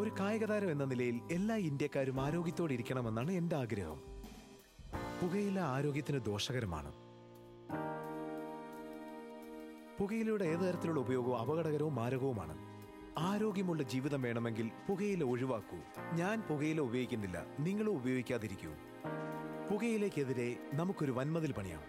ഒരു കായിക താരം എന്ന നിലയിൽ എല്ലാ ഇന്ത്യക്കാരും ആരോഗ്യത്തോടെ ഇരിക്കണമെന്നാണ് എന്റെ ആഗ്രഹം പുകയില ആരോഗ്യത്തിന് ദോഷകരമാണ് പുകയിലയുടെ ഏത് തരത്തിലുള്ള ഉപയോഗവും അപകടകരവും മാരകവുമാണ് ആരോഗ്യമുള്ള ജീവിതം വേണമെങ്കിൽ പുകയില ഒഴിവാക്കൂ ഞാൻ പുകയില ഉപയോഗിക്കുന്നില്ല നിങ്ങളും ഉപയോഗിക്കാതിരിക്കൂ പുകയിലേക്കെതിരെ നമുക്കൊരു വൻമതിൽ പണിയാം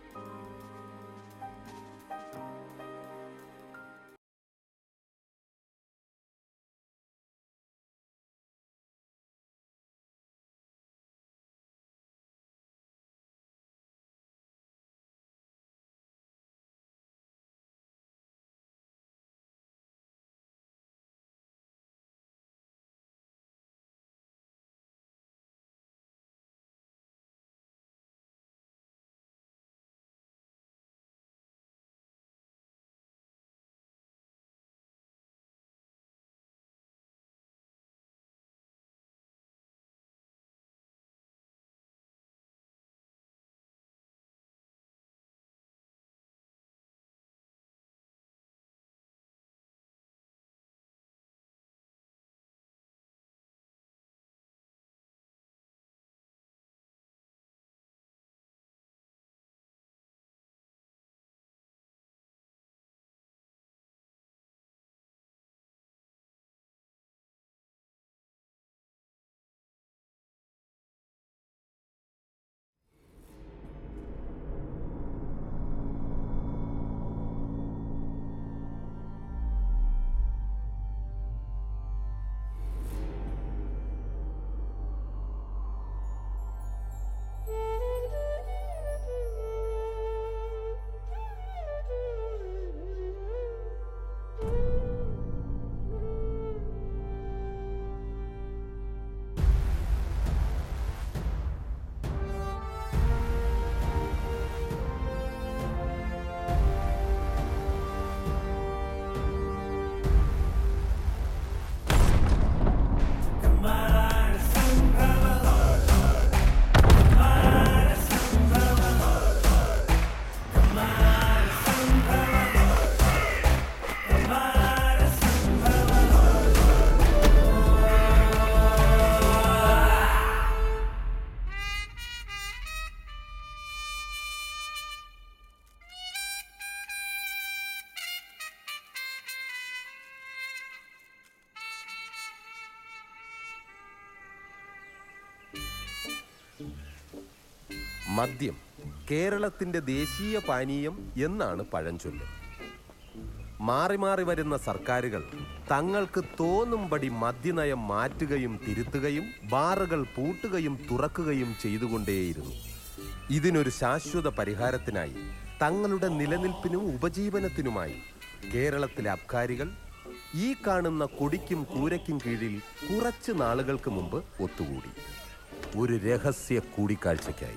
മദ്യം കേരളത്തിന്റെ ദേശീയ പാനീയം എന്നാണ് പഴഞ്ചൊല്ല് മാറി മാറി വരുന്ന സർക്കാരുകൾ തങ്ങൾക്ക് തോന്നുംപടി മദ്യനയം മാറ്റുകയും തിരുത്തുകയും ബാറുകൾ പൂട്ടുകയും തുറക്കുകയും ചെയ്തുകൊണ്ടേയിരുന്നു ഇതിനൊരു ശാശ്വത പരിഹാരത്തിനായി തങ്ങളുടെ നിലനിൽപ്പിനും ഉപജീവനത്തിനുമായി കേരളത്തിലെ അബ്കാരികൾ ഈ കാണുന്ന കൊടിക്കും കൂരയ്ക്കും കീഴിൽ കുറച്ച് നാളുകൾക്ക് മുമ്പ് ഒത്തുകൂടി ഒരു രഹസ്യ കൂടിക്കാഴ്ചയ്ക്കായി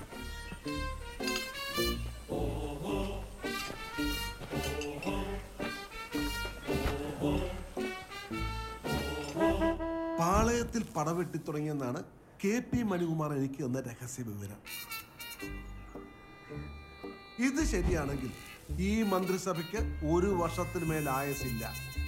പാളയത്തിൽ പടവെട്ടി തുടങ്ങിയെന്നാണ് കെ പി മണികുമാർ എനിക്ക് തന്ന രഹസ്യ വിവരം ഇത് ശരിയാണെങ്കിൽ ഈ മന്ത്രിസഭയ്ക്ക് ഒരു വർഷത്തിന് മേൽ ആയസില്ല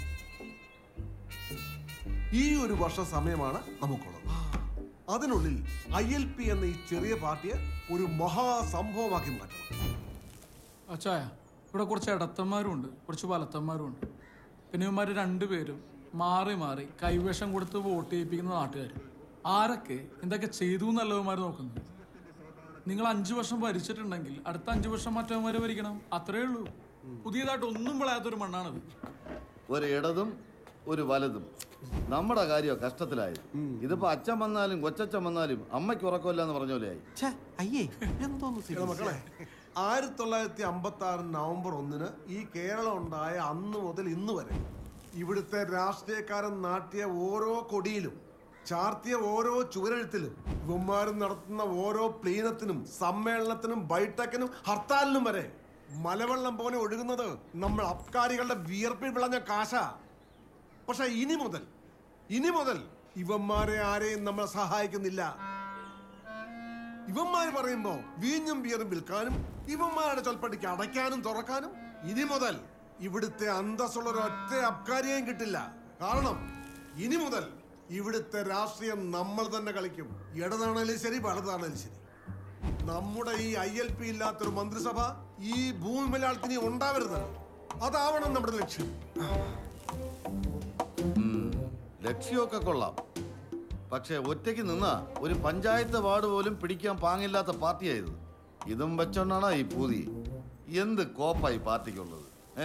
ഈ ഒരു വർഷ സമയമാണ് നമുക്കുള്ളത് അതിനുള്ളിൽ ഐ എൽ പി എന്ന ഈ ചെറിയ പാർട്ടിയെ ഒരു മഹാസംഭവമാക്കി മാറ്റണം അച്ചായ ഇവിടെ കുറച്ച് ഇടത്തന്മാരും ഉണ്ട് കുറച്ച് വലത്തന്മാരും ഉണ്ട് പിന്നെ ഇവന്മാർ രണ്ടുപേരും മാറി മാറി കൈവേഷം കൊടുത്ത് വോട്ട് ചെയ്യിപ്പിക്കുന്ന നാട്ടുകാർ ആരൊക്കെ എന്തൊക്കെ ചെയ്തു എന്നല്ല ഇവന്മാർ നോക്കുന്നത് നിങ്ങൾ അഞ്ചു വർഷം ഭരിച്ചിട്ടുണ്ടെങ്കിൽ അടുത്ത അഞ്ചു വർഷം മറ്റവന്മാർ ഭരിക്കണം അത്രേ ഉള്ളൂ പുതിയതായിട്ട് ഒന്നും വിളയാത്തൊരു മണ്ണാണത് ഒരു ഇടതും ഒരു വലതും നമ്മുടെ കാര്യം കഷ്ടത്തിലായത് ഇതിപ്പോ അച്ഛൻ വന്നാലും കൊച്ചച്ഛൻ വന്നാലും അമ്മയ്ക്ക് ഉറക്കമില്ല എന്ന് പറഞ്ഞ പോലെയായി അയ്യേ എന്തോന്ന് എടാ മക്കളെ ആയിരത്തി തൊള്ളായിരത്തി അമ്പത്തി ആറ് നവംബർ ഒന്നിന് ഈ കേരളം ഉണ്ടായ അന്ന് മുതൽ ഇന്ന് വരെ ഇവിടുത്തെ രാഷ്ട്രീയക്കാരൻ നാട്ടിയ ഓരോ കൊടിയിലും ചാർത്തിയ ഓരോ ചുവരെഴുത്തിലും ഇവന്മാരും നടത്തുന്ന ഓരോ പ്ലീനത്തിനും സമ്മേളനത്തിനും ബൈഠക്കിനും ഹർത്താലിനും വരെ മലവെള്ളം പോലെ ഒഴുകുന്നത് നമ്മൾ അബ്കാരികളുടെ വിയർപ്പിൽ വിളഞ്ഞ കാശാ പക്ഷെ ഇനി മുതൽ ഇനി മുതൽ ഇവന്മാരെ ആരെയും നമ്മൾ സഹായിക്കുന്നില്ല ഇവന്മാര് പറയുമ്പോ വീഞ്ഞും ബിയറും വിൽക്കാനും ഇവന്മാരുടെ ചൊൽപ്പടിക്ക് അടയ്ക്കാനും തുറക്കാനും ഇനി മുതൽ ഇവിടുത്തെ അന്തസ്സുള്ള ഒരൊറ്റ അബ്കാരിയെയും കിട്ടില്ല കാരണം ഇനി മുതൽ ഇവിടുത്തെ രാഷ്ട്രീയം നമ്മൾ തന്നെ കളിക്കും ഇടതാണേലും ശരി വലതാണേലും ശരി നമ്മുടെ ഈ ഐ എൽ പി ഇല്ലാത്തൊരു മന്ത്രിസഭ ഈ ഭൂമി മലയാളത്തിന് ഉണ്ടാവരുത് അതാവണം നമ്മുടെ ലക്ഷ്യം ലക്ഷ്യമൊക്കെ കൊള്ളാം പക്ഷെ ഒറ്റയ്ക്ക് നിന്നാ ഒരു പഞ്ചായത്ത് വാർഡ് പോലും പിടിക്കാൻ പാങ്ങില്ലാത്ത പാർട്ടിയായത് ഇതും വെച്ചോണ്ടാണ് ഈ പൂതി എന്ത് കോപ്പായി പാർട്ടിക്കുള്ളത് ഏ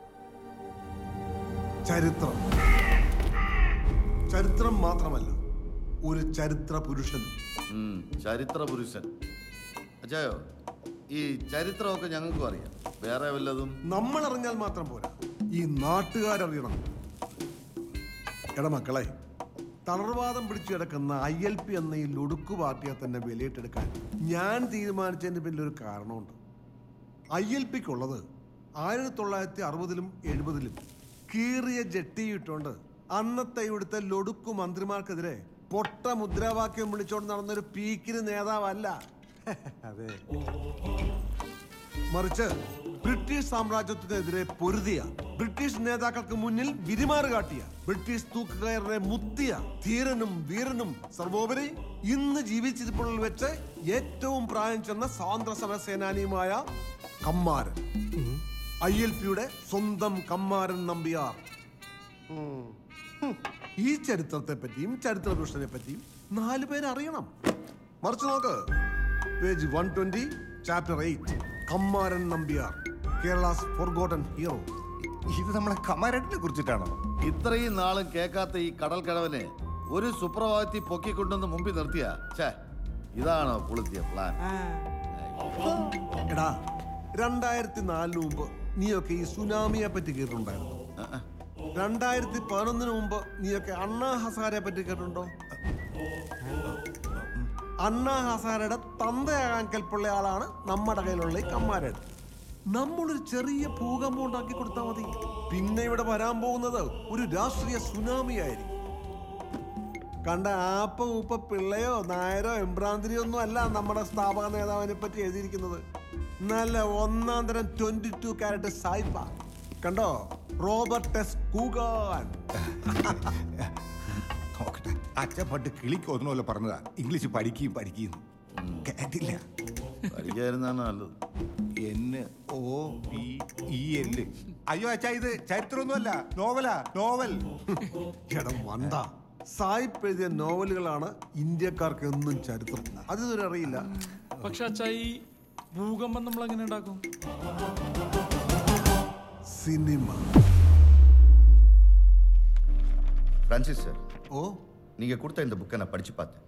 ചരിത്രം ചരിത്രം മാത്രമല്ല ഒരു ചരിത്ര പുരുഷനും ഉം, ചരിത്ര പുരുഷൻ അച്ചായോ ഈ ചരിത്രമൊക്കെ ഞങ്ങൾക്കും അറിയാം വേറെ വല്ലതും നമ്മൾ അറിഞ്ഞാൽ മാത്രം പോരാ ഈ നാട്ടുകാരറിയണം എടാ മക്കളെ തളർവാദം പിടിച്ചു കിടക്കുന്ന ഐ എൽ പി എന്ന ഈ ലൊടുക്കു പാർട്ടിയെ തന്നെ വിലയിട്ടെടുക്കാൻ ഞാൻ തീരുമാനിച്ചതിന് പിന്നിൽ ഒരു കാരണമുണ്ട് ഐ എൽ പിക്കുള്ളത് ആയിരത്തി തൊള്ളായിരത്തി അറുപതിലും എഴുപതിലും കീറിയ ജെട്ടിയിട്ടുകൊണ്ട് അന്നത്തെ ഇവിടുത്തെ ലൊടുക്കു മന്ത്രിമാർക്കെതിരെ പൊട്ട മുദ്രാവാക്യം വിളിച്ചോണ്ട് നടന്നൊരു പീക്കിന് നേതാവല്ല അതെ മറിച്ച് ബ്രിട്ടീഷ് സാമ്രാജ്യത്തിനെതിരെ പൊരുതിയ ബ്രിട്ടീഷ് നേതാക്കൾക്ക് മുന്നിൽ വിരിമാറ് കാട്ടിയ ബ്രിട്ടീഷ് തൂക്കുകയറിനെ മുത്തിയ ധീരനും വീരനും സർവോപരി ഇന്ന് ജീവിച്ചിരിപ്പുള്ളിൽ വെച്ച് ഏറ്റവും പ്രായം ചെന്ന സ്വാതന്ത്ര്യ സമര സേനാനിയുമായ കമ്മാരൻ ഐ എൽ പിയുടെ സ്വന്തം കമ്മാരൻ നമ്പിയാർ ഉം. ഹും. ഈ ചരിത്രത്തെ പറ്റിയും ചരിത്ര പുരുഷനെ പറ്റിയും നാലു പേര് അറിയണം മറിച്ച് നോക്ക് page one twenty chapter eight Kammaran Nambiar Kerala's forgotten hero ഇത് നമ്മളെ കമാരട്ടിനെ കുറിച്ചിട്ടാണോ ഇത്രയും നാളും കേൾക്കാത്ത ഈ കടൽ കടവനെ ഒരു സുപ്രഭാതത്തിൽ പൊക്കിക്കൊണ്ടുവന്ന് മുമ്പിൽ നിർത്തിയ ഛേ ഇതാണോ പുളുത്തിയ പ്ലാൻ എടാ രണ്ടായിരത്തി നാലിന് മുമ്പ് നീയൊക്കെ ഈ സുനാമിയെ പറ്റി കേട്ടിട്ടുണ്ടായിരുന്നു രണ്ടായിരത്തി പതിനൊന്നിന് മുമ്പ് നീയൊക്കെ അണ്ണാ ഹസാരെ പറ്റി കേട്ടിട്ടുണ്ടോ അണ്ണാ ഹസാരയുടെ തന്തയാകാൻ കൽപ്പുള്ള ആളാണ് നമ്മുടെ കയ്യിലുള്ള ഈ കമ്മാരൻ നമ്മളൊരു ചെറിയ ഭൂകമ്പം ഉണ്ടാക്കി കൊടുത്താൽ മതി പിന്നെ ഇവിടെ വരാൻ പോകുന്നത് ഒരു രാഷ്ട്രീയ സുനാമി ആയിരിക്കും കണ്ട ആപ്പ ഉപ്പ പിള്ളയോ നായരോ എംബ്രാന്തിരിയോ ഒന്നും അല്ല നമ്മുടെ സ്ഥാപക നേതാവിനെ പറ്റി എഴുതിയിരിക്കുന്നത് നല്ല ഒന്നാം തരം ട്വന്റി ടു ക്യാരറ്റ് സായിപ്പ കണ്ടോ റോബർട്ട് എസ് കൂഗാൻ നോക്കട്ടെ അച്ഛൻ പണ്ട് കിളിക്ക് ഒന്നുമല്ല പറഞ്ഞതാ ഇംഗ്ലീഷ് പഠിക്കുകയും പഠിക്കുകയും കേട്ടില്ല പഠിക്കായിരുന്നാണ് നല്ലത് N O P E L അയ്യോ അച്ഛാ ഇത് ചരിത്രമൊന്നുമല്ല നോവലാ നോവൽ എടാ മണ്ട സായിപ്പ് എഴുതിയ നോവലുകളാണ് ഇന്ത്യക്കാർക്ക് എന്നും ചരിത്രം അതിതൊരു അറിയില്ല പക്ഷെ അച്ഛാ ഈ ഭൂകമ്പം നമ്മൾ എങ്ങനെ ഉണ്ടാക്കും സിനിമ பிரான்சிஸ் சார் ഓ நீங்க கொடுத்த இந்த புக்கை நான் படிச்சு பார்த்தேன்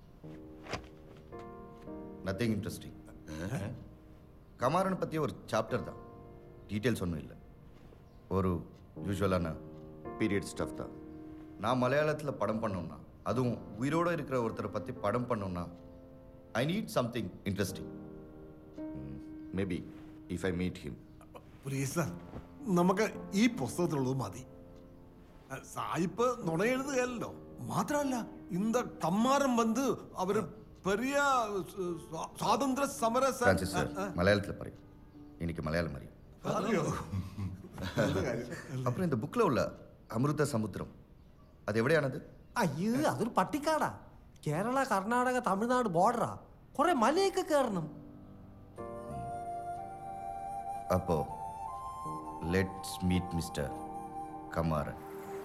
நத்திங் இன்ட்ரெஸ்டிங் கமாரனை பற்றி ஒரு சாப்டர் தான் டீட்டெயில்ஸ் ஒன்றும் இல்லை ஒரு யூஸ்வலான பீரியட் ஸ்டஃப் தான் நான் மலையாளத்தில் படம் பண்ணோம்னா அதுவும் உயிரோடு இருக்கிற ஒருத்தரை பற்றி படம் பண்ணோம்னா I need something interesting maybe if I meet him please നമുക്ക് ഈ പുസ്തകത്തിലുള്ളത് മതി അഹ് സായിപ്പ് നുണ എഴുതുകയല്ലോ മാത്രമല്ല இந்த കമ്മാരം വന്ന് അവര് பெரிய സ- സ്വാ- സ്വാതന്ത്ര്യ സമര സ- ஃப்ரான்சிஸ் சார் மலையாளத்தில் പറയും എനിക്ക് മലയാളം അറിയാം അറിയോ அப்புறம் இந்த புக்கில் உள்ள அமிர்த சமுத்திரம் அது എവിടെയാണത് അയ്യോ അതൊരു പട്ടിക്കാടാ കേരള കർണാടക തമിഴ്നാട് ബോർഡറാ കുറെ മലയൊക്കെ കയറണം அப்போ லெட்ஸ் மீட் மிஸ்டர் கமாரன்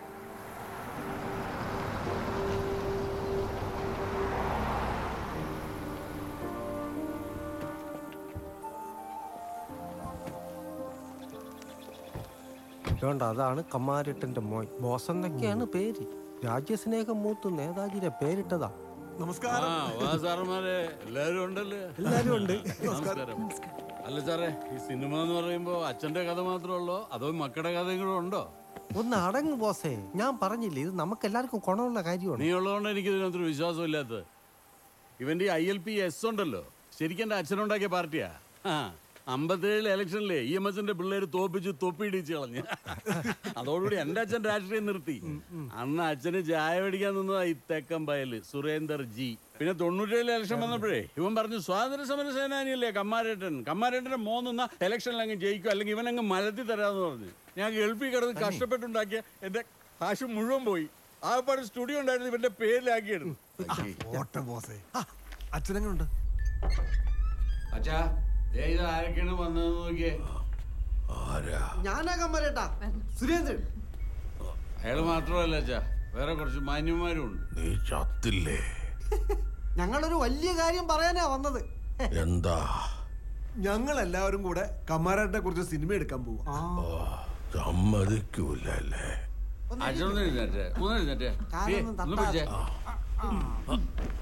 വേണ്ട അതാണ് കമ്മാരട്ടന്റെ മോൻ ബോസ് എന്നൊക്കെയാണ് പേര് രാജ്യസ്നേഹം മൂത്ത് നേതാജിയുടെ പേരിട്ടതാ നമസ്കാരം ആ വാ സാറന്മാരെ എല്ലാരും ഉണ്ടല്ലേ എല്ലാരും ഉണ്ട് നമസ്കാരം അല്ല സാറേ ഈ സിനിമ എന്ന് പറയുമ്പോ അച്ഛന്റെ കഥ മാത്രമേ ഉള്ളോ അതോ മക്കളുടെ കഥയും കൂടെ ഉണ്ടോ ഒന്ന് അടങ്ങ് ബോസേ ഞാൻ പറഞ്ഞില്ലേ ഇത് നമുക്ക് എല്ലാവർക്കും ഗുണമുള്ള കാര്യമാണ് നീ ഉള്ളതുകൊണ്ട് എനിക്ക് ഇതിനകത്തൊരു വിശ്വാസമില്ലാത്തത് ഇവന്റെ ഈ ഐ എൽ പി എസ് ഉണ്ടല്ലോ ശരിക്കും എന്റെ അച്ഛനുണ്ടാക്കിയ പാർട്ടിയാ ആ അമ്പത്തേഴിൽ ഇലക്ഷനിലെ ഇ എം എസിന്റെ പിള്ളേര് തോപ്പിച്ച് തൊപ്പിയിടിച്ച് കളഞ്ഞ് അതോടുകൂടി എന്റെ അച്ഛൻ രാഷ്ട്രീയം നിർത്തി അന്ന് അച്ഛന് ചായ മേടിക്കാൻ നിന്നതാ ഈ തെക്കൻ വയല് സുരേന്ദർ ജി പിന്നെ തൊണ്ണൂറ്റേഴിൽ ഇലക്ഷൻ വന്നപ്പോഴേ ഇവൻ പറഞ്ഞു സ്വാതന്ത്ര്യ സമര സേനാനിയല്ലേ കമ്മാരേട്ടൻ കമ്മാരേട്ടന്റെ മോൻ നിന്ന ഇലക്ഷനിൽ അങ്ങ് ജയിക്കും അല്ലെങ്കിൽ ഇവൻ അങ്ങ് മലത്തി തരാന്ന് പറഞ്ഞു ഞാൻ ഗൾഫിൽ കിടന്ന് കഷ്ടപ്പെട്ടുണ്ടാക്കിയ എന്റെ കാശ് മുഴുവൻ പോയി ആ പടം സ്റ്റുഡിയോ ഉണ്ടായിരുന്നു ഇവന്റെ പേരിലാക്കിയെടുത്തു ഓട്ടം ബോസേ അച്ഛനെങ്ങനുണ്ട് അച്ഛാ ദേ ഇത് ആരൊക്കെയാണ് വന്നത് നോക്കിയേ ഞാനാ കമ്മരേട്ടാ സുരേന്ദ്രൻ അയാൾ മാത്രമല്ല അച്ഛാ വേറെ കുറച്ച് മാന്യന്മാരും ഉണ്ട് നീ ചത്തില്ലേ ഞങ്ങളൊരു വലിയ കാര്യം പറയാനാ വന്നത് എന്താ ഞങ്ങൾ എല്ലാവരും കൂടെ കമാരേട്ടനെ കുറിച്ച് സിനിമ എടുക്കാൻ പോവാ സമ്മതിക്കൂല അല്ലേ അച്ഛൻ ഒന്ന് എഴുന്നേറ്റേ ഒന്ന് എഴുന്നേറ്റേ കാലൊന്നും ഒന്ന് തട്ടാതെ. പിടിച്ചേ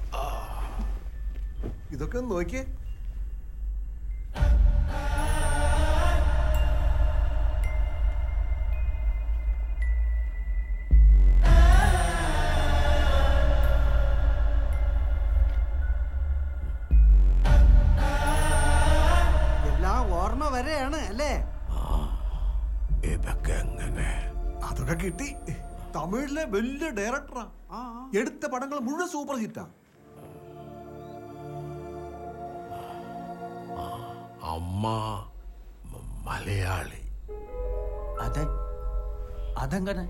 ഇതൊക്കെ ഒന്ന് നോക്കിയേ എല്ലാം ഓർമ്മ വരെയാണ് അല്ലേ ഇതൊക്കെ എങ്ങനെ അതൊക്കെ കിട്ടി തമിഴിലെ വലിയ ഡയറക്ടറാ എടുത്ത പടങ്ങൾ മുഴുവൻ സൂപ്പർ ഹിറ്റാ അമ്മ മ- മലയാളി അതെ അതെങ്ങനെ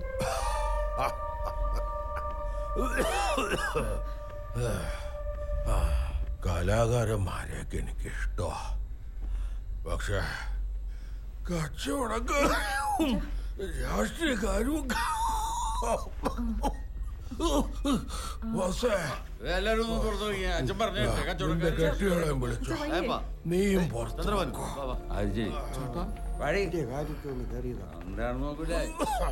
കലാകാരന്മാരെയൊക്കെ എനിക്ക് ഇഷ്ടമാ പക്ഷെ കച്ചവടക്കാരും രാഷ്ട്രീയക്കാരും ബോസേ, എല്ലാരും ഒന്ന് പുറത്തു നോക്കിയേ അച്ഛൻ പറഞ്ഞേ നിന്റെ കച്ചവടക്കാർ കെട്ടിയോളെ വിളിച്ചോ നീയും പുറത്തു അത് ശരി വഴി കാര്യത്തൊന്ന് കയറിയതാ എന്താണെന്ന് നോക്കൂലേ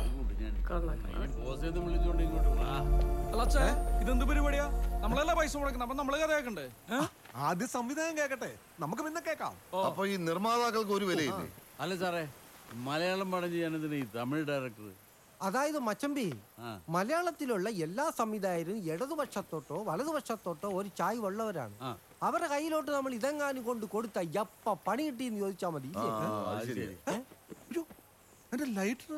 ബോസ് ചെയ്ത് വിളിച്ചോണ്ട് ഇങ്ങോട്ട് വാ അല്ല അച്ഛാ ഇതെന്ത് പരിപാടിയാ നമ്മളെല്ലാം പൈസ മുടക്കണം അപ്പൊ നമ്മള് കഥ കേൾക്കണ്ടേ ആദ്യം സംവിധാനം കേക്കട്ടെ നമുക്ക് പിന്നെ കേക്കാം അപ്പൊ ഈ നിർമ്മാതാക്കൾക്ക് ഒരു വിലയില്ലേ അല്ല സാറേ മലയാളം പടം ചെയ്യാനെന്തിനാ ഈ തമിഴ് ഡയറക്ടർ അതായത് മച്ചമ്പി ആ. മലയാളത്തിലുള്ള എല്ലാ സംവിധായകരും ഇടതുപക്ഷത്തോട്ടോ വലതുപക്ഷത്തോട്ടോ ഒരു ചായ് ഉള്ളവരാണ് ആ. അവരുടെ കയ്യിലോട്ട് നമ്മൾ ഇതെങ്ങാനും കൊണ്ട് കൊടുത്ത എപ്പ പണി കിട്ടിയെന്ന് ചോദിച്ചാൽ മതി ഇല്ലേ? അത് ശരി അയ്യോ, എന്റെ ലൈറ്റർ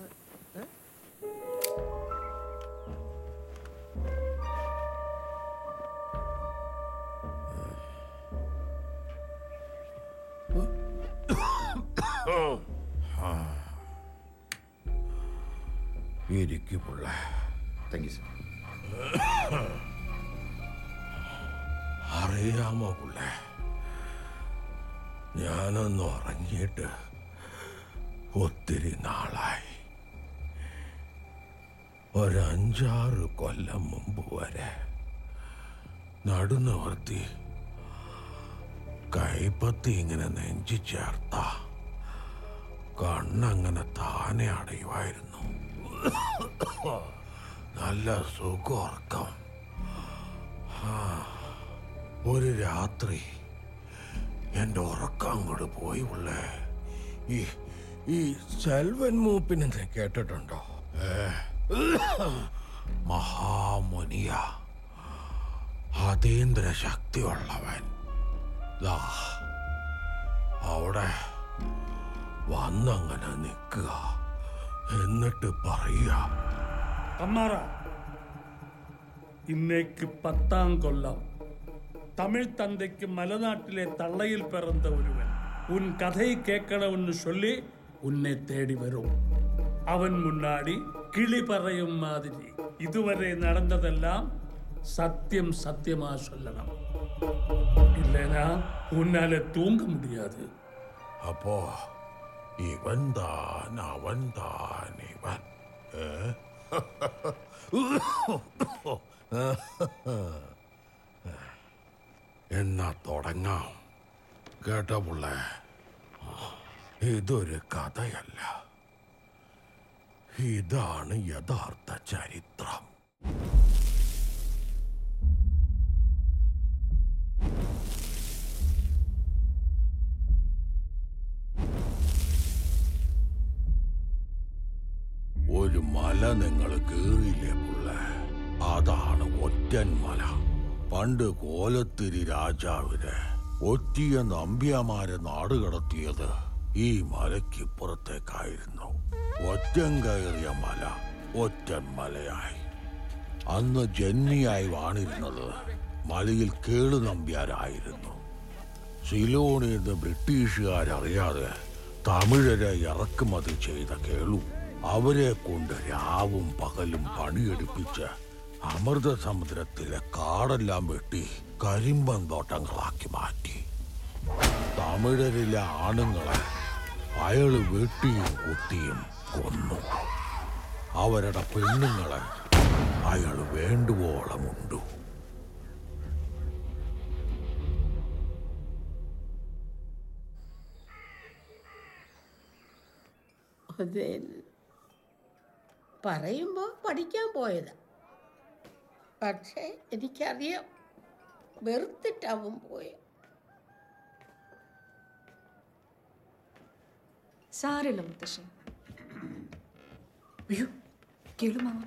ഇരിക്കുള്ള താങ്ക് യു സർ അറിയാമോ പുള്ളേ ഞാനൊന്ന് ഉറങ്ങിയിട്ട് ഒത്തിരി നാളായി ഒരഞ്ചാറ് കൊല്ലം മുമ്പ് വരെ നടുനിവർത്തി കൈപ്പത്തി ഇങ്ങനെ നെഞ്ചി ചേർത്ത കണ്ണങ്ങനെ താനെ അടയുമായിരുന്നു നല്ല സുഖോർക്കം ഒരു രാത്രി എൻ്റെ ഉറക്കം അങ്ങോട്ട് പോയി ഉള്ളേ ഈ ഈ സെൽവൻ മൂപ്പിനെ നീ കേട്ടിട്ടുണ്ടോ ഏ, മഹാമുനിയ അതീന്ദ്ര ശക്തിയുള്ളവൻ ദാ അവിടെ വന്നങ്ങനെ നിൽക്കുക എന്നിട്ട് പറയുക கம்மாரா இன்னைக்கு பத்தாம் கொல்லம் தமிழ் தந்தைக்கு மலைநாட்டிலே தள்ளையில் பிறந்த ஒருவன் உன் கதை கேட்கணும்னு சொல்லி உன்னை தேடி வரும் அவன் முன்னாடி கிளி பறையும் மாதிரி இதுவரை நடந்ததெல்லாம் சத்தியம் சத்தியமா சொல்லணும் இல்லைனா உன்னால தூங்க முடியாது അപ്പോ ഇവൻ താൻ അവൻ താൻ ഇവൻ ഏ? എന്നാ തുടങ്ങാം കേട്ട പുള്ളേ ഇതൊരു കഥയല്ല ഇതാണ് യഥാർത്ഥ ചരിത്രം ഒരു മല നിങ്ങൾ കേറിയില്ലേ പുള്ള അതാണ് ഒറ്റൻ മല പണ്ട് കോലത്തിരി രാജാവിനെ ഒറ്റിയ നമ്പ്യാമാരെ നാട് കടത്തിയത് ഈ മലയ്ക്കിപ്പുറത്തേക്കായിരുന്നു ഒറ്റൻ കയറിയ മല ഒറ്റൻ മലയായി അന്ന് ജന്മിയായി വാണിരുന്നത് മലയിൽ കേളു നമ്പ്യാരായിരുന്നു സിലോണിൽ നിന്ന് ബ്രിട്ടീഷുകാരറിയാതെ തമിഴരെ ഇറക്കുമതി ചെയ്ത കേളു അവരെ കൊണ്ട് രാവും പകലും പണിയെടുപ്പിച്ച് അമൃത സമുദ്രത്തിലെ കാടെല്ലാം വെട്ടി കരിമ്പൻ തോട്ടങ്ങളാക്കി മാറ്റി തമിഴരിലെ ആണുങ്ങളെ അയാള് വെട്ടിയും കുത്തിയും കൊന്നു അവരുടെ പെണ്ണുങ്ങളെ അയാൾ വേണ്ടുവോളം ഉണ്ടു അതെ പറയുമ്പോൾ പഠിക്കാൻ പോയതാ പക്ഷേ എനിക്കറിയാം വെറുത്തിട്ടാവും പോയത് സാരമില്ല മുത്തശ്ശൻ അയ്യോ കേളു മാമ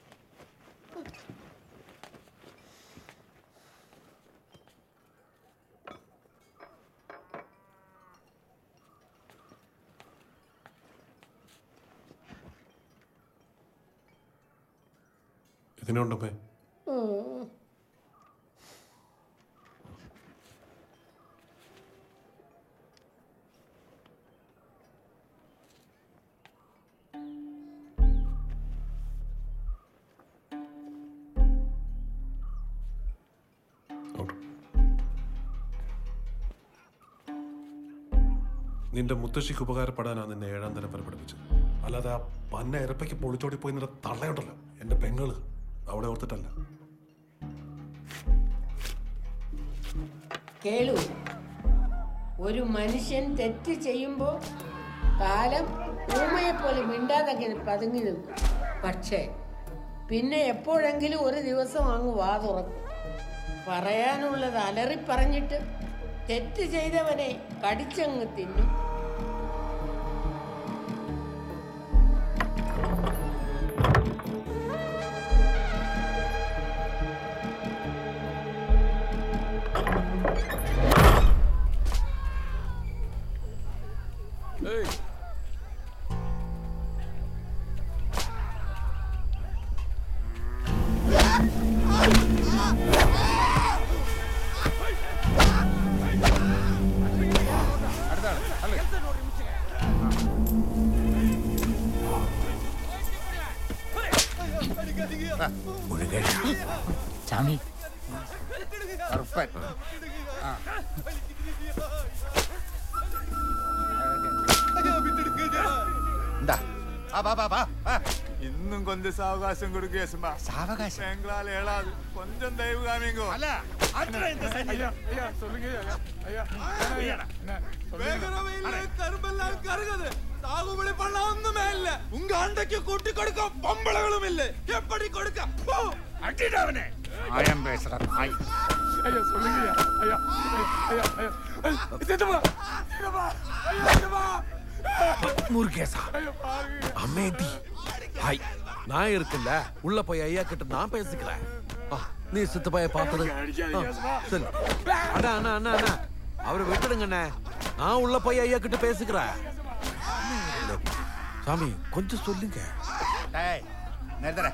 ഇതിനുണ്ടപ്പേ ഉം. നിന്റെ മുത്തശ്ശിക്ക് ഉപകാരപ്പെടാനാണ് നിന്നെ ഏഴാം തരം വരെ പഠിപ്പിച്ചത് അല്ലാതെ ആ പന്ന ഇരപ്പയ്ക്ക് പൊളിച്ചോടി പോയി നിന്റെ തള്ളയുണ്ടല്ലോ എന്റെ പെങ്ങള് അവിടെ ഓർത്തിട്ടല്ല കേളു ഒരു മനുഷ്യൻ തെറ്റ് ചെയ്യുമ്പോൾ കാലം ഊമയെ പോലെ മിണ്ടാതെ പതുങ്ങി നിൽക്കും പക്ഷേ പിന്നെ എപ്പോഴെങ്കിലും ഒരു ദിവസം അങ്ങ് വാ തുറക്കും പറയാനുള്ളത് അലറി പറഞ്ഞിട്ട് തെറ്റ് ചെയ്തവനെ കടിച്ചങ്ങ് തിന്നും ഏയ് ചാമി കറുപ്പൻ ആ എന്താ ആ ബാ ബാ ബാ ആ. இன்னும் கொஞ்சம் சாவகாசம் கொடுக்க சும்மா சாவகாசம் எங்களால் ஏழாது கொஞ்சம் தயவு காமிங்கோ அல்ல ஐயா ஐயா சொல்லுங்க ஐயா ஐயா கரும்பெல்லாம் கருகுது சாகுபடி பண்ண ஒண்ணுமே இல்ல உங்க அண்டைக்கு கூட்டி கொடுக்க பொம்பளைகளும் இல்ல எப்படி கொடுக்க போ. அட்டிடாவனே ஆயம் பேசுற நாய் ஐயா சொல்லுங்க ஐயா ஐயா ஐயா ஐயா சித்தப்பா சித்தப்பா ஐயா சித்தப்பா முருகேசா அமைதி ஹாய் நான் இருக்குல்ல உள்ள போய் ஐயா கிட்ட நான் பேசிக்கிறேன் ஆ, நீ சித்தப்பாய பார்த்தது ஆ, சரி அண்ணா அண்ணா அண்ணா அண்ணா அவரை விட்டுடுங்க அண்ணே நான் உள்ள போய் ஐயா கிட்ட பேசிக்கிறேன் சாமி கொஞ்சம் சொல்லுங்க டேய் நிறுத்துற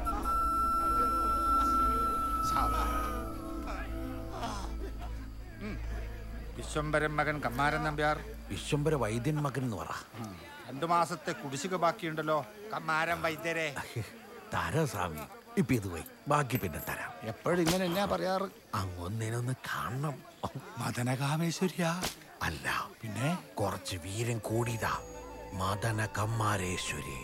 വിശ്വംഭരൻ മകൻ കമ്മാരൻ നമ്പ്യാർ വിശ്വംഭര വൈദ്യൻ മകൻ എന്ന് പറ രണ്ടു മാസത്തെ കുടിശ്ശിക ബാക്കിയുണ്ടല്ലോ കമ്മാരൻ വൈദ്യരെ തരാം സ്വാമി ഇപ്പൊ ഇത് പോയി ബാക്കി പിന്നെ തരാം എപ്പോഴും ഇങ്ങനെ എന്നാ പറയാറ് അങ്ങൊന്നിനൊന്ന് കാണണം മദനകാമേശ്വരിയ അല്ല പിന്നെ കുറച്ച് വീരം കൂടിയതാ മദന കമ്മാരേശ്വരി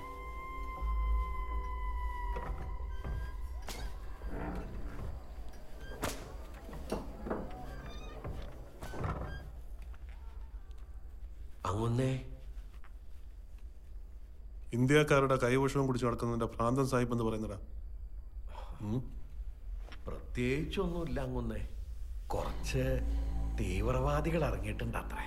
അങ്ങൊന്നേ ഇന്ത്യക്കാരുടെ കൈവശവും കുടിച്ച് നടക്കുന്നതിന്റെ ഭ്രാന്തൻ സാഹിബ് എന്ന് പറയുന്നടാ പ്രത്യേകിച്ചൊന്നുമില്ല അങ്ങൊന്നേ കുറച്ച് തീവ്രവാദികൾ ഇറങ്ങിയിട്ടുണ്ട് അത്രേ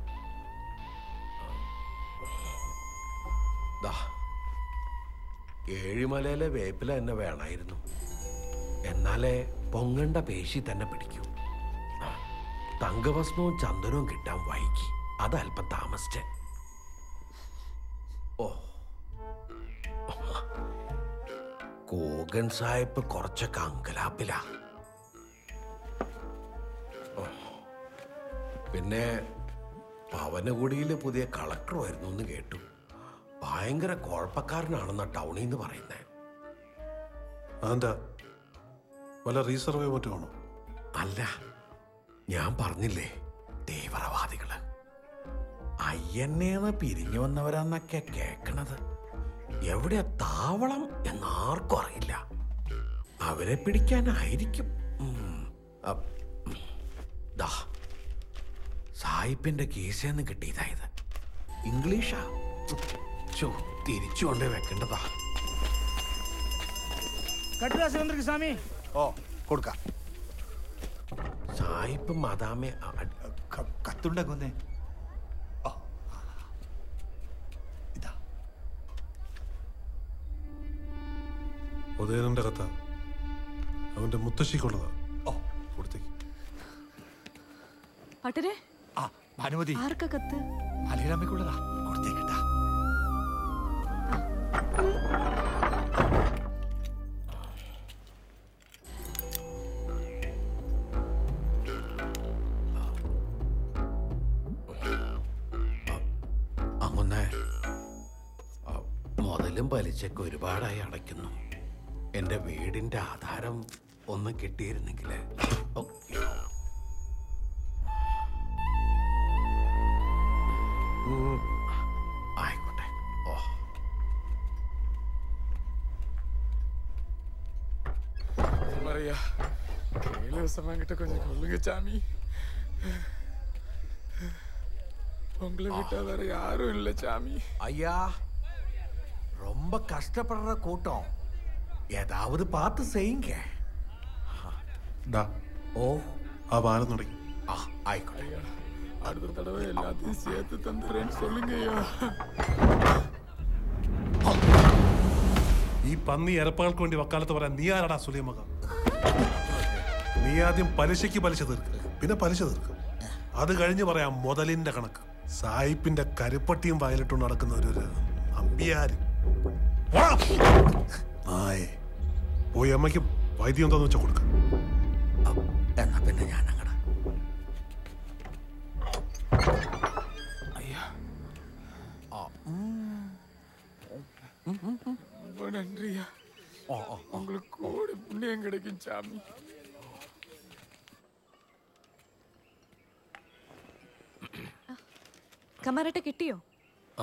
ദാ, ഏഴിമലയിലെ വേപ്പില തന്നെ വേണമായിരുന്നു എന്നാലേ പൊങ്ങണ്ട പേശി തന്നെ പിടിക്കൂ ആ, തങ്കഭസ്മവും ചന്ദനവും കിട്ടാൻ വൈകി അത് അല്പം താമസിച്ച് ഓ കോഗൻ സാഹിബ് കുറച്ചൊക്കെ അങ്കലാപ്പില പിന്നെ പവനകുടിയിൽ പുതിയ കളക്ടറുമായിരുന്നു എന്ന് കേട്ടു ഭയങ്കര കുഴപ്പക്കാരനാണെന്ന ടൗണിൽ നിന്ന് പറയുന്നേ അതെന്താ വല്ല റീസർവേ മറ്റോ ആണോ അല്ല ഞാൻ പറഞ്ഞില്ലേ തീവ്രവാദികള് അയ്യന്നേന്ന് പിരിഞ്ഞു വന്നവരാന്നൊക്കെ കേക്കണത് എവിടെയാ താവളം എന്നാർക്കും അറിയില്ല അവരെ പിടിക്കാനായിരിക്കും ഉം. അ- ഉം. ദാ സായിപ്പിന്റെ കീസേന്ന് കിട്ടിയതായത് ഇംഗ്ലീഷാ ചോ തിരിച്ചു കൊണ്ട് വെക്കേണ്ടതാ കട്ടുക സുഗന്ധർക്ക് സ്വാമി ഓ കൊടുക്കാം സായിപ്പ് മദാമെ കത്തുണ്ടാക്കുന്നേ ഉദയനന്റെ കഥ അവന്റെ മുത്തശ്ശിക്കുള്ളതാ കൊടുത്തേക്ക് പട്ടരെ ആ ഭാനുമതി ആർക്കാ കത്ത് മലയാളമ്മയ്ക്കുള്ളതാ കൊടുത്തേക്കട്ടാ അങ്ങനെ മുതലും പലിശക്ക് ഒരുപാടായി അടയ്ക്കുന്നു എൻ്റെ വീടിൻ്റെ ആധാരം ഒന്ന് കിട്ടിയിരുന്നെങ്കിൽ ആയിക്കോട്ടെ ഓ மரியா இலவசமா கிட்ட கொஞ்சம் கொள்ளுங்க சாமி உங்களை விட்டா வேற யாரும் இல்ல சாமி ஐயா ரொம்ப கஷ்டப்படுற கூட்டம் ஏதாவது பார்த்து செய்யுங்க ഡാ ഓ ആ പാലം തുടങ്ങി ആ ആയിക്കോട്ടെ ஐயா அடுத்த தடவை எல்லாத்தையும் சேர்த்து தந்துடுறேன்னு சொல்லுங்க ஐயா ഈ പന്നി ഇരപ്പകൾക്ക് വേണ്ടി വക്കാലത്ത് പറയാൻ നീ ആരാടാ സുലൈമക നീ ആദ്യം പലിശയ്ക്ക് പലിശ തീർക്ക് പിന്നെ പലിശ തീർക്ക് അത് കഴിഞ്ഞ് പറയാം മുതലിന്റെ കണക്ക് സായിപ്പിന്റെ കരുപ്പട്ടിയും വയലിട്ടും നടക്കുന്ന ഒരു ഒരു അമ്പിയാര് പോടാ. നായേ പോയി അമ്മയ്ക്ക് വൈദ്യം എന്താന്ന് വെച്ചാൽ കൊടുക്ക എന്നാ പിന്നെ ഞാൻ അങ്ങടെ ஐயா ரொம்ப நன்றியா உங்களுக்கு கோடி புண்ணியம் கிடைக்கும் சாமி കമാരട്ടെ കിട്ടിയോ ആ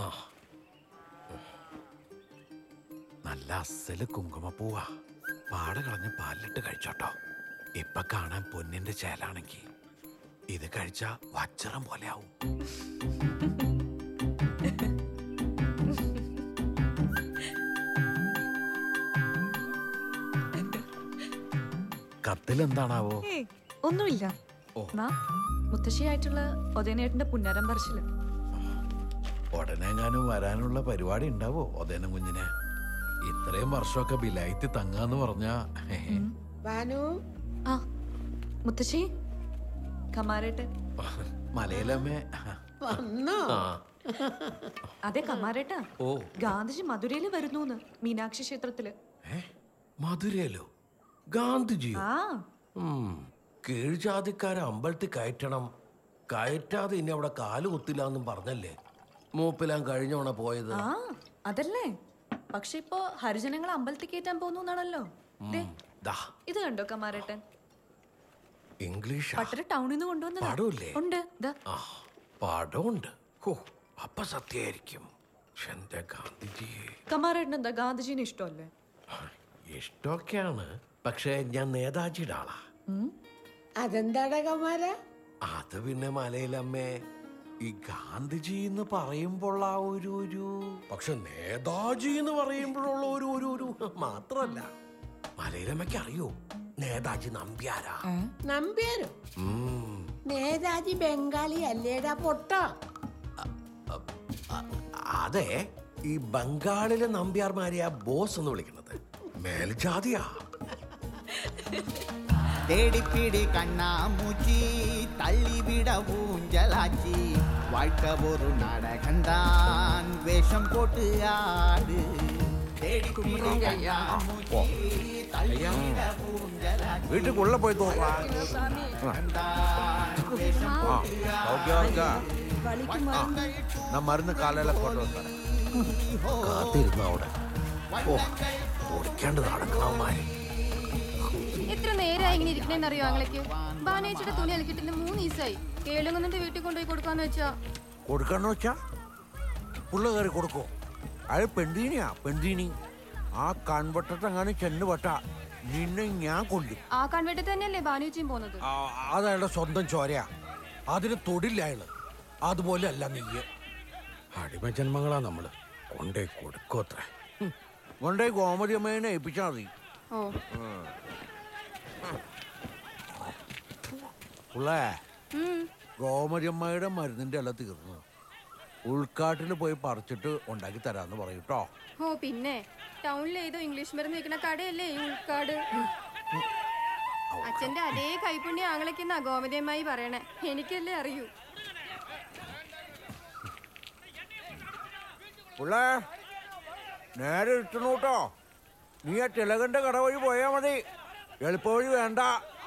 നല്ല അസല് കുങ്കുമപ്പൂവാ പാട കളഞ്ഞ് പാലിലിട്ട് കഴിച്ചോട്ടോ ഇപ്പൊ കാണാൻ പൊന്നിന്റെ ചേലാണെങ്കി ഇത് കഴിച്ച വജ്രം പോലെ ആവും കത്തിൽ എന്താണാവോ ഏയ് ഒന്നുമില്ല ഓ. നാ മുത്തശ്ശിയായിട്ടുള്ള ഒതേനേട്ടന്റെ പുന്നാരം പറച്ചില് ഉടനെ എങ്ങാനും വരാനുള്ള പരിപാടി ഉണ്ടാവോ ഒതേനം കുഞ്ഞിനെ ഇത്രയും വർഷമൊക്കെ ബിലായിത്തി തങ്ങാന്ന് പറഞ്ഞാ ഭാനു ആ മുത്തശ്ശി കമാരേട്ടൻ മലയിലമ്മേ വന്നോ ആ അതെ കമാരേട്ടാ ഓ ഗാന്ധിജി മധുരയിൽ വരുന്നു മീനാക്ഷി ക്ഷേത്രത്തില് മധുരയിലോ ഗാന്ധിജിയോ ആ ഉം. കീഴ്ജാതിക്കാരെ അമ്പലത്തിൽ കയറ്റണം കയറ്റാതെ ഇനി അവിടെ കാല് കുത്തില്ല എന്നും പറഞ്ഞല്ലേ മൂപ്പിലാൻ കഴിഞ്ഞോണ പോയത് ആ അതല്ലേ പക്ഷെ ഇപ്പോ ഹരിജനങ്ങൾ അമ്പലത്തിൽ കയറ്റാൻ പോകുന്നു എന്നാണല്ലോ ദേ, ദാ ഇത് കണ്ടോ കമാരേട്ടൻ ഇംഗ്ലീഷാ പട്ടര ടൗണിൽ നിന്ന് കൊണ്ടുവന്നതാ പടമില്ലേ? ഉണ്ട് ദാ ആ പടമുണ്ട് ഹോ അപ്പൊ സത്യായിരിക്കും പക്ഷെ എന്റെ ഗാന്ധിജി കമാരേട്ടൻ എന്താ ഗാന്ധിജീനെ ഇഷ്ടമല്ലേ ഇഷ്ടമൊക്കെയാണ് പക്ഷേ ഞാൻ നേതാജിയുടെ ആളാ ഉം? അതെന്താടാ കമാര അത് പിന്നെ മലയിലമ്മേ ഈ ഗാന്ധിജി എന്ന് പറയുമ്പോൾ ആ ഒരു ഒരു പക്ഷെ നേതാജി എന്ന് പറയുമ്പോഴുള്ള ഒരു ഒരു ഒരു മാത്രല്ല മലയിലമ്മയ്ക്ക് അറിയോ നേതാജി നമ്പ്യാരാ നമ്പ്യാരോ ഉം. നേതാജി ബംഗാളി അല്ലേടാ പൊട്ട അതെ ഈ ബംഗാളിലെ നമ്പ്യാർമാരെയാ ബോസ് എന്ന് വിളിക്കുന്നത് മേൽജാതിയാ தேடிப்பிடி கண்ணாமூச்சி தள்ளிவிட ஊஞ்சலாச்சி வாழ்க்கை ஒரு நாடகந்தான் வேஷம் போட்டு ஆடு தேடிப்பிடி கண்ணாமூச்சி தள்ளிவிட ஊஞ்சலாச்சி വീട്ടിൽ പോയി തോന്നാ வேஷம் போட்டு சௌக்கியம் இருக்கா நான் மருந்து காலையில கொண்டு வந்தேன் കാത്തിരുന്നു അവിടെ ഓ ഓടിക്കാണ്ട് നടക്കണമാര് എത്ര നേരമായി ഇങ്ങനെ ഇരിക്കണേന്ന് അറിയോ ആങ്ങളേക്ക് ബാനേച്ചിയുടെ തുണി അലക്കിട്ടിന് മൂന്ന് ദിവസമായി കേളുങ്ങുന്നിട്ട് വീട്ടിൽ കൊണ്ടുപോയി കൊടുക്കാന്ന് വെച്ചാ കൊടുക്കാന്ന് വെച്ചാ പുള്ള കയറി കൊടുക്കോ അയാൾ പെണ്ടീനിയാ പെണ്ടീനി ആ കൺവട്ടത്തെങ്ങാനും ചെന്ന് പെട്ട നിന്നെ ഞാൻ കൊല്ലും ആ കൺവെട്ടിൽ തന്നെയല്ലേ ബാനേച്ചിയും പോകുന്നത് ആ, അതയാളുടെ സ്വന്തം ചോരയാ അതിന് തൊടില്ല അയാള് അതുപോലെ അല്ല നീയ് അടിമ ജന്മങ്ങളാ നമ്മള് കൊണ്ടേ കൊടുക്കോത്ര കൊണ്ടേ ഗോമതി അമ്മേനെ ഏൽപ്പിച്ചാ മതി ഓ ഉള്ളേ ഉം. ഗോമതി അമ്മയുടെ മരുന്നിന്റെ അല്ല തീർന്നു ഉൾക്കാട്ടിൽ പോയി പറിച്ചിട്ട് ഉണ്ടാക്കി തരാന്ന് പറയൂട്ടോ ഓ പിന്നെ ടൗണിൽ ഏതോ ഇംഗ്ലീഷ് മരുന്ന് വിൽക്കുന്ന കടയല്ലേ ഈ ഉൾക്കാട് അച്ഛന്റെ അതേ കൈപ്പുണ്യ ആങ്ങളേക്കെന്നാ ഗോമതിയമ്മായി പറയണേ എനിക്കല്ലേ അറിയൂ ഉള്ളേ നേരെ ഇട്ടണു കേട്ടോ നീ ആ തിലകന്റെ കട വഴി പോയാ മതി എളുപ്പ വഴി വേണ്ട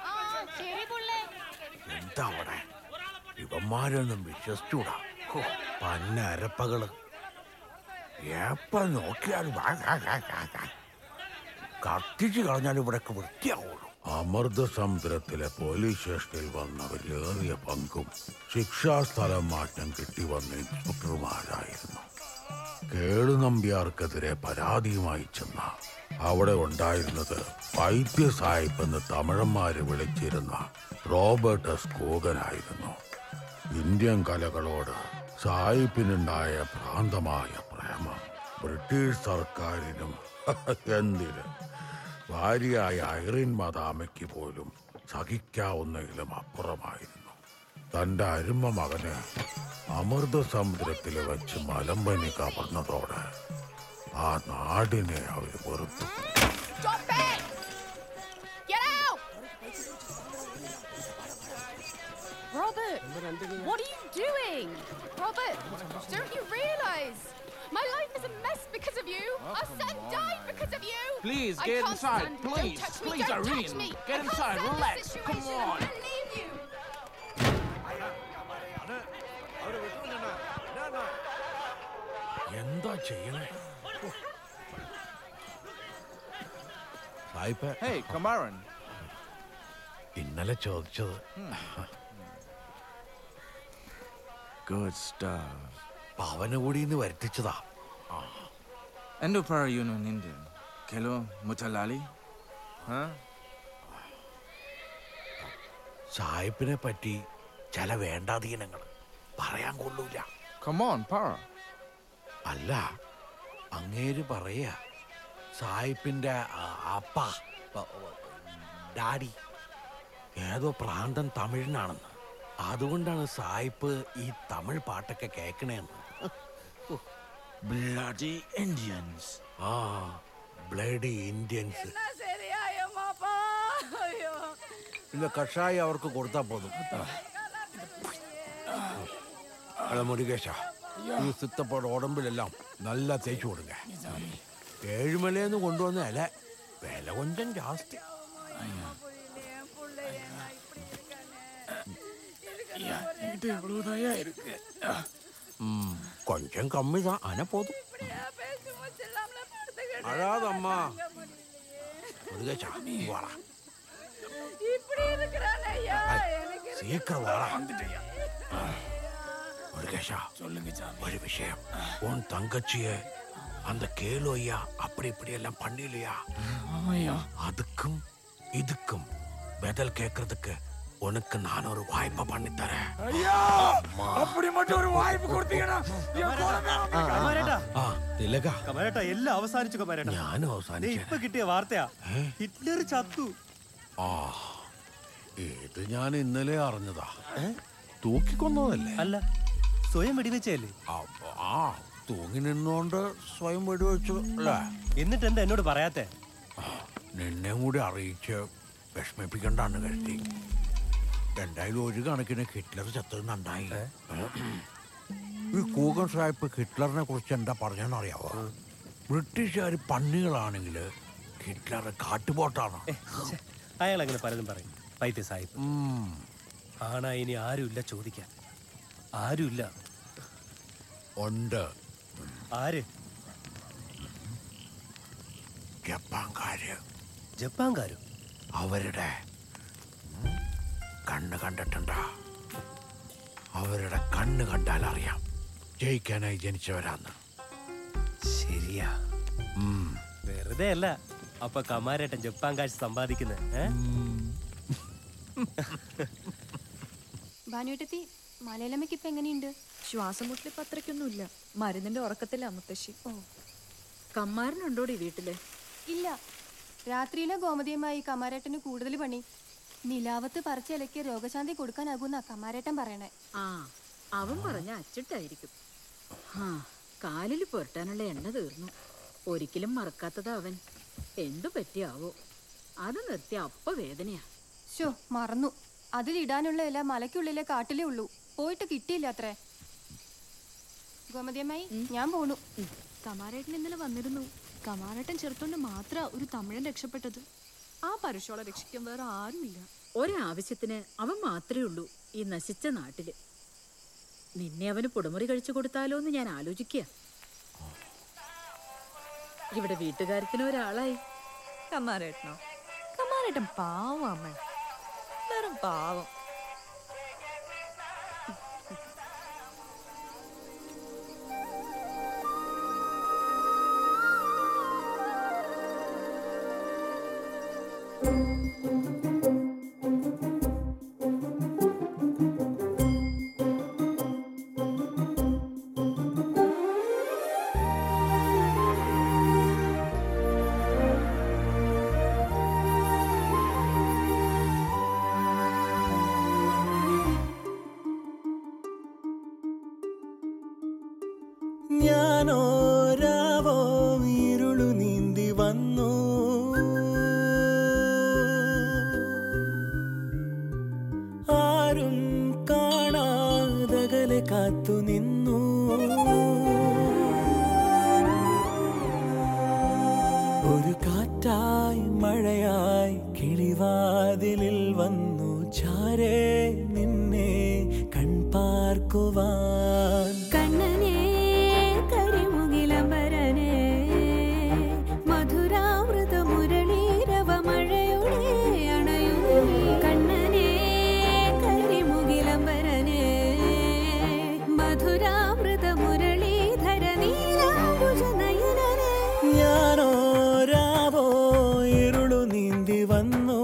എന്താ അവിടെ ഇവന്മാരൊന്നും വിശ്വസിച്ചൂടാ ഹോ, പന്ന അരപ്പകള് എപ്പ നോക്കിയാലും വാ, വാ, വാ, വാ, വാ. കത്തിച്ച് കളഞ്ഞാലും ഇവിടൊക്കെ വൃത്തിയാവുള്ളൂ അമൃതസമുദ്രത്തിലെ പോലീസ് സ്റ്റേഷനിൽ വന്നവരിലേറിയ പങ്കും ശിക്ഷാസ്ഥലം മാറ്റം കിട്ടി വന്ന ഇൻസ്പെക്ടർമാരായിരുന്നു കേളുനമ്പ്യാർക്കെതിരെ പരാതിയുമായി ചെന്ന അവിടെ ഉണ്ടായിരുന്നത് വൈദ്യസാഹിബ് എന്ന് തമിഴന്മാര് വിളിച്ചിരുന്ന റോബർട്ട് എസ് കൂഗനായിരുന്നു ഇന്ത്യൻ കലകളോട് സായിപ്പിനുണ്ടായ ഭ്രാന്തമായ പ്രേമം ബ്രിട്ടീഷ് സർക്കാരിനും എന്തിന് ഭാര്യയായ ഐറിൻ മദാമയ്ക്ക് പോലും സഹിക്കാവുന്നതിലും അപ്പുറമായിരുന്നു തന്റെ അരുമ മകന് അമൃതസമുദ്രത്തിൽ വെച്ച് മലമ്പനി കവർന്നതോടെ ആ നാടിനെ അവർ വെറുത്തു Stop it! Get out! Robert, what are you doing? Robert, don't you realize? My life is a mess because of you. Our son died because of you. Please, I get can't inside. stand it. Please, don't touch me. please, don't touch Irene. me. Get I can't inside. stand this Relax. Come situation. on. I'll leave you. എന്താ ചെയ്യണേ സായിപ്പ് Hey, Kamaran. ഇന്നലെ ചോദിച്ചത് Good stuff. പവന കൂടി ഇന്ന് വരുത്തിച്ചതാ Endo para yun ng Indian. Kelo mutalali? Huh? സായിപ്പിനെ പറ്റി ചില വേണ്ടാധീനങ്ങൾ പറയാൻ കൊള്ളൂല Come on, para. അല്ല അങ്ങേര് പറയാ സായിപ്പിന്റെ ആ, അപ്പ പ- ഡാഡി ഏതോ പ്രാന്തൻ തമിഴിനാണെന്ന് അതുകൊണ്ടാണ് സായിപ്പ് ഈ തമിഴ് പാട്ടൊക്കെ കേൾക്കണേന്ന് Bloody Indians. ആ ബ്ലഡി ഇന്ത്യൻസ് ഇല്ല കഷായം അവർക്ക് കൊടുത്താൽ പോതും അല്ല മുരുകേശ ഈ സിത്തപ്പാട് ഉടമ്പിലെല്ലാം നല്ല തേച്ചു കൊടുക്ക ഏഴുമലയെന്ന് കൊണ്ടുവന്ന ഇല വില കൊഞ്ചം ജാസ്തി என்கிட்ட எவ்வளவு தயா இருக்கு ഉം, കൊഞ്ചം കമ്മിതാ അന പോതും അഴാതമ്മ മുരുകേശ വാടാ இப்படி இருக்கிறான் ஐயா எனக்கு சீக்கிரம் வாடா முருகேஷா சொல்லுங்க சாமி ஒரு விஷயம் உன் தங்கச்சிய அந்த கேலு ஐயா அப்படி இப்படி எல்லாம் பண்ணலையா ஆமாய்யா அதுக்கும் இதுக்கும் பதில் கேட்கறதுக்கு உனக்கு நான் ஒரு வாய்ப்பை பண்ணி தரேன் ஐயா அப்படி மட்டும் ஒரு வாய்ப்பு கொடுத்தீங்கன்னா என் குழந்தை കമാരേട്ടാ ആ തിലക കമാരേട്ടാ എല്ലാം അവസാനിച്ചു കമാരേട്ടാ ഞാനും ദേ, അവസാനിച്ചു ഇപ്പൊ കിട്ടിയ വാർത്തയാ ഹിറ്റ്ലർ ചത്തു ആ ഇത് ഞാൻ ഇന്നലെ അറിഞ്ഞതാ തൂക്കിക്കൊന്നതല്ലേ അല്ല സ്വയം വെടിവെച്ചല്ലേ ആ തൂങ്ങി നിന്നുകൊണ്ട് സ്വയം വെടിവെച്ചു അല്ലേ എന്നിട്ട് എന്താ എന്നോട് പറയാത്തെ നിന്നെ കൂടി അറിയിച്ച് വിഷമിപ്പിക്കണ്ടാന്ന് കരുതി എന്തായാലും ഒരു കണക്കിന് ഹിറ്റ്ലർ ചത്തത് നന്നായി ഈ കൂകൻ സാഹിബ് ഹിറ്റ്ലറിനെ കുറിച്ച് എന്താ പറഞ്ഞെന്നറിയാവോ ബ്രിട്ടീഷുകാർ പന്നികളാണെങ്കിൽ ഹിറ്റ്ലർ കാട്ടുപോട്ടാണ് അയാൾ അങ്ങനെ പലതും പറയും വൈദ്യ സാഹിബ് ആണാ ഇനി ആരുമില്ല ചോദിക്കാൻ ആരുമില്ല ഉണ്ട് ആര് ജപ്പാൻകാര് ജപ്പാൻകാരും അവരുടെ ഉം, കണ്ണ് കണ്ടിട്ടുണ്ടോ അവരുടെ കണ്ണ് കണ്ടാൽ അറിയാം ജയിക്കാനായി ജനിച്ചവരാന്ന് ശരിയാ ഉം. വെറുതെ അല്ല അപ്പൊ കമാരേട്ടൻ ജപ്പാൻ കാശ് സമ്പാദിക്കുന്നത് ഏ? ഭാനുവേട്ടത്തി മലയാളമ്മയ്ക്ക് ഇപ്പൊ എങ്ങനെയുണ്ട് ശ്വാസം മുട്ടലിപ്പോ അത്രയ്ക്കൊന്നുമില്ല മരുന്നിന്റെ ഉറക്കത്തില്ല മുത്തശ്ശി ഓ കമ്മാരനുണ്ടോടി വീട്ടില് ഇല്ല രാത്രിയിലെ ഗോമതിയുമായി കമാരേട്ടന് കൂടുതൽ പണി നിലാവത്ത് പറിച്ചിലയ്ക്ക് രോഗശാന്തി കൊടുക്കാനാകുന്ന കമാരേട്ടൻ പറയണേ ആ അവൻ പറഞ്ഞ അച്ചിട്ടായിരിക്കും ആ കാലിൽ പുരട്ടാനുള്ള എണ്ണ തീർന്നു ഒരിക്കലും മറക്കാത്തത് അവൻ എന്തു പറ്റിയാവോ അത് നിർത്തി അപ്പ വേദനയാ ഷോ മറന്നു അതിലിടാനുള്ള ഇല മലയ്ക്കുള്ളിലെ കാട്ടിലേ ഉള്ളൂ പോയിട്ട് കിട്ടിയില്ല അത്രേ ഗോമതിയമ്മായി ഞാൻ പോണു കമാരേട്ടൻ ഇന്നലെ വന്നിരുന്നു കമാരേട്ടൻ ചെറുത്തോണ്ട് മാത്ര ഒരു തമിഴൻ രക്ഷപ്പെട്ടത് ആ പരുഷോളെ രക്ഷിക്കാൻ വേറെ ആരുമില്ല ഒരാവശ്യത്തിന് അവൻ മാത്രമേ ഉള്ളൂ ഈ നശിച്ച നാട്ടില് നിന്നെ അവന് പുടമുറി കഴിച്ചു കൊടുത്താലോ എന്ന് ഞാൻ ആലോചിക്കുക ഇവിടെ വീട്ടുകാര്യത്തിന് ഒരാളായി കമാരേട്ടനോ കമാരേട്ടൻ പാവം അമ്മ വെറും പാവം ഞാനോരാവോ ഇരുളു നീന്തി വന്നു ആരും കാണാതകലെ കാത്തു നിന്നു ഒരു കാറ്റായി മഴയായി കിളിവാതിലിൽ വന്നു ചാരേ നിന്നെ കൺപാർക്കുവാൻ കണ്ണനേ കരിമുകിലംബരനേ മധുരാമൃത മുരളീരവ മഴയുടെ അണയുന്നേ കണ്ണനേ കരിമുകിലംബരനേ മധുരാമൃത മുരളീധര നീലാംബുജ നയനനേ ഞാനോരാവോ ഇരുളു നീന്തി വന്നു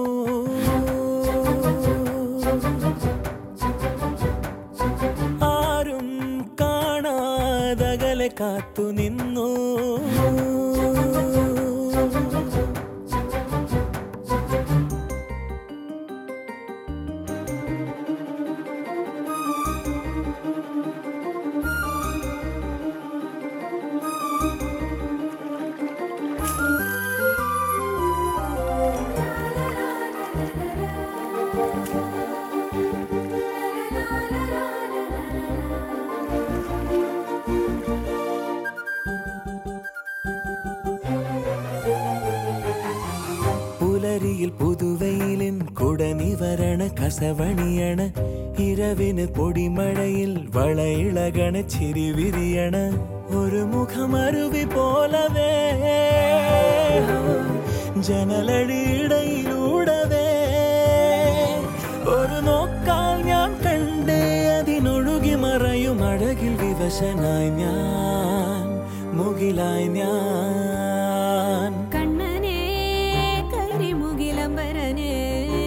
ആരും കാണാതകലെ കാത്തു നിന്നു പുലരിയിൽ പുതുവെയിലിൻ കുടനിവരണ കസവണിയണ ഇരവിന് പൊടിമഴയിൽ വളയിളകണ ചിരിവിരിയണ ഒരു മുഖമരുവി പോലവേ ജനലഴിയിടയിലൂടവേ ഒരു നോക്കാൽ ഞാൻ കണ്ട് അതിനൊഴുകി മറയും അഴകിൽ വിവശനായി ഞാൻ മുകിലായി ഞാൻ കണ്ണനേ കരിമുകിലംബരനേ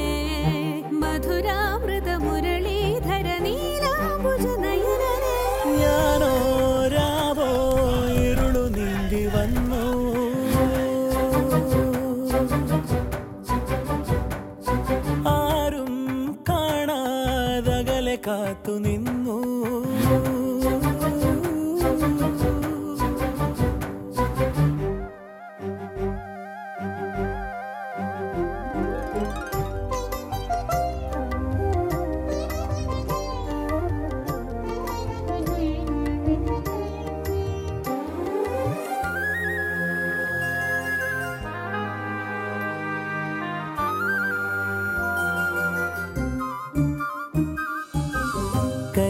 മധുരാമൃത മുരളീധര നീലാംബുജ നയനനേ ഞാനോരാവോ ഇരുളു നീന്തി വന്നു ആരും കാണാതകലെ കാത്തു നിന്നു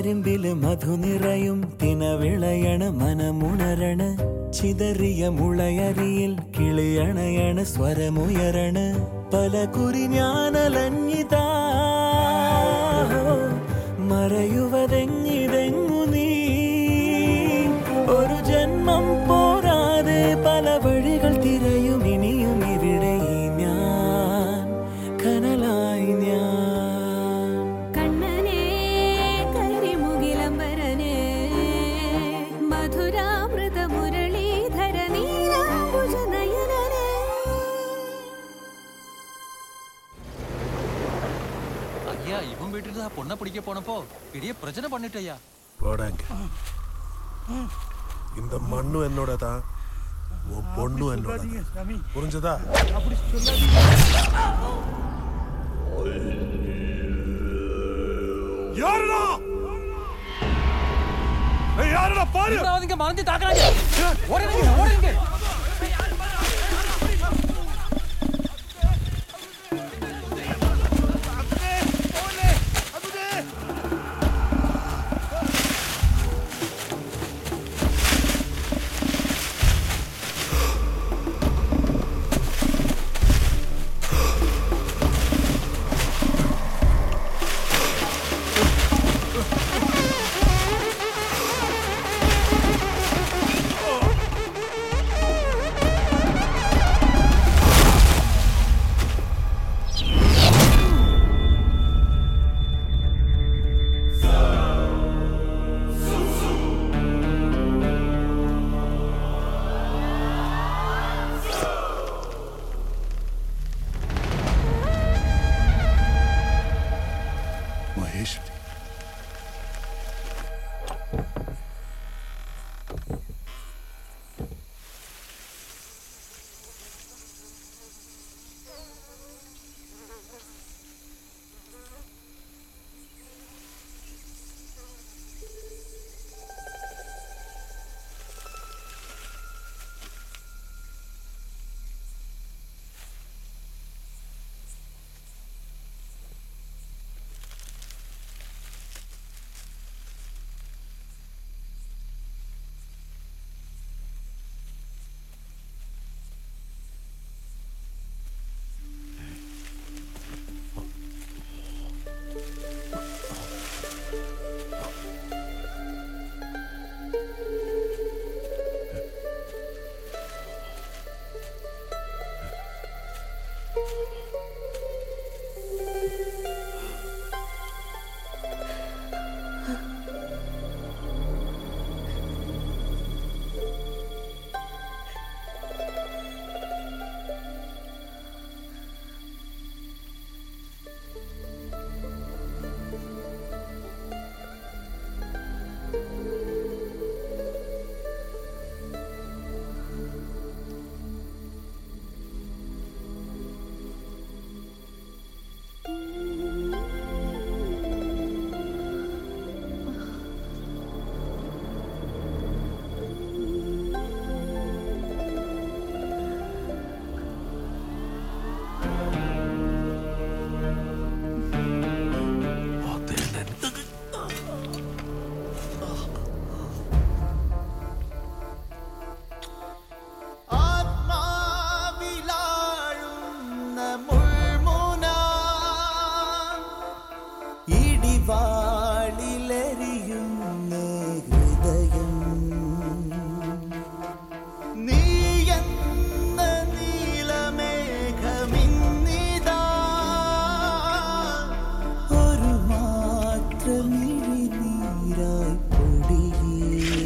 തരിമ്പില് മധു നിറയും തിനവിളയണ് മനമുണരണ് ചിതറിയ മുളയരിയിൽ കിളിയണയണ് സ്വരമുയരണ് പല കുരി ഞാനലഞ്ഞിതാ മറയുവതെങ്ങിതെങ്ങു നീ ഒരു ജന്മം പോരാതെ പല വഴികൾ തിരയും ഇനിയും ഇവിടെ ഈ ഞാൻ കനലായി ഞാൻ കണ്ണനേ കരിമുകിലംബരനേ മധുരാമൃത മുരളീധര നീലാംബുജ നയനനേ ஐயா இவன் வீட்டுக்கு தான் பொண்ணை பிடிக்க போனப்போ பெரிய பிரச்சனை பண்ணிட்டு ஐயா போடாங்க இந்த மண்ணும் என்னோட தான் உன் பொண்ணும் என்னோட புரிஞ்சதா யாருடா ஏய், யாருடா பாரு தீவிரவாதிங்க மறைஞ்சு தாக்குறாங்க ஓடுங்க ஓடுங்க മഹേശ്വരി ആത്മാവിലാഴുന്ന മുൾമുന ഇടിവാളിലെറിയുന്ന ഹൃദയം നീ എന്ന നീലമേഘമിന്നിതാ ഒരു മാത്രമിഴിനീരായി പൊടിയേ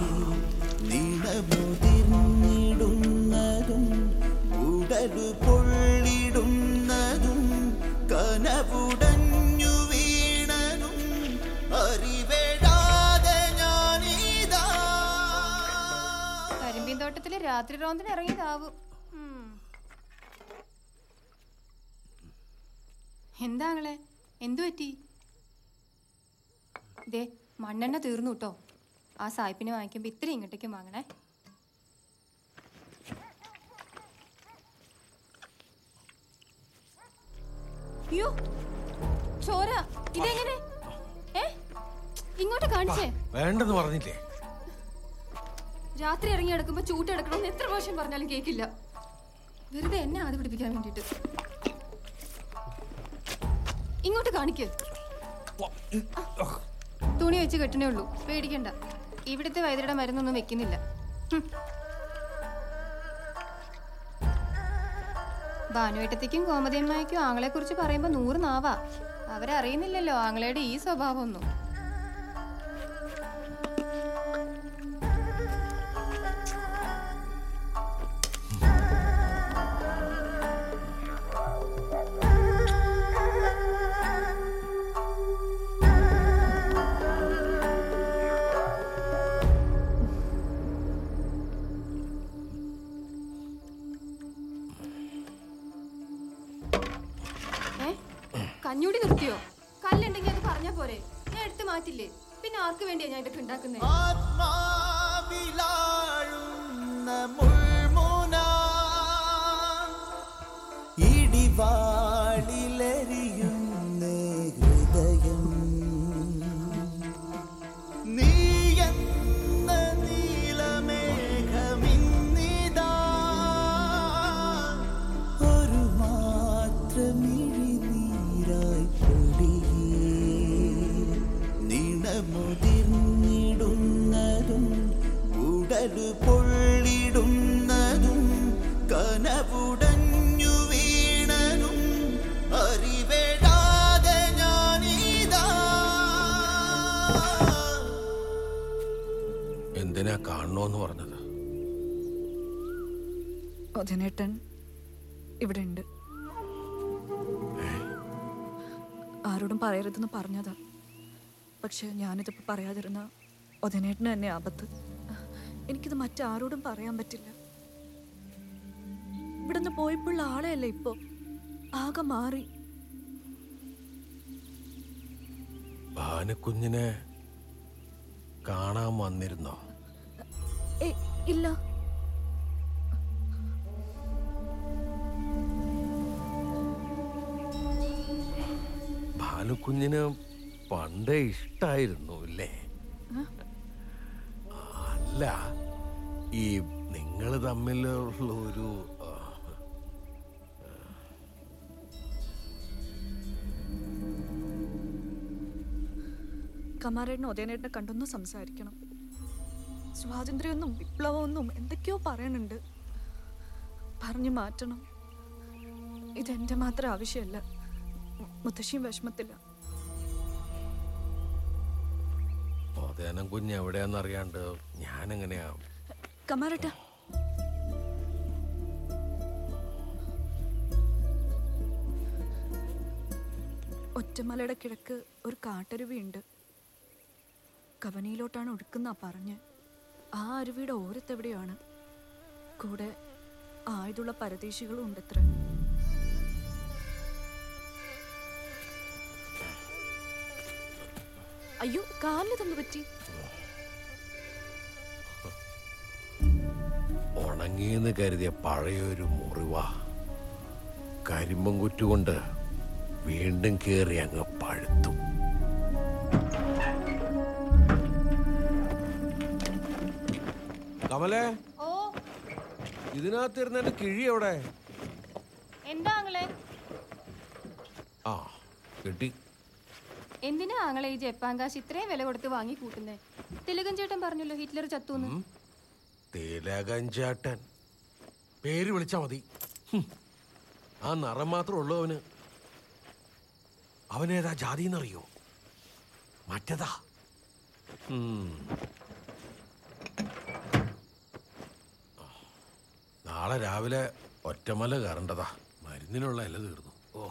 നീളമുതിർന്നിടുന്നതും ഉടലു പൊള്ളിടുന്നതും കനവുടഞ്ഞു വീണതും അറിവേടാതെ ഞാനീതാ കരിമ്പീൻ തോട്ടത്തില് രാത്രി റോന്തിന് ഇറങ്ങിയതാവും ഉം. എന്താ ആങ്ങളെ എന്തു പറ്റി ദേ മണ്ണെണ്ണ തീർന്നു കേട്ടോ ആ സായിപ്പിനെ വാങ്ങിക്കുമ്പോ ഇത്തിരി ഇങ്ങോട്ടേക്കും വാങ്ങണേ അയ്യോ ചോര ഇതെങ്ങനെ ഏ ഇങ്ങോട്ട് കാണിച്ചേ വേണ്ടെന്ന് പറഞ്ഞില്ലേ രാത്രി ഇറങ്ങി നടക്കുമ്പോ ചൂട്ടെടുക്കണമെന്ന് എത്ര പ്രാവശ്യം പറഞ്ഞാലും കേക്കില്ല വെറുതെ എന്നെ ആദ്യ പിടിപ്പിക്കാൻ വേണ്ടിട്ട് ഇങ്ങോട്ട് കാണിക്ക് തുണി വെച്ച് കെട്ടണേ ഉള്ളൂ പേടിക്കണ്ട ഇവിടുത്തെ വൈദ്യരുടെ മരുന്നൊന്നും വെക്കുന്നില്ല ഹും. ഭാനുവേട്ടത്തേക്കും കോമതിയമ്മയ്ക്കും ആങ്ങളെ കുറിച്ച് പറയുമ്പോ നൂറ് നാവാ അവരറിയുന്നില്ലല്ലോ ആങ്ങളയുടെ ഈ സ്വഭാവം ഒന്നും ഏ കഞ്ഞൂടി നിർത്തിയോ കല്ലുണ്ടെങ്കിൽ അത് പറഞ്ഞാ പോരെ ഞാൻ എടുത്ത് മാറ്റില്ലേ പിന്നെ ആർക്ക് വേണ്ടിയാ ഞാൻ ഇതൊക്കെ ഉണ്ടാക്കുന്നത് ആത്മാവിലാഴുന്ന മുൾമുന ഇടിവാളിലെറിയുന്ന ഹൃദയം നീ എന്ന നീലമേഘമിന്നിതാ ഒരു മാത്രമിഴിനീരായി പൊടിയേ നിണമുതിർന്നിടുന്നതും ഉടലു പൊള്ളിടുന്നതും കനവുടഞ്ഞു വീണനും അറിവേടാതെ ഞാനീതാ എന്തിനാ കാണണോന്ന് പറഞ്ഞത് ഒതനേട്ടൻ ഇവിടെ ഉണ്ട് ആരോടും പറയരുതെന്ന് പറഞ്ഞതാ പക്ഷെ ഞാനിതിപ്പോൾ പറയാതിരുന്ന ഒതനേട്ടന് തന്നെ ആപത്ത് എനിക്കിത് മറ്റാരോടും പറയാൻ പറ്റില്ല ഇവിടുന്ന് പോയപ്പോഴുള്ള ആളെയല്ല ഇപ്പോ ആകെ മാറി ഭാനുക്കുഞ്ഞിനെ കാണാൻ വന്നിരുന്നോ ഏ ഇല്ല ഭാനുക്കുഞ്ഞിന് പണ്ടേ ഇഷ്ടായിരുന്നു അല്ലേ അല്ല ഈ നിങ്ങൾ തമ്മിലുള്ള ഒരു ആ, കമാരേട്ടനും ഒതേനേട്ടനെ കണ്ടൊന്ന് സംസാരിക്കണം സ്വാതന്ത്ര്യമൊന്നും വിപ്ലവമൊന്നും എന്തൊക്കെയോ പറയണുണ്ട് പറഞ്ഞു മാറ്റണം ഇതെന്റെ മാത്രം ആവശ്യമല്ല മു- മുത്തശ്ശിയും വിഷമത്തില്ല ഓതേനം കുഞ്ഞ് എവിടെയാന്നറിയാണ്ട് ഞാനെങ്ങനെയാ കമാരേട്ട ഒറ്റമലയുടെ കിഴക്ക് ഒരു കാട്ടരുവിയുണ്ട് കവനിയിലോട്ടാണ് ഒഴുക്കുന്ന പറഞ്ഞ് ആ അരുവിയുടെ ഓരത്തെവിടെയാണ് കൂടെ ആയുധുള്ള പരദേശികളും ഉണ്ടത്ര അയ്യോ കാലിന് തന്നു പറ്റി ഉണങ്ങിയെന്ന് കരുതിയ പഴയൊരു മുറിവാ കരിമ്പം കുറ്റുകൊണ്ട് വീണ്ടും കേറി അങ്ങ് പഴുത്തു കമലേ ഓ ഇതിനകത്തിരുന്നെ കിഴി എവിടെ എന്താ ആങ്ങളെ ആ കിട്ടി എന്തിനാ ആങ്ങളെ ഈ ജപ്പാൻ കാശ് ഇത്രയും വില കൊടുത്ത് വാങ്ങി കൂട്ടുന്നേ തിലകൻ ചേട്ടൻ പറഞ്ഞല്ലോ ഹിറ്റ്ലർ ചത്തൂന്ന് തിലകഞ്ചാട്ടൻ പേര് വിളിച്ചാ മതി ഹും. ആ നിറം മാത്രം ഉള്ളൂ അവന് അവനേതാ ജാതി എന്നറിയോ മറ്റതാ ഉം. നാളെ രാവിലെ ഒറ്റമല കയറേണ്ടതാ മരുന്നിനുള്ള ഇല തീർന്നു ഓ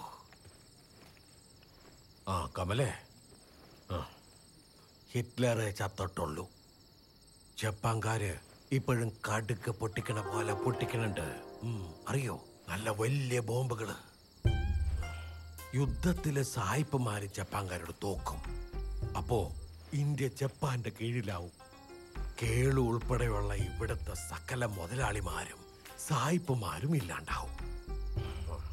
ആ കമലേ ആ ഹിറ്റ്ലർ ചത്തോട്ടുള്ളൂ ജപ്പാൻകാര് ഇപ്പോഴും കടുക്ക് പൊട്ടിക്കണ പോലെ പൊട്ടിക്കണുണ്ട് ഉം, അറിയോ നല്ല വലിയ ബോംബുകള് യുദ്ധത്തില് സായിപ്പുമാര് ജപ്പാൻകാരോട് തോക്കും അപ്പോ ഇന്ത്യ ജപ്പാന്റെ കീഴിലാവും കേളു ഉൾപ്പെടെയുള്ള ഇവിടുത്തെ സകല മുതലാളിമാരും സായിപ്പുമാരും ഇല്ലാണ്ടാവും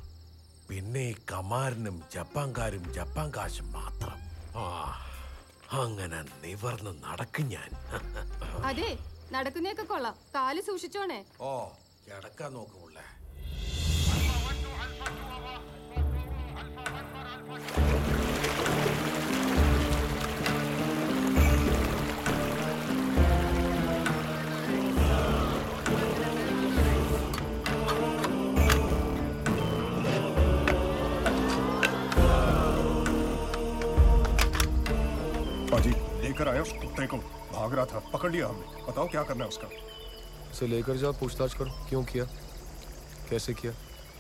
പിന്നെ ഈ കമാരനും ജപ്പാൻകാരും ജപ്പാൻ കാശും മാത്രം ആ അങ്ങനെ നിവർന്ന് നടക്കും ഞാൻ അതെ നടക്കുന്നേക്കെ കൊള്ളാം കാല് സൂക്ഷിച്ചോണേ ഓ കിടക്കാൻ നോക്കുമുള്ളേ पाजी लेकर आया उस कुत्ते को भाग रहा था पकड़ लिया हमने बताओ क्या करना है उसका उसे लेकर जाओ पूछताछ करो क्यों किया कैसे किया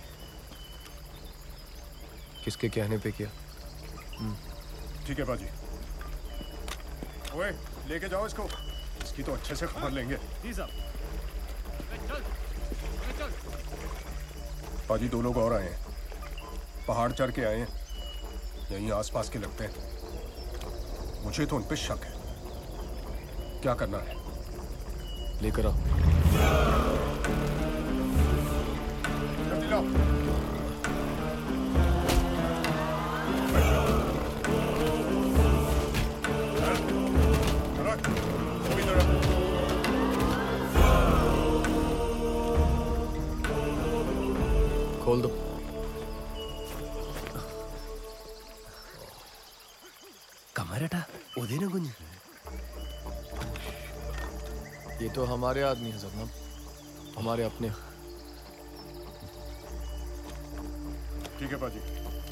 किसके कहने पे किया हम्म, ठीक है बाजी ओए लेके जाओ इसको इसकी तो अच्छे से खबर लेंगे पाजी दो लोग और आए हैं पहाड़ चढ़ के आए हैं यहीं आसपास के लगते हैं मुझे तो उन पे शक है क्या करना है लेकर आओ जल्दी लाओ चलो, वो इधर आ। खोल दो കമാരേട്ടാ ഉദയനും കുഞ്ഞ് ये तो हमारे आदमी है सबनम हमारे अपने ठीक है बाजी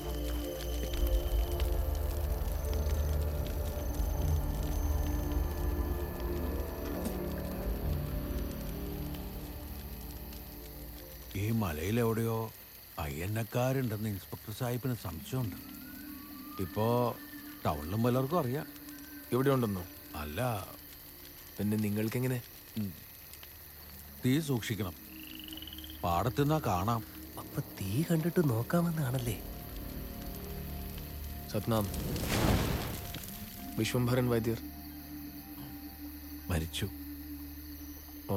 ഈ മലയിലെവിടെയോ അയ്യന്നക്കാരുണ്ടെന്ന് ഇൻസ്പെക്ടർ സാഹിബിന് സംശയമുണ്ട് ഇപ്പോ ടൗണിലും പലർക്കും അറിയാം ഇവിടെ ഉണ്ടെന്നോ അല്ല പിന്നെ നിങ്ങൾക്കെങ്ങനെ തീ സൂക്ഷിക്കണം പാടത്തുനിന്നാ കാണാം അപ്പൊ തീ കണ്ടിട്ട് നോക്കാമെന്നാണല്ലേ സത്നാം വിശ്വംഭരൻ വൈദ്യർ മരിച്ചു ഓ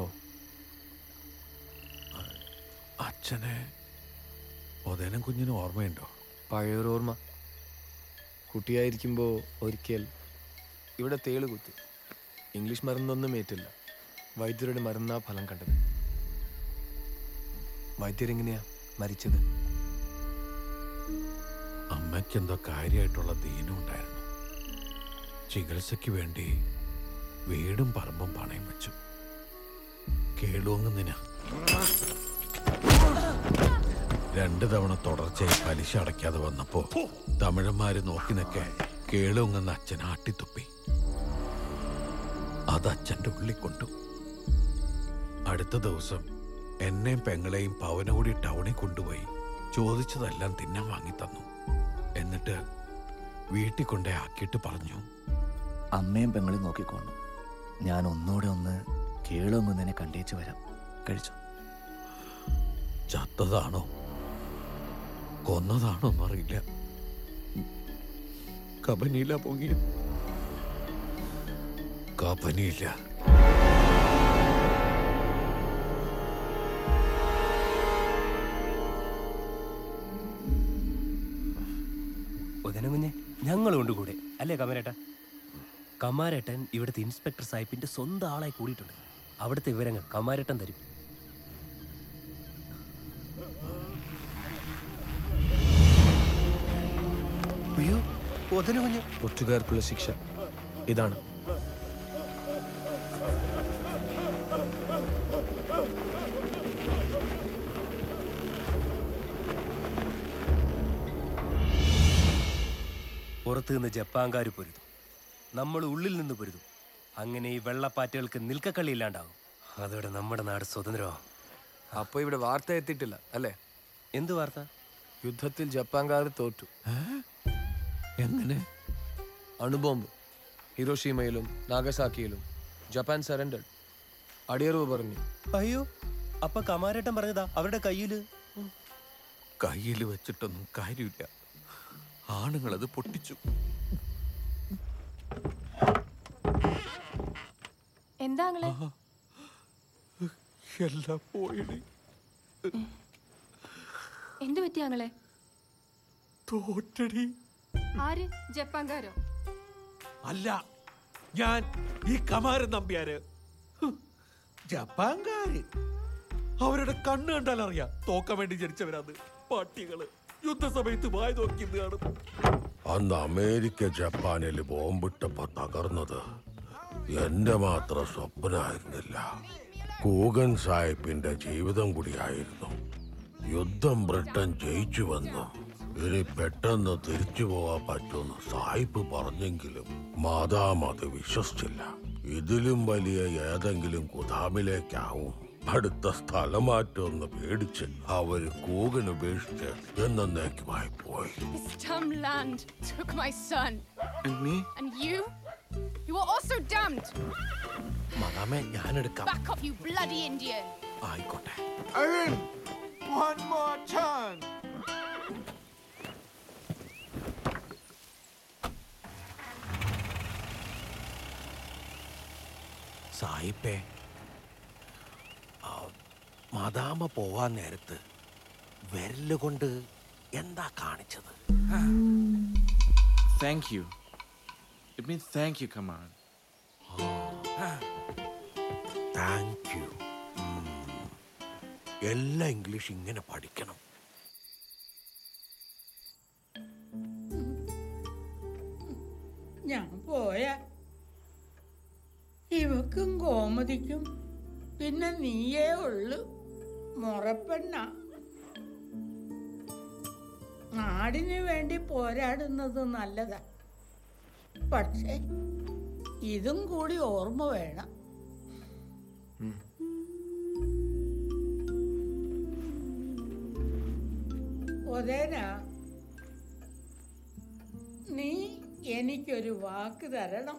അച്ഛനെ ഉദയനം കുഞ്ഞിന് ഓർമ്മയുണ്ടോ പഴയൊരു ഓർമ്മ കുട്ടിയായിരിക്കുമ്പോൾ ഒരിക്കൽ ഇവിടെ തേള് കുത്തി ഇംഗ്ലീഷ് മരുന്നൊന്നും ഏറ്റില്ല വൈദ്യരുടെ മരുന്നാ ഫലം കണ്ടത് വൈദ്യരെങ്ങനെയാ മരിച്ചത് അമ്മയ്ക്ക് എന്തോ കാര്യമായിട്ടുള്ള ദീനം ഉണ്ടായിരുന്നു ചികിത്സയ്ക്ക് വേണ്ടി വീടും പറമ്പും പണയം വെച്ചു കേളുവങ്ങുന്നതിന് രണ്ടു തവണ തുടർച്ചയായി പലിശ അടയ്ക്കാതെ വന്നപ്പോ തമിഴന്മാര് നോക്കി നിൽക്കെ കേളുങ്ങുന്ന അച്ഛൻ ആട്ടിത്തുപ്പി അത് അച്ഛൻ്റെ ഉള്ളിൽ കൊണ്ടു അടുത്ത ദിവസം എന്നെയും പെങ്ങളെയും പവനോടി ടൗണിൽ കൊണ്ടുപോയി ചോദിച്ചതെല്ലാം തിന്നാൻ വാങ്ങി തന്നു എന്നിട്ട് വീട്ടിൽ കൊണ്ടേ ആക്കിയിട്ട് പറഞ്ഞു അമ്മയും പെങ്ങളും നോക്കിക്കോണം ഞാൻ ഒന്നുകൂടെ ഒന്ന് കേളൊങ്ങുന്നതിനെ കണ്ടേച്ച് വരാം കഴിച്ചു ചത്തതാണോ കൊന്നതാണോ എന്നറിയില്ല കബനിയില പൊങ്ങിയത് കബനിയില്ല ഉദയനും കുഞ്ഞെ ഞങ്ങളും ഉണ്ട് കൂടെ അല്ലേ കമാരേട്ടാ കമാരേട്ടൻ ഇവിടുത്തെ ഇൻസ്പെക്ടർ സാഹിബിന്റെ സ്വന്തം ആളായി കൂടിയിട്ടുണ്ട് അവിടുത്തെ വിവരങ്ങൾ കമാരേട്ടൻ തരും അയ്യോ ഒറ്റുകാർക്കുള്ള ശിക്ഷ ഇതാണ് പുറത്തു നിന്ന് ജപ്പാൻകാർ പൊരുതും നമ്മൾ ഉള്ളിൽ നിന്ന് പൊരുതും അങ്ങനെ ഈ വെള്ളപ്പാറ്റുകൾക്ക് നിൽക്കക്കള്ളി ഇല്ലാണ്ടാവും അതോടെ നമ്മുടെ നാട് സ്വതന്ത്രമാവും അപ്പൊ ഇവിടെ വാർത്ത എത്തിയിട്ടില്ല അല്ലേ എന്ത് വാർത്ത യുദ്ധത്തിൽ ജപ്പാൻകാർ തോറ്റു എങ്ങനെ അണുബോംബ് ഹിരോഷിമയിലും നാഗസാക്കിയിലും ജപ്പാൻ സറണ്ടർ അടിയറവ് പറഞ്ഞു അയ്യോ അപ്പൊ കമാരേട്ടൻ പറഞ്ഞതാ അവരുടെ കയ്യില് കയ്യിൽ വെച്ചിട്ടൊന്നും കാര്യമില്ല ആണുങ്ങളത് പൊട്ടിച്ചു എന്താ ആങ്ങളെ എല്ലാം പോയിടി എന്ത് പറ്റി ആങ്ങളെ തോറ്റടി ആര് ജപ്പാൻകാരോ അല്ല ഞാൻ ഈ കമാരൻ നമ്പ്യാര് ഹ്, ജപ്പാൻകാര് അവരുടെ കണ്ണ് കണ്ടാൽ അറിയാം തോക്കാൻ വേണ്ടി ജനിച്ചവരാന്ന് പട്ടികള് യുദ്ധസമയത്ത് വായ നോക്കിയത് കാണും അന്ന് അമേരിക്ക ജപ്പാനിൽ ബോംബിട്ടപ്പോ തകർന്നത് എന്റെ മാത്രം സ്വപ്നമായിരുന്നില്ല കൂഗൻ സാഹിബിന്റെ ജീവിതം കൂടിയായിരുന്നു യുദ്ധം ബ്രിട്ടൻ ജയിച്ചു വന്നു ഇനി പെട്ടെന്ന് തിരിച്ചു പോകാൻ പറ്റുമെന്ന് സാഹിബ് പറഞ്ഞെങ്കിലും മാതാം അത് വിശ്വസിച്ചില്ല ഇതിലും വലിയ ഏതെങ്കിലും കുതാമിലേക്കാവും അടുത്ത സ്ഥലമാറ്റമെന്ന് പേടിച്ച് അവര് കൂകൻ ഉപേക്ഷിച്ച് എന്നേക്കുമായി പോയി This dumb land took my son. And me? And you? You are also damned. മതാമേ ഞാനെടുക്കാം Back off, you bloody Indian. ആയിക്കോട്ടെ Arun, one more turn. സായിപ്പേ ആ, മദാമ പോവാൻ നേരത്ത് വിരല് കൊണ്ട് എന്താ കാണിച്ചത് Thank you. It means thank you, come on. Thank you എല്ലാ English ഇങ്ങനെ പഠിക്കണം ഞാൻ പോയ ഇവക്കും കോമതിക്കും പിന്നെ നീയേ ഉള്ളു മുറപ്പെണ്ണ നാടിന് വേണ്ടി പോരാടുന്നത് നല്ലതാ പക്ഷേ ഇതും കൂടി ഓർമ്മ വേണം ഒതേന നീ എനിക്കൊരു വാക്ക് തരണം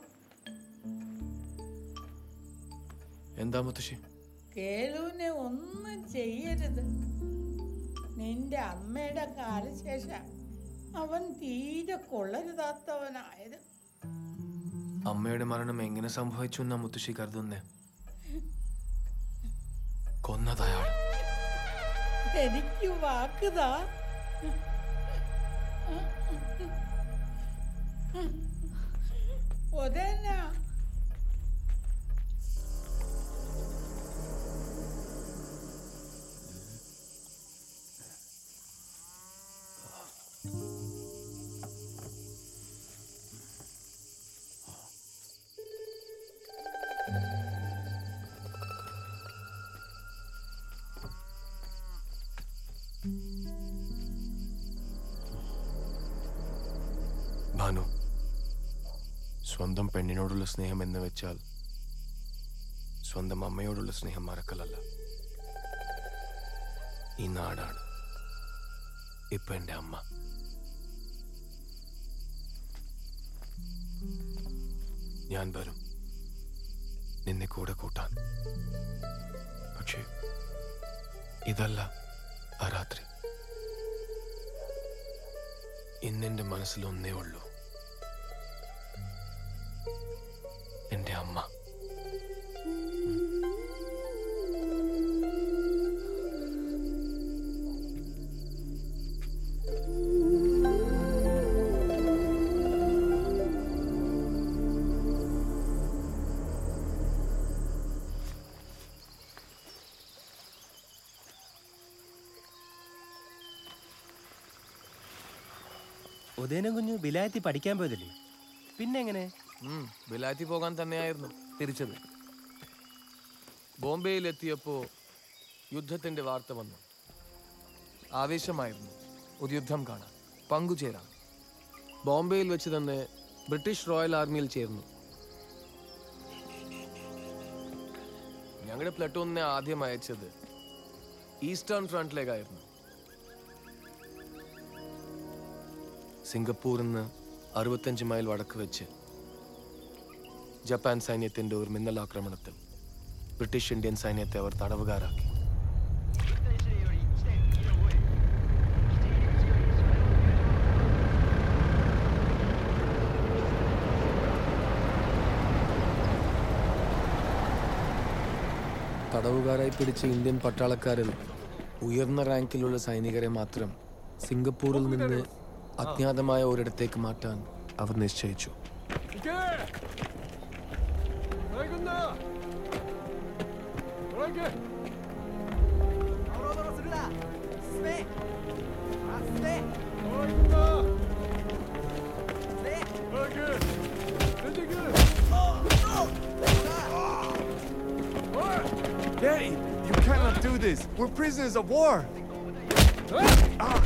എന്താ മുത്തശ്ശി കേളുവിനെ ഒന്നും ചെയ്യരുത് നിന്റെ അമ്മയുടെ കാലശേഷം അവൻ തീരെ കൊള്ളരുതാത്തവനായത് അമ്മയുടെ മരണം എങ്ങനെ സംഭവിച്ചു എന്നാ മുത്തശ്ശി കരുതുന്നേ കൊന്നതയാൾ എനിക്ക് വാക്കുതാ ഒതേന ഭാനു സ്വന്തം പെണ്ണിനോടുള്ള സ്നേഹം എന്ന് വെച്ചാൽ സ്വന്തം അമ്മയോടുള്ള സ്നേഹം മറക്കലല്ല ഈ നാടാണ് ഇപ്പൊ എന്റെ അമ്മ ഞാൻ വരും നിന്നെ കൂടെ കൂട്ടാൻ പക്ഷേ ഇതല്ല ആ രാത്രി ഇന്നെന്റെ മനസ്സിൽ ഒന്നേ ഉള്ളൂ എന്റെ അമ്മ ഉദയനം കുഞ്ഞു ബിലായത്തി പഠിക്കാൻ പോയതല്ലേ പിന്നെ എങ്ങനെ ഉം, ബിലാത്തി പോകാൻ തന്നെയായിരുന്നു തിരിച്ചത് ബോംബെയിൽ എത്തിയപ്പോ യുദ്ധത്തിന്റെ വാർത്ത വന്നു ആവേശമായിരുന്നു ഒരു യുദ്ധം കാണാൻ പങ്കുചേരാം ബോംബെയിൽ വെച്ച് തന്നെ ബ്രിട്ടീഷ് റോയൽ ആർമിയിൽ ചേർന്നു ഞങ്ങളുടെ പ്ലട്ടൂണിനെ ആദ്യം അയച്ചത് ഈസ്റ്റേൺ ഫ്രണ്ടിലേക്കായിരുന്നു സിംഗപ്പൂരിൽ നിന്ന് അറുപത്തഞ്ച് മൈൽ വടക്ക് വെച്ച് ജപ്പാൻ സൈന്യത്തിന്റെ ഒരു മിന്നലാക്രമണത്തിൽ ബ്രിട്ടീഷ് ഇന്ത്യൻ സൈന്യത്തെ അവർ തടവുകാരാക്കി തടവുകാരായി പിടിച്ച ഇന്ത്യൻ പട്ടാളക്കാരിൽ ഉയർന്ന റാങ്കിലുള്ള സൈനികരെ മാത്രം സിംഗപ്പൂരിൽ നിന്ന് അജ്ഞാതമായ ഒരിടത്തേക്ക് മാറ്റാൻ അവർ നിശ്ചയിച്ചു Brøygunde! Brøyge! Brøygunde! Brøyge! Daddy, you cannot do this. We're prisoners of war. Ah.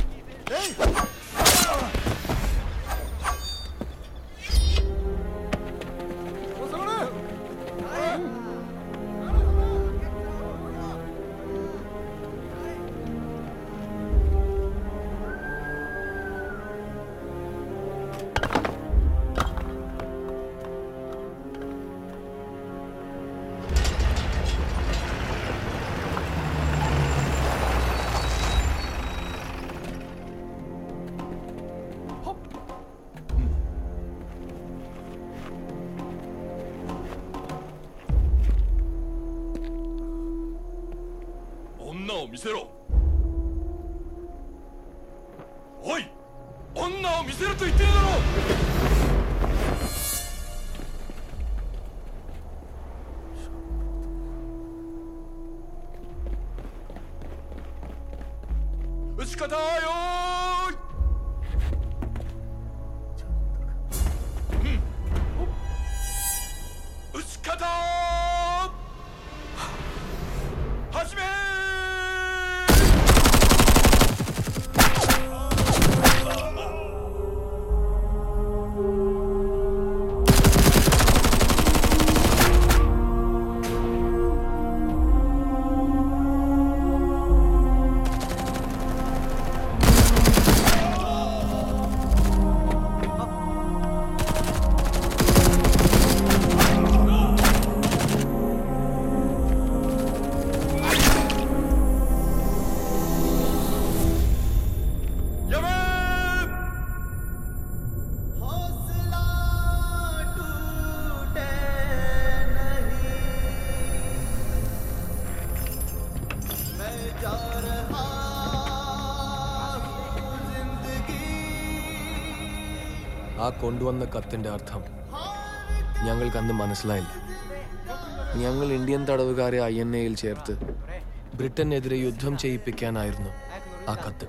女を見せろおい女を見せろと言ってるだろ撃ち方よーいうん撃ち方始めやめ ആ കൊണ്ടുവന്ന കത്തിന്റെ അർത്ഥം ഞങ്ങൾക്ക് അന്ന് മനസ്സിലായില്ല ഞങ്ങൾ ഇന്ത്യൻ തടവുകാരെ ഐ എൻ എയിൽ ചേർത്ത് ബ്രിട്ടനെതിരെ യുദ്ധം ചെയ്യിപ്പിക്കാനായിരുന്നു ആ കത്ത്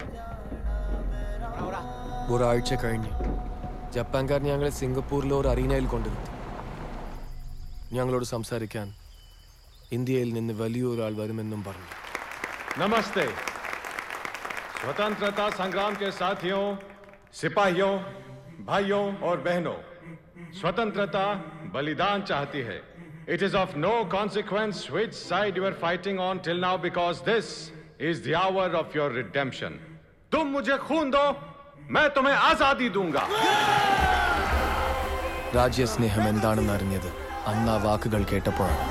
ഒരാഴ്ച കഴിഞ്ഞ് ജപ്പാൻകാർ ഞങ്ങളെ സിംഗപ്പൂരിലെ ഒരു അറീനയിൽ കൊണ്ടുവരുത്തി ഞങ്ങളോട് സംസാരിക്കാൻ ഇന്ത്യയിൽ നിന്ന് വലിയൊരാൾ വരുമെന്നും പറഞ്ഞു नमस्ते स्वतंत्रता संग्राम के साथियों सिपाहियों भाइयों और बहनों स्वतंत्रता बलिदान चाहती है it is of no consequence which side you are fighting on till now because this is the hour of your redemption तुम मुझे खून दो मैं तुम्हें आजादी दूंगा രാജ്യസ്നേഹം എന്താണെന്ന് അറിഞ്ഞത് അന്ന് ആ വാക്കുകൾ കേട്ടപ്പോഴാണ്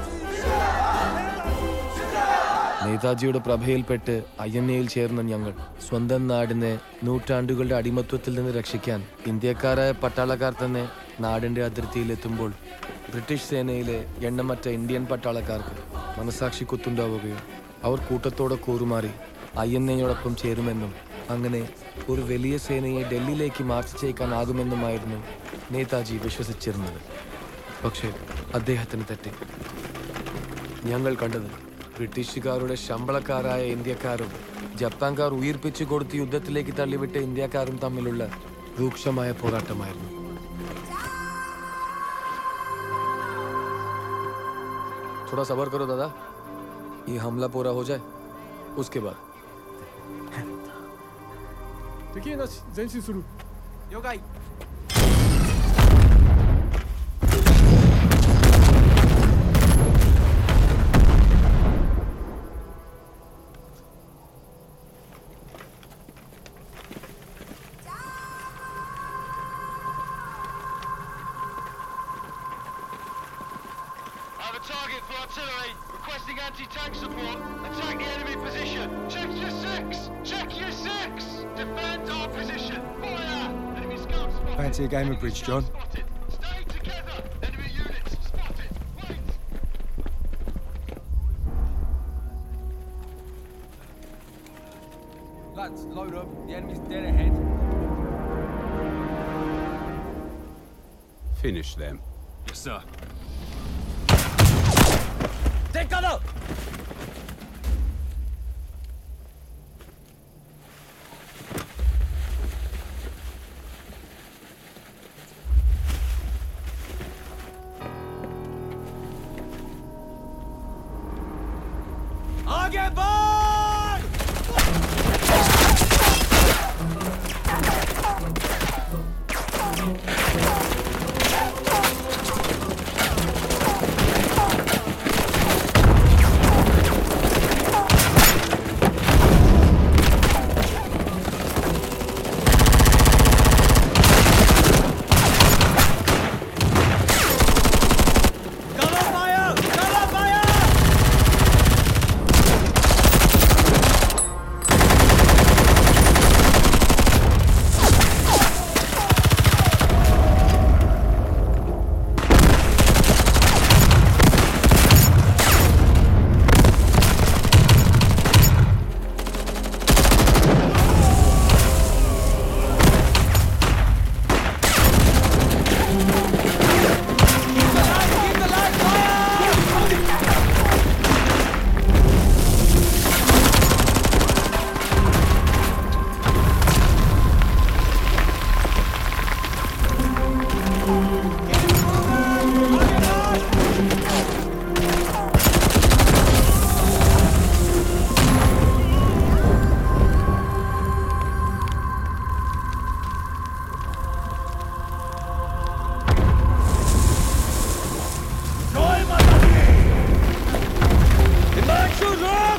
നേതാജിയുടെ പ്രഭയിൽപ്പെട്ട് ഐ എൻ എയിൽ ചേർന്ന ഞങ്ങൾ സ്വന്തം നാടിനെ നൂറ്റാണ്ടുകളുടെ അടിമത്വത്തിൽ നിന്ന് രക്ഷിക്കാൻ ഇന്ത്യക്കാരായ പട്ടാളക്കാർ തന്നെ നാടിന്റെ അതിർത്തിയിലെത്തുമ്പോൾ ബ്രിട്ടീഷ് സേനയിലെ എണ്ണമറ്റ ഇന്ത്യൻ പട്ടാളക്കാർക്ക് മനസാക്ഷി കുത്തുണ്ടാവുകയും അവർ കൂട്ടത്തോടെ കൂറുമാറി ഐ എൻ എയോടൊപ്പം ചേരുമെന്നും അങ്ങനെ ഒരു വലിയ സേനയെ ഡൽഹിയിലേക്ക് മാർച്ച് ചെയ്യിക്കാനാകുമെന്നുമായിരുന്നു നേതാജി വിശ്വസിച്ചിരുന്നത് പക്ഷേ അദ്ദേഹത്തിന് തെറ്റി ഞങ്ങൾ കണ്ടത് ബ്രിട്ടീഷുകാരുടെ ശമ്പളക്കാരായ ഇന്ത്യക്കാരും ജപ്പാൻകാർ ഉയർപ്പിച്ചു കൊടുത്ത് യുദ്ധത്തിലേക്ക് തള്ളിവിട്ട ഇന്ത്യക്കാരും തമ്മിലുള്ള രൂക്ഷമായ പോരാട്ടമായിരുന്നു थोड़ा सबर करो दादा ये हमला पूरा हो जाए उसके बाद 敵なし前進する了解 I have a target for artillery, requesting anti-tank support. Attack the enemy position. Check your six! Check your six! Defend our position. Fire! Enemy scout spotted. Fancy a game of bridge, John? Stay together. Enemy units spotted. Wait! Lads, load up. The enemy's dead ahead. Finish them. Yes, sir. Take cover! आगे बढ़ Cover fire! Cover fire! Himanshu, look!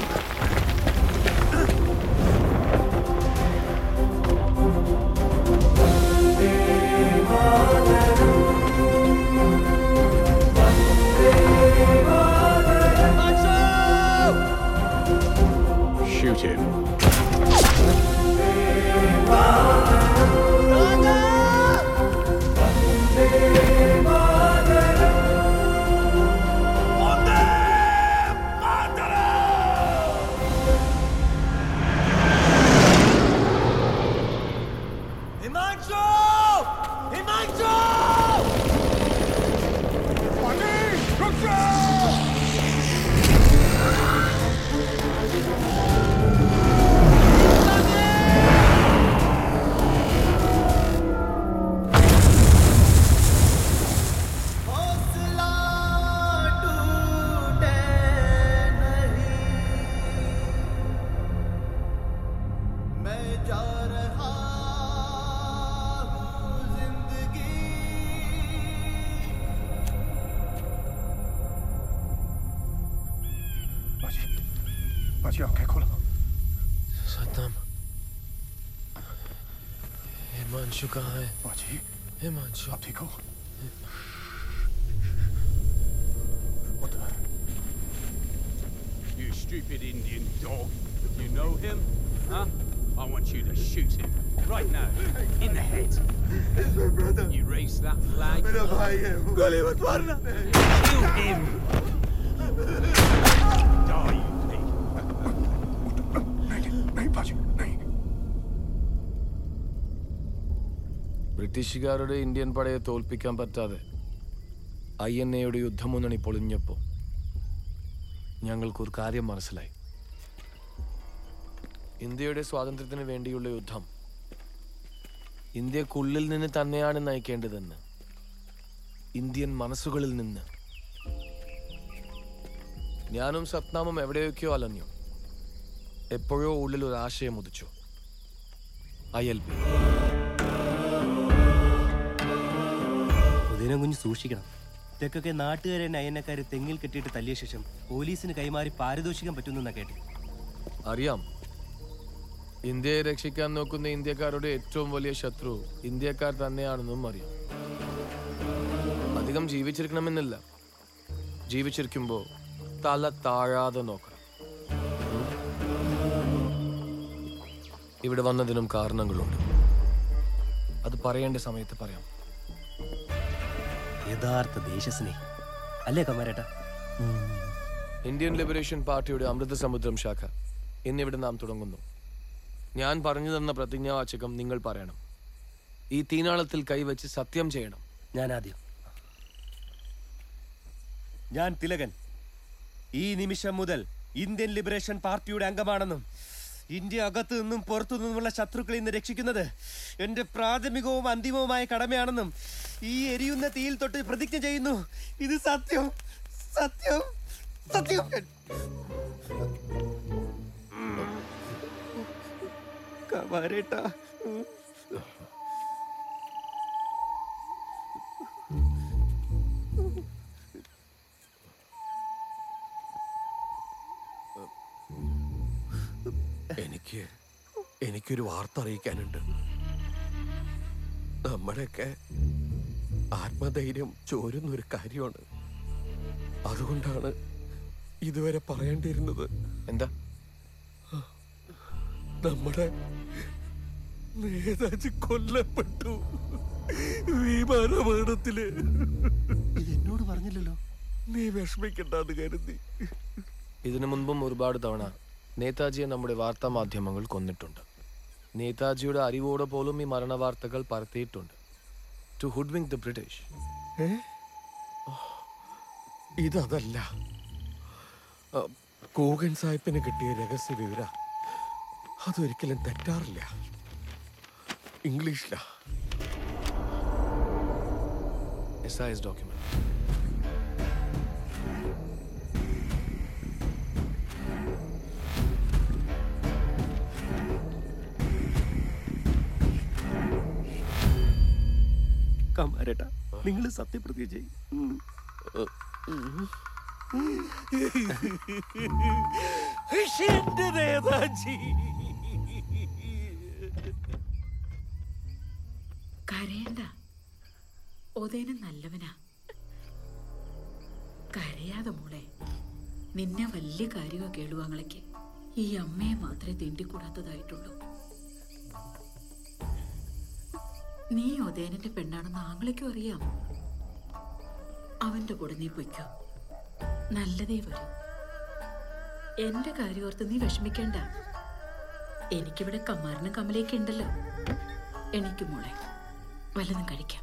Shoot him. Himanshu! Himanshu! मैं जा रहा हूँ जिंदगी बाजी बाजी आंखें खोलो सद्दाम हिमांशु कहाँ है बाजी हिमांशु आप ठीक हो You stupid Indian dog. You know him? Huh? I want you to shoot him. Right now. In the head. It's my brother. You raise that flag. मेरा भाई है वो। गोली मत मारना। Kill him. Die, you pig. नहीं बाजी नहीं ബ്രിട്ടീഷുകാരുടെ ഇന്ത്യൻ പടയെ തോൽപ്പിക്കാൻ പറ്റാതെ ഐ എൻ എയുടെ യുദ്ധമുന്നണി പൊളിഞ്ഞപ്പോൾ ഞങ്ങൾക്കൊരു കാര്യം മനസ്സിലായി ഇന്ത്യയുടെ സ്വാതന്ത്ര്യത്തിന് വേണ്ടിയുള്ള യുദ്ധം ഇന്ത്യക്കുള്ളിൽ നിന്ന് തന്നെയാണ് നയിക്കേണ്ടതെന്ന് ഇന്ത്യൻ മനസ്സുകളിൽ നിന്ന് ഞാനും സത്നാമും എവിടെയൊക്കെയോ അലഞ്ഞു എപ്പോഴോ ഉള്ളിൽ ഒരു ആശയം ഉദിച്ചു ഐ എൽ പി ഉദയനം കുഞ്ഞ് സൂക്ഷിക്കണം ഇതൊക്കെ നാട്ടുകാരെ നയനക്കാരെ തെങ്ങിൽ കെട്ടിയിട്ട് തല്ലിയ ശേഷം പോലീസിന് കൈമാറി പാരിതോഷിക്കാൻ പറ്റുന്ന കേട്ടു അറിയാം ഇന്ത്യയെ രക്ഷിക്കാൻ നോക്കുന്ന ഇന്ത്യക്കാരുടെ ഏറ്റവും വലിയ ശത്രു ഇന്ത്യക്കാർ തന്നെയാണെന്നും അറിയാം അധികം ജീവിച്ചിരിക്കണമെന്നില്ല ജീവിച്ചിരിക്കുമ്പോൾ തല താഴാതെ നോക്കണം ഉം. ഇവിടെ വന്നതിനും കാരണങ്ങളുണ്ട് അത് പറയേണ്ട സമയത്ത് പറയാം യഥാർത്ഥ ദേശസ്നേഹി അല്ലേ കമാരേട്ട ഇന്ത്യൻ ലിബറേഷൻ പാർട്ടിയുടെ അമൃതസമുദ്രം ശാഖ ഇന്നിവിടെ നാം തുടങ്ങുന്നു ഞാൻ പറഞ്ഞു തന്ന പ്രതിജ്ഞാവാചകം നിങ്ങൾ പറയണം ഈ തീനാളത്തിൽ കൈവച്ച് സത്യം ചെയ്യണം ഞാൻ ആദ്യം ഞാൻ തിലകൻ ഈ നിമിഷം മുതൽ ഇന്ത്യൻ ലിബറേഷൻ പാർട്ടിയുടെ അംഗമാണെന്നും ഇന്ത്യ അകത്തു നിന്നും പുറത്തു നിന്നുമുള്ള ശത്രുക്കളിൽ നിന്ന് രക്ഷിക്കുന്നത് എന്റെ പ്രാഥമികവും അന്തിമവുമായ കടമയാണെന്നും ഈ എരിയുന്ന തീയിൽ തൊട്ട് പ്രതിജ്ഞ ചെയ്യുന്നു ഇത് സത്യം സത്യം സത്യം കമാരേട്ടാ എനിക്ക് എനിക്കൊരു വാർത്ത അറിയിക്കാനുണ്ട് നമ്മുടെയൊക്കെ ആത്മധൈര്യം ചോരുന്നൊരു കാര്യമാണ് അതുകൊണ്ടാണ് ഇതുവരെ പറയേണ്ടിയിരുന്നത് എന്താ നമ്മുടെ നേതാജി കൊല്ലപ്പെട്ടു വിമാനപകടത്തില് എന്നോട് പറഞ്ഞില്ലല്ലോ നീ വിഷമിക്കണ്ടെന്ന് കരുതി ഇതിനു മുൻപും ഒരുപാട് തവണ നേതാജിയെ നമ്മുടെ വാർത്താ മാധ്യമങ്ങൾ കൊന്നിട്ടുണ്ട് നേതാജിയുടെ അറിവോടെ പോലും ഈ മരണ വാർത്തകൾ പരത്തിയിട്ടുണ്ട് ടു ഹുഡ്വിങ് ദ ബ്രിട്ടീഷ് ഏ? ഇതല്ല ആ, കൂഗൻ സാഹിബിന് കിട്ടിയ രഹസ്യ വിവര അതൊരിക്കലും തെറ്റാറില്ല ഇംഗ്ലീഷിലാ എസ് ഐ എസ് ഡോക്യുമെന്റ് കമാരേട്ടാ നിങ്ങൾ സത്യപ്രതിജ്ഞ ചെയ്യും എന്റെ നേതാജി കരയണ്ട ഒതേനും നല്ലവനാ കരയാതെ മോളെ നിന്നെ വലിയ കാര്യമാ കേളുവാങ്ങളയ്ക്ക് ഈ അമ്മയെ മാത്രമേ തീണ്ടിക്കൂടാത്തതായിട്ടുള്ളൂ നീ ഒതേനന്റെ പെണ്ണാണെന്ന് ആങ്ങളയ്ക്കും അറിയാം അവന്റെ കൂടെ നീ പൊയ്ക്കോ നല്ലതേ വരും എന്റെ കാര്യോർത്ത് നീ വിഷമിക്കണ്ട എനിക്കിവിടെ കമ്മാരനും കമലയൊക്കെ ഉണ്ടല്ലോ എണീക്കും മോളെ വല്ലതും കഴിക്കാം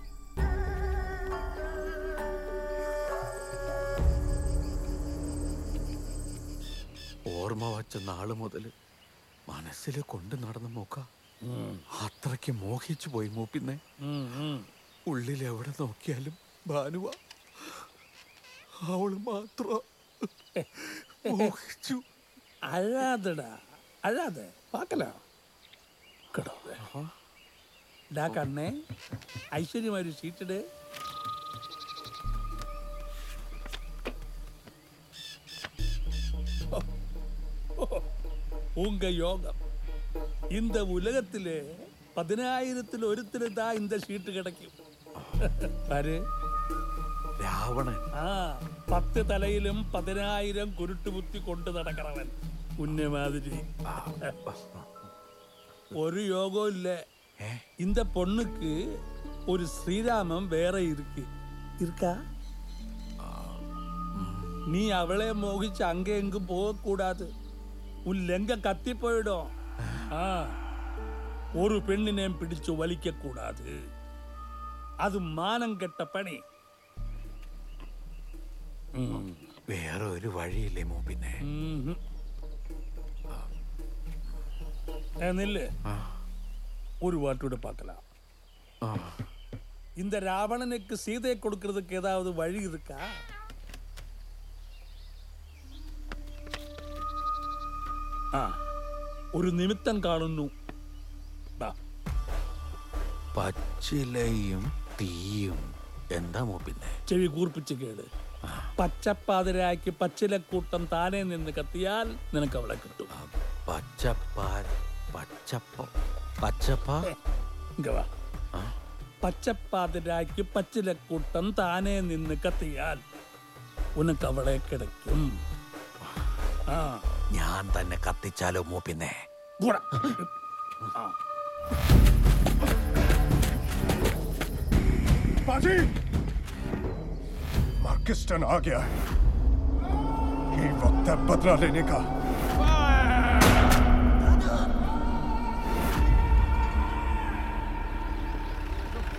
ഓർമ്മ വച്ച നാള് മുതൽ മനസ്സിൽ കൊണ്ട് നടന്ന മൂക്ക അത്രയ്ക്ക് മോഹിച്ചു പോയി മൂപ്പിന്നെ ഉള്ളിൽ എവിടെ നോക്കിയാലും ഭാനുവ അവള് മാത്രം മോഹിച്ചു அழாதடா அழாத பார்க்கலாம் கடவுளே டா கண்ணே ஐஸ்வர்யம் ஒரு சீட்டுடு உங்க யோகம் இந்த உலகத்திலே பதினாயிரத்தில் ஒருத்தர் தான் இந்த சீட்டு கிடைக்கும் பாரு രാവണൻ ആ പത്ത് തലയിലും പതിനായിരം കുരുട്ടുകുത്തി കൊണ്ടു നടക്കണവൻ ഉന്നെ മാതിരി ஒரு யோகம் இல்ல இந்த பொண்ணுக்கு ஒரு ஸ்ரீராமம் வேற இருக்கு இருக்கா நீ அவளை மோகிச்சு அங்க எங்கும் போக கூடாது உன் லெங்க கத்தி போயிடும் ஆ ஒரு பெண்ணினை பிடிச்சு வலிக்க கூடாது அது மானம் கெட்ட பணி വേറെ ഒരു വഴിയില്ലേ മൂപ്പിന്നെ ம்ஹும். ஏ, நில்லு ஒரு வாட்டோட பார்க்கலாம் இந்த ராவணனுக்கு சீதையை கொடுக்கறதுக்கு ஏதாவது வழி இருக்கா ആ ഒരു നിമിത്തം കാണുന്നു ദാ, പച്ചിലയും തീയും എന്താ മൂപ്പിന്നെ ചെവി കൂർപ്പിച്ച് കേട് പച്ചപ്പാതിരായ്ക്ക് പച്ചിലക്കൂട്ടം താനെ നിന്ന് കത്തിയാൽ നിനക്ക് അവളെ കിട്ടും പച്ചപ്പാൽ പച്ചപ്പ പച്ചപ്പ ഇങ്ങ വാ. പച്ചപ്പാതിരായ്ക്ക് പച്ചിലക്കൂട്ടം താനെ നിന്ന് കത്തിയാൽ ഉനക്ക് അവളെ കിടക്കും ആ ഞാൻ തന്നെ കത്തിച്ചാലോ മൂപ്പിന്നെ പോടാ. ആ बाजी मार्किस्टन आ गया है ये वक्त है बदला लेने का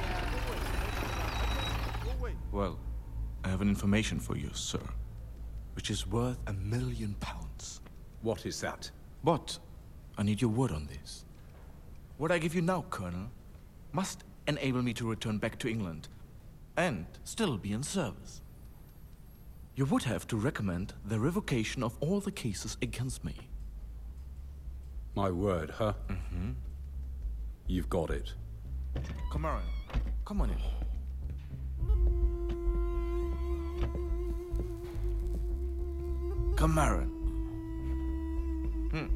Well, I have an information for you, sir. which is worth a million pounds. What is that? But I need your word on this. What I give you now, Colonel, must enable me to return back to England and still be in service. You would have to recommend the revocation of all the cases against me. My word, huh? Mm-hmm. You've got it. Come on. Come on in. Kamaran. Hmm.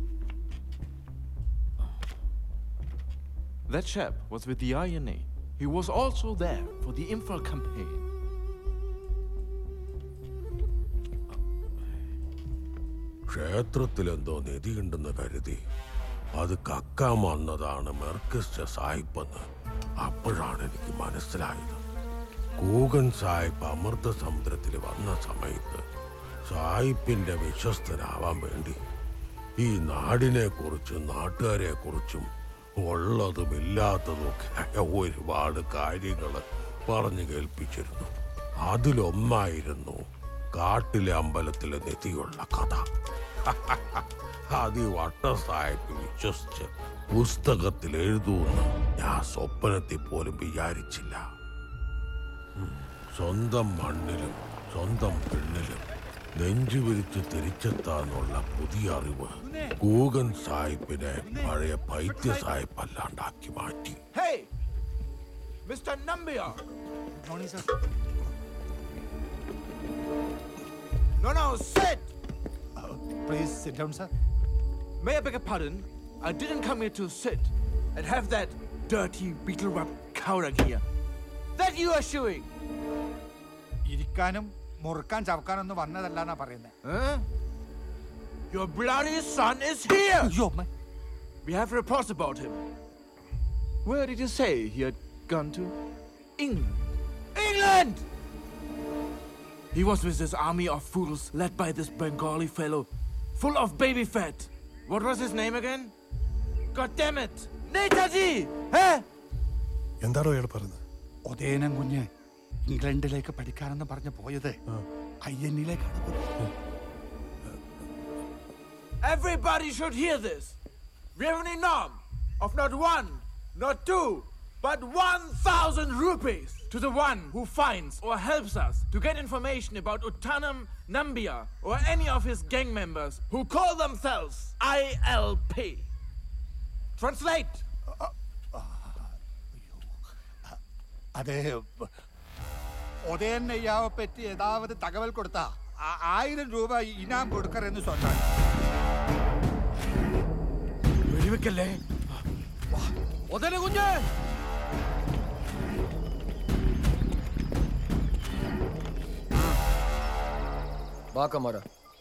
That chap was with the INA. He was also there for the Imphal campaign. ക്ഷേത്രത്തിലെന്തോ നിധിയുണ്ടെന്ന് കരുതി അത് കക്കാൻ വന്നതാണ് മെർക്കിസ്റ്റ സാഹിബെന്ന് അപ്പോഴാണ് എനിക്ക് മനസ്സിലായത് കൂഗൻ സാഹിബ് അമൃത സമുദ്രത്തിൽ വന്ന സമയത്ത് സാഹിബിന്റെ വിശ്വസ്തനാവാൻ വേണ്ടി ഈ നാടിനെ കുറിച്ചും നാട്ടുകാരെ കുറിച്ചും ഉള്ളതും ഇല്ലാത്തതുമൊക്കെ ഒരുപാട് കാര്യങ്ങൾ പറഞ്ഞു കേൾപ്പിച്ചിരുന്നു അതിലൊന്നായിരുന്നു കാട്ടിലെ അമ്പലത്തിലെ നിധിയുള്ള കഥ അത് ഈ വട്ട സാഹിബ് വിശ്വസിച്ച് പുസ്തകത്തിൽ എഴുതൂന്ന് ഞാൻ സ്വപ്നത്തിൽ പോലും വിചാരിച്ചില്ല ഉം. സ്വന്തം മണ്ണിലും സ്വന്തം പെണ്ണിലും നെഞ്ചു വിരിച്ച് തിരിച്ചെത്താന്നുള്ള പുതിയ അറിവ് കൂഗൻ സാഹിബിനെ പഴയ പൈത്യ സാഹിബ് അല്ലാണ്ടാക്കി മാറ്റി Hey! Mr. Nambiar! Morning, sir. No, no, sit! Please sit down, sir. May I beg your pardon? I didn't come here to sit and have that dirty beetle rub cowring here. That you are showing! ഇരിക്കാനും മുറുക്കാൻ ചവക്കാനൊന്നും വന്നതല്ല പറയുന്നത് Huh? Your bloody son is here! We have reports about him. Where did you say he had gone to? England. England! He was with this army of fools led by this Bengali fellow, full of baby fat. What was his name again? God damn it! Netaji! Huh? എന്താണോ അയാൾ പറയുന്നത് ഉദയനം കുഞ്ഞ് ഇംഗ്ലണ്ടിലേക്ക് പഠിക്കാനെന്ന് പറഞ്ഞു പോയത് ഐ എന്നിലേക്കാണ് Everybody should hear this. We have an enorm of not one, not two, but 1,000 rupees to the one who finds or helps us to get information about Uttanam Nambia or any of his gang members who call themselves ILP. Translate. അത് ഉദയൻ നെയ്യാവെ പറ്റി ഏതാവത് തകവൽ കൊടുത്ത ആയിരം രൂപ ഇനാം കൊടുക്കറെന്ന് சொன்னாங்க വെടിവെക്കല്ലേ ഒതന കുഞ്ഞ് വാ camara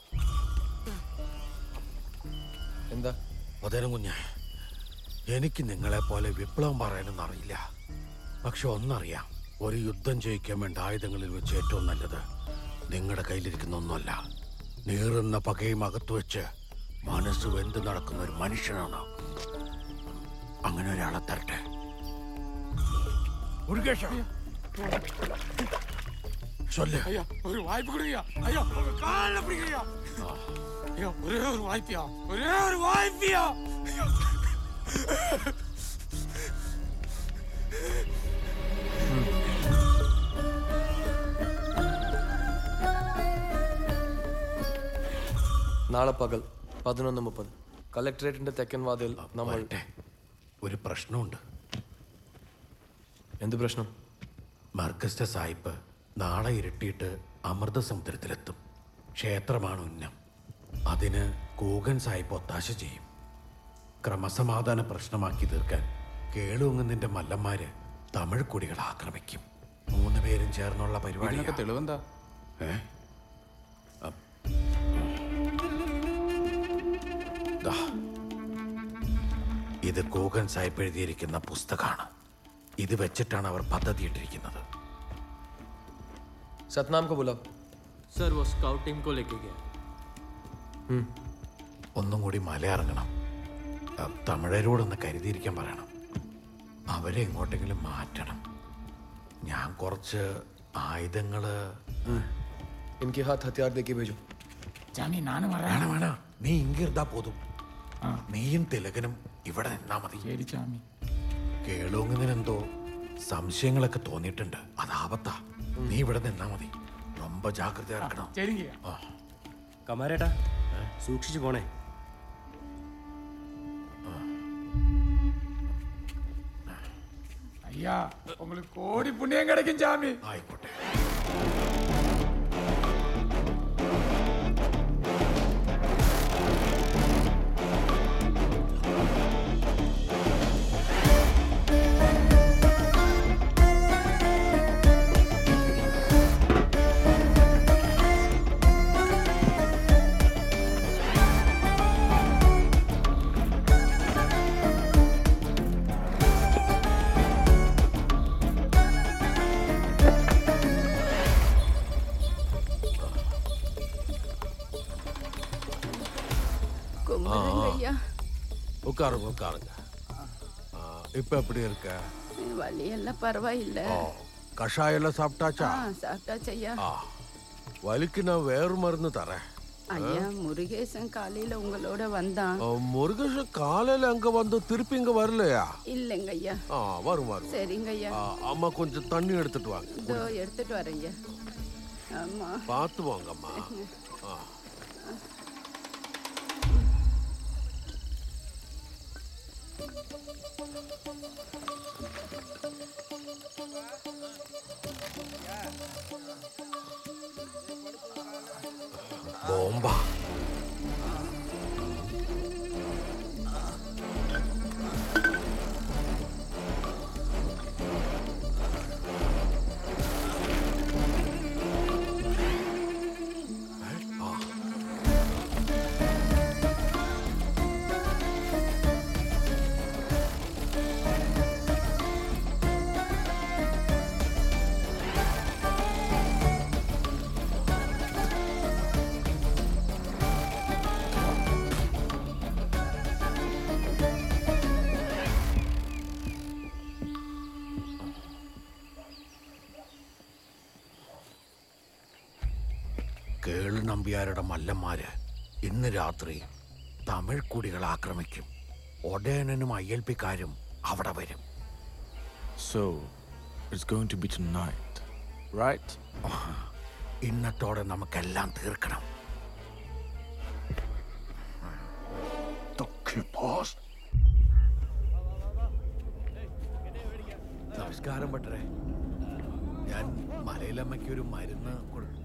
എന്താ ഉദരം കുഞ്ഞ് എനിക്ക് നിങ്ങളെ പോലെ വിപ്ലവം പറയാനൊന്നും അറിയില്ല പക്ഷെ ഒന്നറിയാം ഒരു യുദ്ധം ജയിക്കാൻ വേണ്ട ആയുധങ്ങളിൽ വെച്ച് ഏറ്റവും നല്ലത് നിങ്ങളുടെ കയ്യിലിരിക്കുന്ന ഒന്നുമല്ല നീറുന്ന പകയും അകത്തു വെച്ച് മനസ്സ് വെന്ത് നടക്കുന്ന ഒരു മനുഷ്യനാണ് അങ്ങനെ ഒരാളെ തരട്ടെ ചൊല്ല് ஐயா ஒரு வாய்ப்பு கொடுங்க ஐயா உங்க காலில் பிடிக்கிறியா ஐயா ஒரே ஒரு வாய்ப்பியா ஒரே ஒரு வாய்ப்பியா നാളെ പകൽ പതിനൊന്ന് മുപ്പത് കളക്ടറേറ്റിന്റെ തെക്കൻ വാതിൽ നമ്മൾ ഒരു പ്രശ്നമുണ്ട് എന്ത് പ്രശ്നം മർക്കസ്റ്റ സാഹിബ് നാളെ ഇരട്ടിയിട്ട് അമൃതസമുദ്രത്തിലെത്തും ക്ഷേത്രമാണ് ഉന്നം അതിന് കൂകൻ സാഹിബ് ഒത്താശ ചെയ്യും ക്രമസമാധാന പ്രശ്നമാക്കി തീർക്കാൻ കേളുങ്ങുന്നതിന്റെ മല്ലന്മാര് തമിഴ് കുടികൾ ആക്രമിക്കും മൂന്ന് പേരും ചേർന്നുള്ള പരിപാടി ഇതിനൊക്കെ തെളിവെന്താ ഏ അ- ദാ. ഇത് കൂകൻ സാഹിബ് എഴുതിയിരിക്കുന്ന പുസ്തകമാണ് ഇത് വെച്ചിട്ടാണ് അവർ പദ്ധതി ഇട്ടിരിക്കുന്നത് सतनाम को बुलाओ सर वो स्काउट टीम को लेके गया ഒന്നും കൂടി മല ഇറങ്ങണം അ, തമിഴരോടൊന്ന് കരുതിയിരിക്കാൻ പറയണം അവരെ എങ്ങോട്ടെങ്കിലും മാറ്റണം ഞാൻ കുറച്ച് ആയുധങ്ങള് इनके हाथ हथियार देके भेजो ജാമി നാണ് വേണ വേണ നീ ഇങ്ങിരുന്നാ പോതും നീയും തിലകനും ഇവിടെ നിന്നാ മതി ശരി ചാമി കേളൂങ്ങുന്നതിനെന്തോ സംശയങ്ങളൊക്കെ തോന്നിയിട്ടുണ്ട് അത് ആപത്താ നീ ഇവിടെ നിന്നാ മതി ரொம்ப ജാഗ്രത ഇറക്കണം കമാരേട്ടാ സൂക്ഷിച്ചു പോണേ ஐயா உங்களுக்கு கோடி புண்ணியம் கிடைக்கும் சாமி ആയിക്കോട്ടെ கும்பிடுங்க ஐயா உட்காருங்க உட்காருங்க ஆ, இப்ப எப்படி இருக்க வலியெல்லாம் பரவாயில்ல ஓ, கஷாயம் எல்லாம் சாப்பிட்டாச்சா ஆ சாப்பிட்டாச்சு ஐயா ஆ வலிக்கு நான் வேறு மருந்து தரேன் ஐயா முருகேசன் காலையில உங்களோட வந்தான் ஆ, முருகேஷன் காலையில அங்க வந்து திருப்பி இங்க வரலையா இல்லைங்க ஐயா ஆ வரும் வரும் சரிங்க ஐயா ஆ, அம்மா கொஞ்சம் தண்ணி எடுத்துட்டு வாங்க இதோ எடுத்துட்டு வரேங்க ஆமா பார்த்து வாங்க அம்மா ஆ ബോംബ കേളു നമ്പ്യാരുടെ മല്ലന്മാര് ഇന്ന് രാത്രി തമിഴ് കുടികൾ ആക്രമിക്കും ഒടയനനും ഐ എൽ പിക്കാരും അവിടെ വരും So, it's going to be tonight, right? ഇന്നത്തോടെ നമുക്കെല്ലാം തീർക്കണം നമസ്കാരം പട്ടരെ ഞാൻ മലയിലമ്മയ്ക്ക് ഒരു മരുന്ന് കൊടുക്കും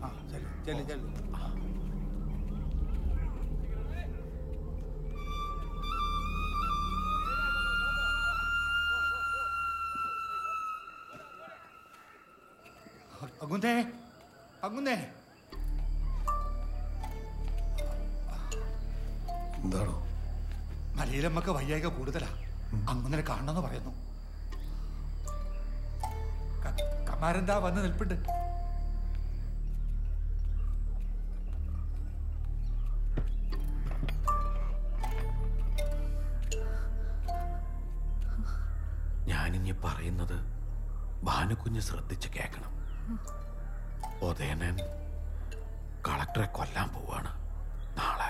അകുന്തേ അകുന്തേ എന്താണോ മലയിലമ്മക്ക് വയ്യായിക കൂടുതലാ അങ്ങനെ കാണണമെന്ന് പറയുന്നു ക- കമാരെന്താ വന്ന് നിൽപ്പുണ്ട് ഞാനിനി പറയുന്നത് ഭാനുക്കുഞ്ഞ് ശ്രദ്ധിച്ച് കേൾക്കണം ഉദയനൻ കളക്ടറെ കൊല്ലാൻ പോവാണ് നാളെ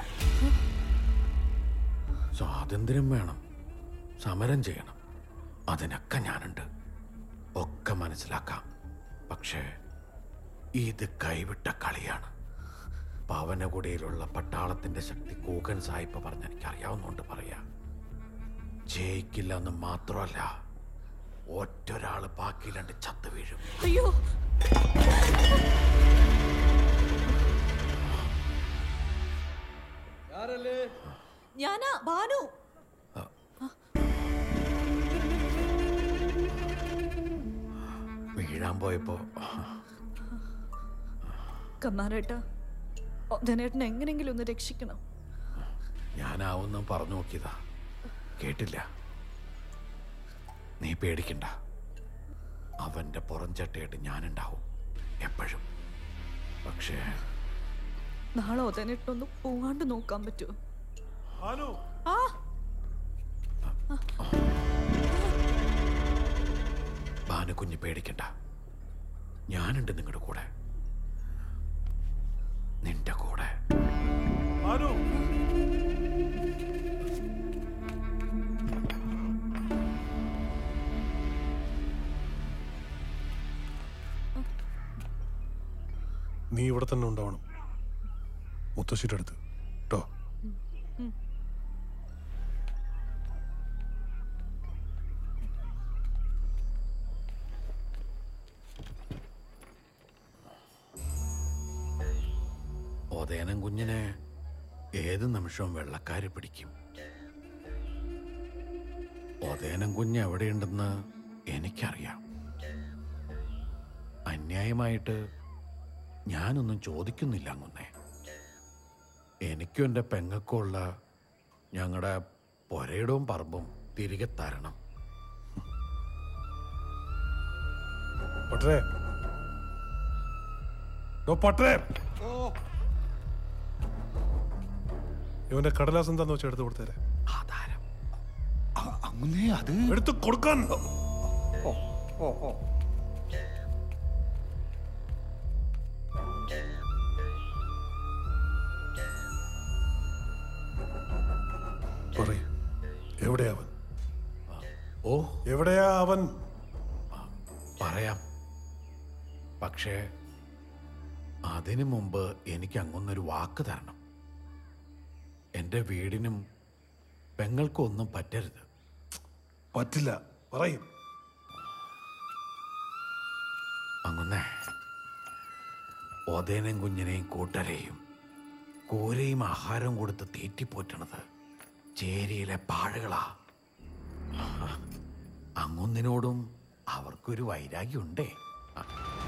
സ്വാതന്ത്ര്യം വേണം സമരം ചെയ്യണം അതിനൊക്കെ ഞാനുണ്ട് ഒക്കെ മനസ്സിലാക്കാം പക്ഷേ ഇത് കൈവിട്ട കളിയാണ് പവനകുടിയിലുള്ള പട്ടാളത്തിന്റെ ശക്തി കൂകൻ സാഹിബ് പറഞ്ഞ എനിക്ക് അറിയാവുന്നതുകൊണ്ട് പറയാ ജയിക്കില്ല എന്ന് മാത്രമല്ല ഒറ്റൊരാള് ബാക്കിയില്ലാണ്ട് ചത്തു വീഴും അയ്യോ ഞാനാ ഭാനു വീഴാൻ പോയപ്പോ കമ്മാരേട്ട ഒതനേട്ടനെ എങ്ങനെങ്കിലും ഒന്ന് രക്ഷിക്കണം ഞാനാവുന്ന പറഞ്ഞു നോക്കിയതാ കേട്ടില്ല നീ പേടിക്കണ്ട അവന്റെ പുറംചട്ടയായിട്ട് ഞാനുണ്ടാവും എപ്പോഴും പക്ഷേ നാളെ ഒതനേട്ടനൊന്ന് പോവാണ്ട് നോക്കാൻ പറ്റുമോ ഹലോ ആ ഭാനുകുഞ്ഞ് പേടിക്കണ്ട ഞാനുണ്ട് നിങ്ങളുടെ കൂടെ നിന്റെ കൂടെ നീ ഇവിടെ തന്നെ ഉണ്ടാവണം മുത്തശ്ശിയുടെ അടുത്ത് കേട്ടോ ഓതേനം കുഞ്ഞിനെ ഏത് നിമിഷവും വെള്ളക്കാര് പിടിക്കും ഓതേനം കുഞ്ഞ് എവിടെയുണ്ടെന്ന് എനിക്കറിയാം അന്യായമായിട്ട് ഞാനൊന്നും ചോദിക്കുന്നില്ല അങ്ങുന്നേ എനിക്കും എൻ്റെ പെങ്ങൾക്കും ഉള്ള ഞങ്ങളുടെ പുരയിടവും പറമ്പും തിരികെ തരണം പട്ടേ ഡോ പട്ടേ ഇവന്റെ കടലാസ് എന്താന്ന് വെച്ചാൽ എടുത്ത് കൊടുത്തേരെ അങ്ങനെ അത് എടുത്ത് കൊടുക്കാൻ ഓ ഓ ഓ പറയ് എവിടെയാ അവൻ ഓ എവിടെയാ അവൻ പറയാം പക്ഷേ അതിനു മുമ്പ് എനിക്ക് അങ്ങൊന്നൊരു വാക്ക് തരണം എൻ്റെ വീടിനും പെങ്ങൾക്കും ഒന്നും പറ്റരുത് പറ്റില്ല പറയും അങ്ങുന്നേ ഒതേനും കുഞ്ഞിനെയും കൂട്ടരെയും കോരയും ആഹാരം കൊടുത്ത് തീറ്റിപ്പോറ്റണത് ചേരിയിലെ പാഴുകളാ അങ്ങൊന്നിനോടും അവർക്കൊരു വൈരാഗ്യമുണ്ടേ ആ.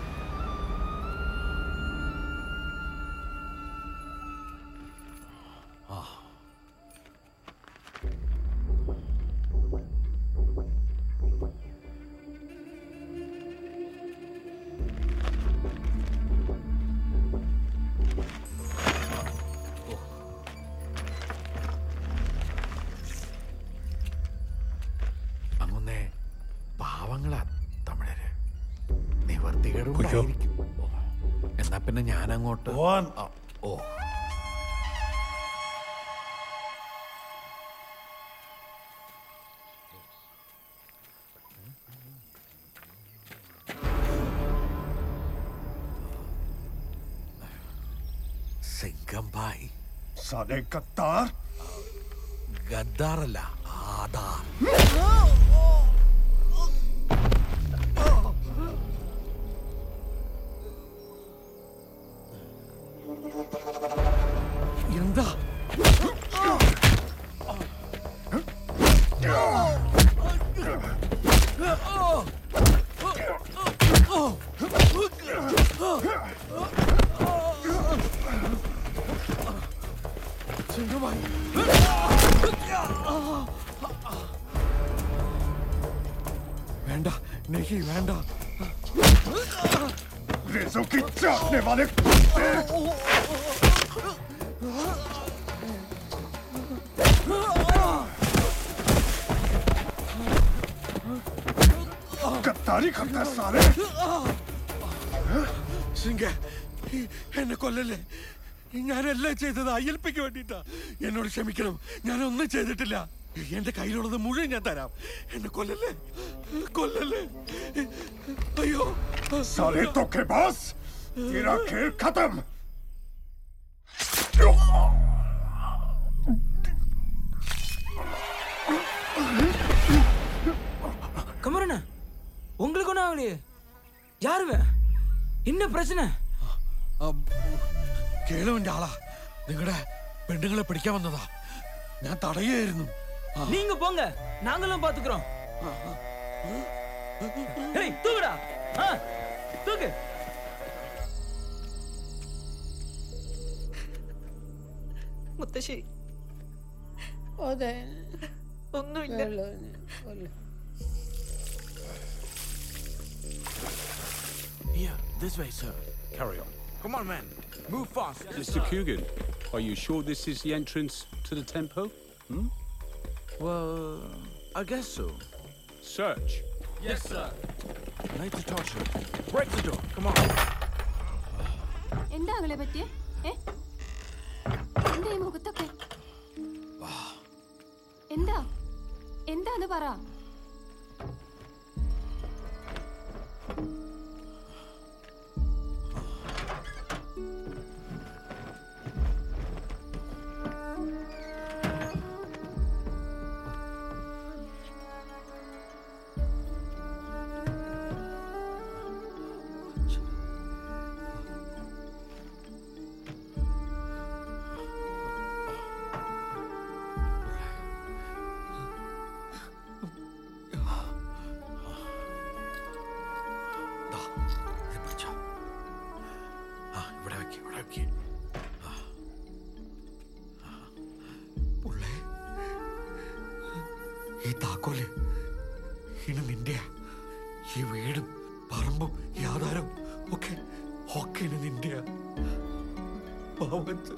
ആ അങ്ങുന്നേ പാവങ്ങളാ തമിഴര് നിവർത്തികേടുണ്ടായിരിക്കും ഓ. എന്നാ പിന്നെ ഞാൻ അങ്ങോട്ട് ആ, ഓ സിംഗം ഭായ് साले गद्दार ഗദ്ദാറല്ല ആധാർ എന്താ വേണ്ട നെഹി വേണ്ട रेजों की चाटने वाले गद्दारी करता है साले സിംഗ എന്നെ കൊല്ലല്ലേ ഞാനെല്ലാം ചെയ്തത് അയ്യൽപ്പിക്ക് വേണ്ടിട്ടാ എന്നോട് ക്ഷമിക്കണം ഞാനൊന്നും ചെയ്തിട്ടില്ല എന്റെ കയ്യിലുള്ളത് മുഴുവൻ ഞാൻ തരാം എന്നെ കൊല്ലല്ലേ കൊല്ലല്ലേ അയ്യോ साले धोखेबाज तेरा खेल खत्म கமரண்ணா உங்களுக்கு ஒன்றும் ஆகலையே யாருவன் என்ன பிரச்சனை കേളുവിന്റെ ആളാ നിങ്ങളുടെ പെണ്ണുങ്ങളെ പിടിക്കാൻ വന്നതാ ഞാൻ തടയായിരുന്നു நீங்க போங்க நாங்களும் பாத்துக்கிறோம் ஏய் தூக்குடா ஆ, தூக்கு മുത്തശ്ശി അതെ ഒന്നുമില്ല Here, this way, sir. Carry on. Come on, man. Move fast. Mr. Coogan, are you sure this is the entrance to the temple? Hmm? Well, I guess so. Search. Yes, sir. Light the torch. Break the door. Come on. എന്താ അങ്ങളെ പറ്റിയ എന്താ ഈ മുഖത്തൊക്കെ എന്താ എന്താന്ന് പറ ഇത് പിടിച്ചോ. ആ, ഇവിടെ വെക്ക്, ഇവിടെ വെക്ക്. ആ. ആ. പുള്ളേ, ഈ താക്കോല് ഇനി നിന്റെയാ ഈ വീടും പറമ്പും ഈ ആധാരവും ഒക്കെ ഒക്കെ ഇനി നിന്റെയാ പാവത്ത്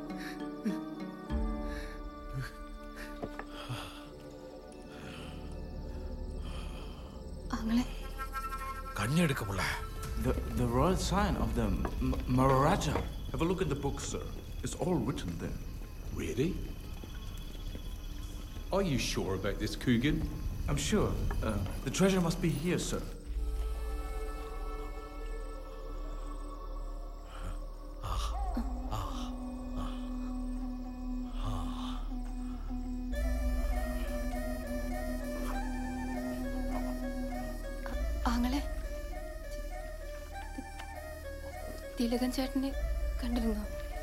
ആങ്ങളെ കണ്ണെടുക്ക പുള്ളേ The, the royal sign of the M- Maharaja. Have a look at the book, sir. It's all written there. Really? Are you sure about this, Coogan? I'm sure. Uh, the treasure must be here, sir. ആങ്ങളെ തിലകൻ ചേട്ടനെ കണ്ടിരുന്നോ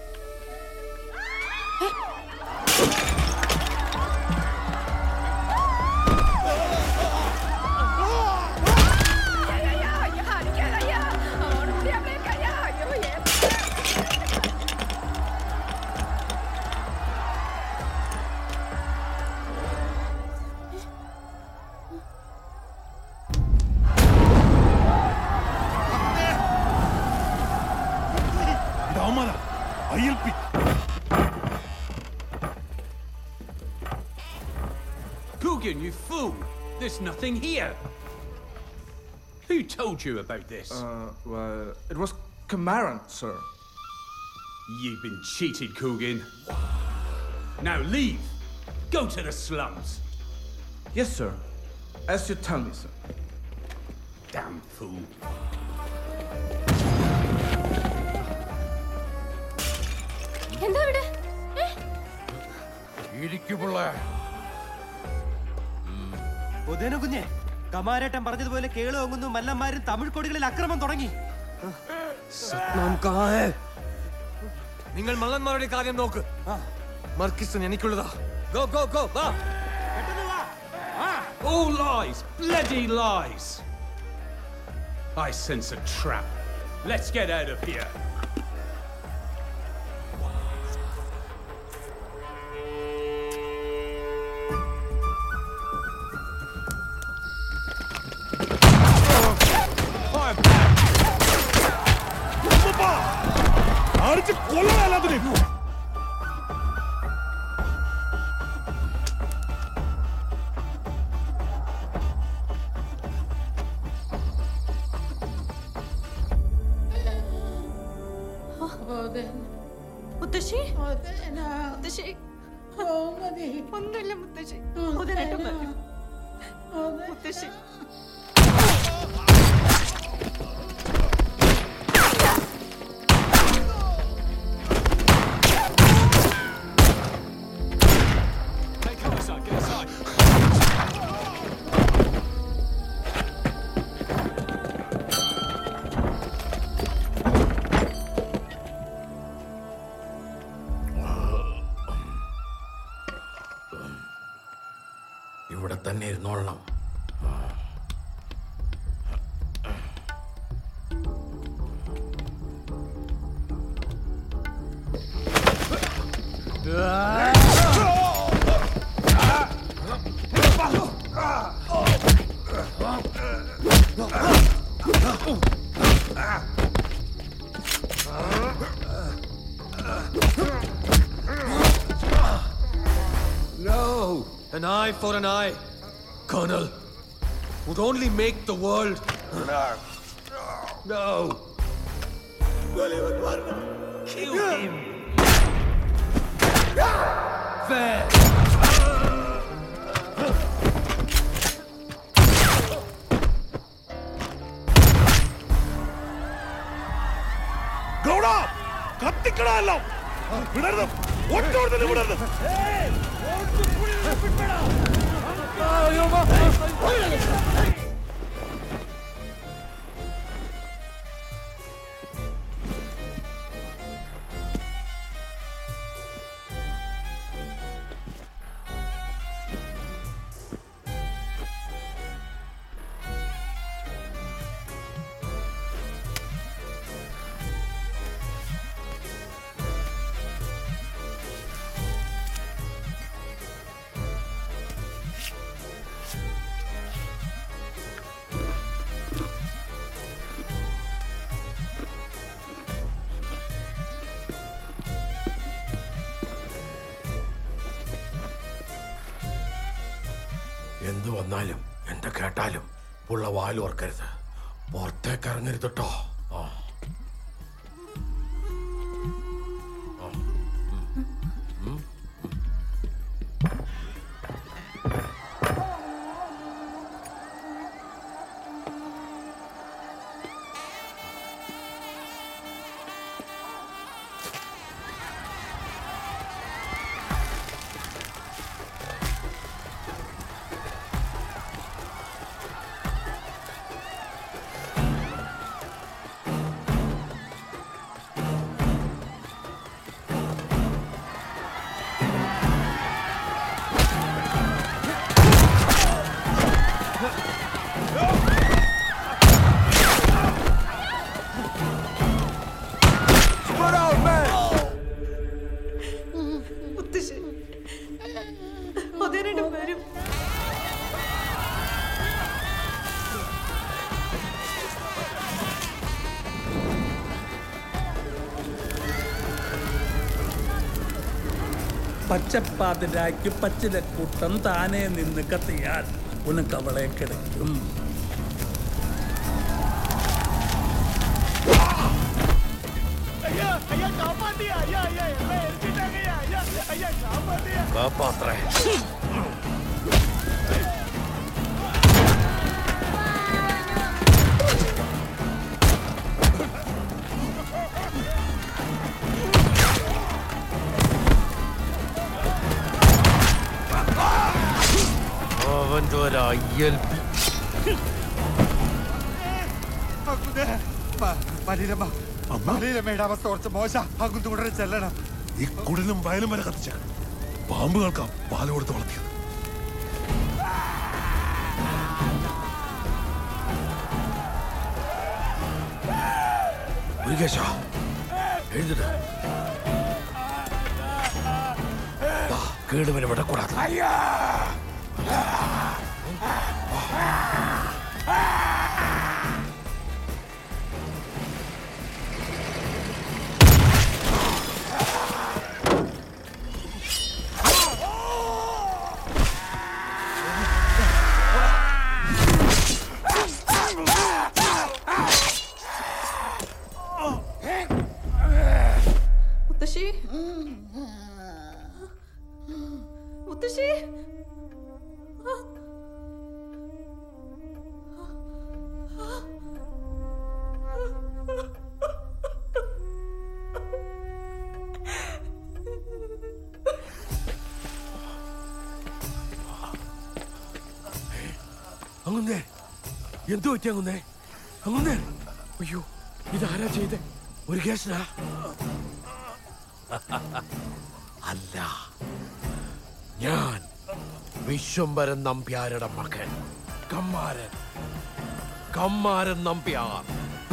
അവന്മാരാ I L P Coogan, you fool! There's nothing here! Who told you about this? Uh, well, it was Kamaran, sir. You've been cheated, Coogan. Now leave! Go to the slums! Yes, sir. As you tell me, sir. Damn fool. എന്താ ഇവിടെ ഏ? ഇരിക്കു പുള്ളേ ഉദയന കുഞ്ഞെ കമാരേട്ടൻ പറഞ്ഞതുപോലെ കേളു ഒങ്ങുന്നു മല്ലന്മാരും തമിഴ് കൊടികളിൽ അക്രമം തുടങ്ങി നിങ്ങൾ മള്ളന്മാരുടെ കാര്യം നോക്ക് മർക്കിസൺ എനിക്കുള്ളതാ ഗോ ഗോ ഗോ വാ All lies! Bloody lies! I sense a trap. Let's get out of here. അടിച്ച് കൊല്ലാതിനെ മുത്തശ്ശി മുത്തശ്ശി മുത്തശ്ശി മതി ഒന്നുമില്ല മുത്തശ്ശി ഉദയനേട്ടൻ വരൂ. മുത്തശ്ശി Hey, come inside, get inside. ഇവിടെ തന്നെ ഇരുന്നോളണം No! An eye for an eye, Colonel. Would only make the world. No. Kill him! Gowda കത്തിക്കണല്ലോ വിടരുത് ഒറ്റ വിടരുത് എന്തു വന്നാലും എന്റെ കേട്ടാലും പുള്ള വാലോർക്കരുത് പുറത്തേക്ക് ഇറങ്ങരുത് കേട്ടോ ആ ആ. ഉം. ഉം. Put out, man! മുത്തശ്ശി അതിനിടെ വരും പച്ചപ്പാതിരായ്ക്ക് പച്ചിലക്കൂട്ടം താനെ നിന്ന് കത്തിയാൽ ഉനക്ക് അവളെ കിടക്കും ஐயா ஐயா காப்பாத்தியா ஐயா ஐயா எல்லாம் எரிச்சிட்டாங்க ஐயா ஐயா ஐயா காப்பாத்தியா കാപ്പാത്രേ അവന്റെ ഒരു അയ്യൽപ്പി മലീലമ്മ മലീലമ്മയുടെ അവസ്ഥ കുറച്ച് മോശ അങ്ങോട്ട് ഉടനെ ചെല്ലണം ഈ കുടിലും വയലും വരെ കത്തിച്ച പാമ്പുകൾക്കാ പാല് കൊടുത്ത് വളർത്തിയത് മുരുകേശ എഴുതിട്ട് കേടുവനെ വിടക്കൂടാതെ മുത്തശ്ശി മുത്തശ്ശി അങ്ങുന്നേ എന്തു പറ്റി അങ്ങുന്നേ അങ്ങുന്നേ അയ്യോ ഇതാരാ ചെയ്തേ ഒരു കേസിനാ അല്ല ഞാൻ വിശ്വംഭരൻ നമ്പ്യാരുടെ മകൻ കമ്മാരൻ കമ്മാരൻ നമ്പ്യാർ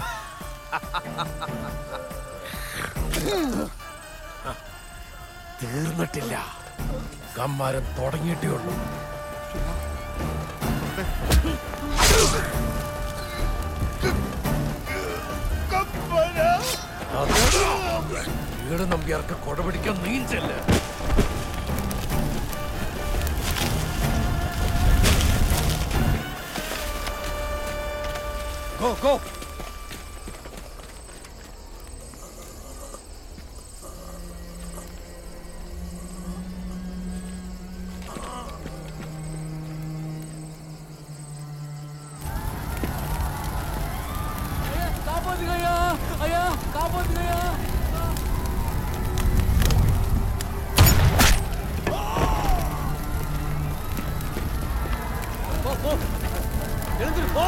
തീർന്നിട്ടില്ല കമ്മാരൻ തുടങ്ങിയിട്ടേ ഉള്ളൂ വീട് നമ്പ്യാർക്ക് കൊടപിടിക്കാൻ നീഞ്ചല്ല Go, go! അയ്യാ കാപ്പാത്തുകയ്യാ പോ പോ எழுந்துரு போ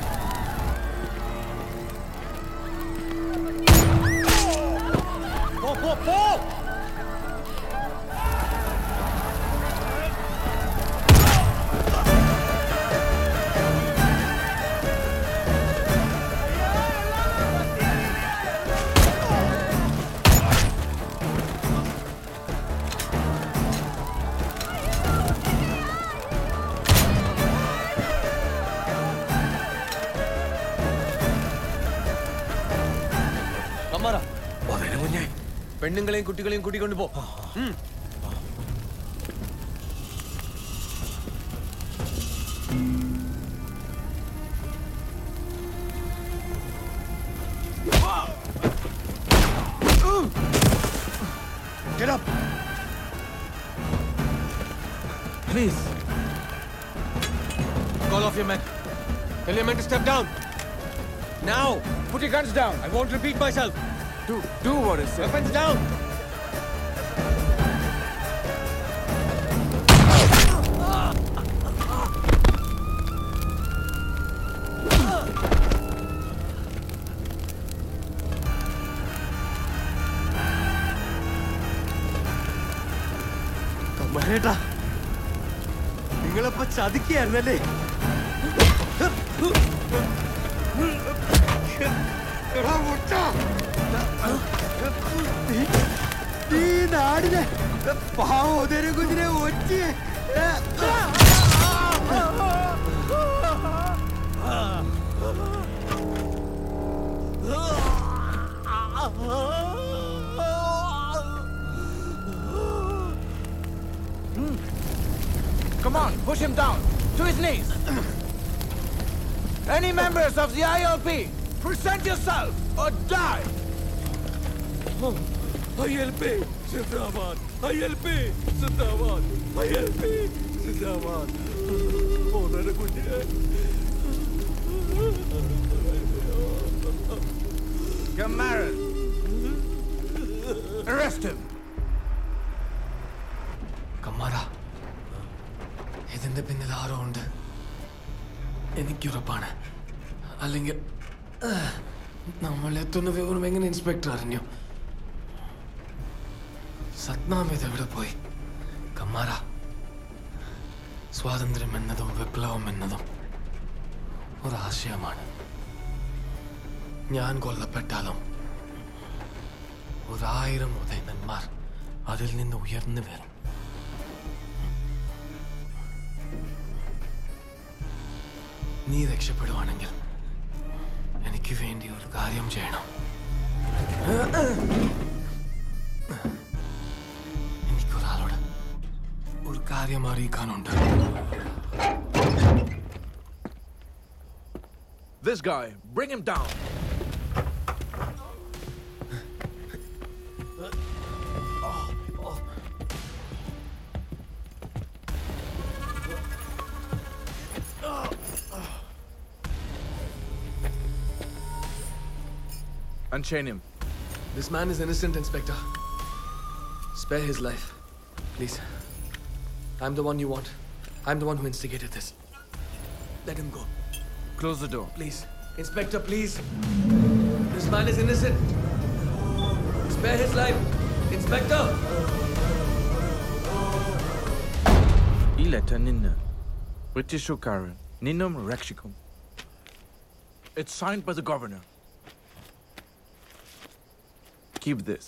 போ போ போ കമ്മാറ കുഞ്ഞെ പെണ്ണുങ്ങളെയും കുട്ടികളെയും കൂട്ടിക്കൊണ്ട് പോ ഉം. Get up! Please. Call off your men. Tell your men to step down. Now! Put your guns down. I won't repeat myself. Do do what is said. Weapons down! കമ്മാരേട്ടാ നിങ്ങളിപ്പോ ചതിക്കുകയായിരുന്നല്ലേ എടാ മുട്ട ഈ നാടിനെ പാവോദര കുഞ്ഞിനെ ഒറ്റ Come on, push him down to his knees. Any members of the ILP, present yourself or die. ILP जिंदाबाद ILP जिंदाबाद ILP जिंदाबाद ഓനയുടെ കുഞ്ഞിനെ Kamaran, arrest him. കമ്മാര ഇതിന്റെ പിന്നിൽ ആരോ ഉണ്ട് എനിക്കുറപ്പാണ് അല്ലെങ്കിൽ ആ, നമ്മൾ എത്തുന്ന വിവരം എങ്ങനെ ഇൻസ്പെക്ടർ അറിഞ്ഞു സത്നാം ഇത് എവിടെ പോയി കമ്മാര സ്വാതന്ത്ര്യം എന്നതും വിപ്ലവം എന്നതും ഒരാശയമാണ് ഞാൻ കൊല്ലപ്പെട്ടാലും ഒരായിരം ഉദയനന്മാർ അതിൽ നിന്ന് ഉയർന്നു വരും നീ രക്ഷപ്പെടുവാണെങ്കിൽ എനിക്ക് വേണ്ടി ഒരു കാര്യം ചെയ്യണം എനിക്കൊരാളോട് ഒരു കാര്യം അറിയിക്കാനുണ്ട് This guy, bring him down. Unchain him. This man is innocent, Inspector. Spare his life. Please. I'm the one you want. I'm the one who instigated this. Let him go. Close the door. Please. Inspector, please. This man is innocent. Spare his life. Inspector! ഈ letter നിന്ന് ബ്രിട്ടീഷുകാരൻ നിന്നും രക്ഷിക്കും It's signed by the governor. Keep this.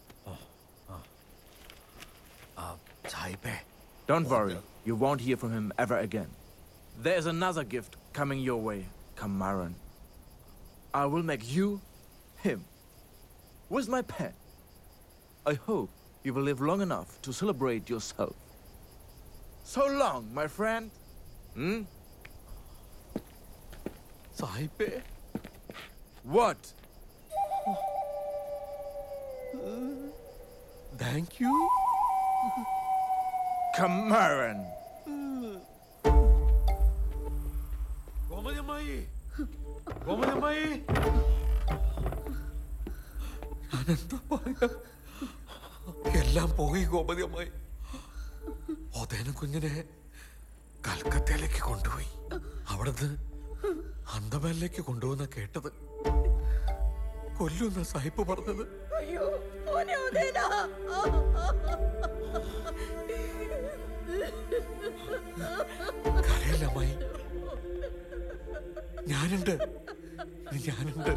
സാഹിബേ Don't worry, you won't hear from him ever again. There's another gift coming your way, Kamaran. I will make you him. With my pen. I hope you will live long enough to celebrate yourself. So long, my friend. Hmm? സാഹിബേ What? Thank you Kamaran. ഗോമതിയമ്മായി ഗോമതിയമ്മായി എന്താ പറയാ എല്ലാം പോയി ഗോപതി അമ്മായി ഒതേന കുഞ്ഞിനെ കൽക്കത്തയിലേക്ക് കൊണ്ടുപോയി അവിടുന്ന് അന്തമാനിലേക്ക് കൊണ്ടുപോകുന്ന കേട്ടത് കൊല്ലുന്ന സാഹിബ് പറഞ്ഞത് അയ്യോ മോനെ ഉദയനാ. കരയല്ല അമ്മായി ഞാനുണ്ട് ഇനി ഞാനുണ്ട്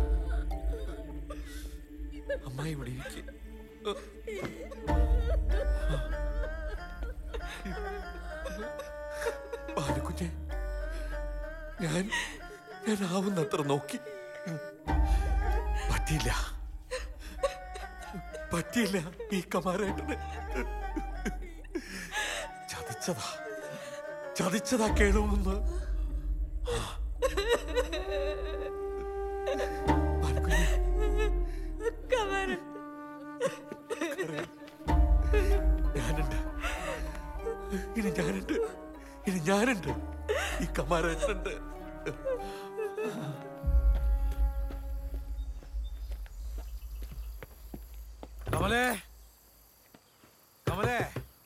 അമ്മായി ഇവിടെ ഇരിക്കെ ബാലക്കുഞ്ഞെ ഞാൻ ഞാൻ ആവുന്നത്ര നോക്കി പറ്റിയില്ല പറ്റിയില്ല ഈ കമാരേട്ടന് ചതിച്ചതാ ചതിച്ചതാ കേളുമെന്ന് കമരൻ. ഞാനുണ്ട് ഇനി ഞാനുണ്ട് ഇനി ഞാനുണ്ട് ഈ കമാരേട്ടനുണ്ട് കമലേ കമലേ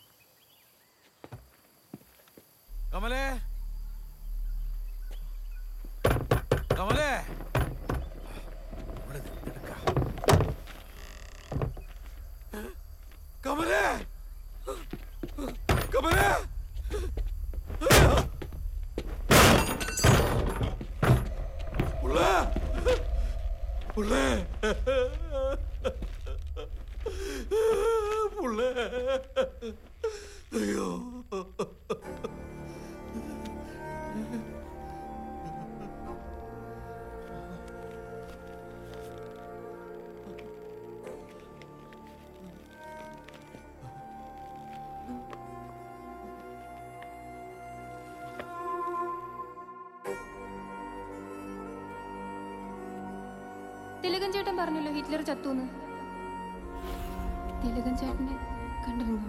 കമലേ കമലേ ഇവിടെ നിന്നെടുക്ക. കമലേ കമലേ ഉള്ളേ ഉള്ളേ ഉള്ളേ അയ്യോ തിലകൻ ചേട്ടൻ പറഞ്ഞല്ലോ ഹിറ്റ്ലർ ചത്തൂന്ന് തിലകൻ ചേട്ടനെ കണ്ടിരുന്നോ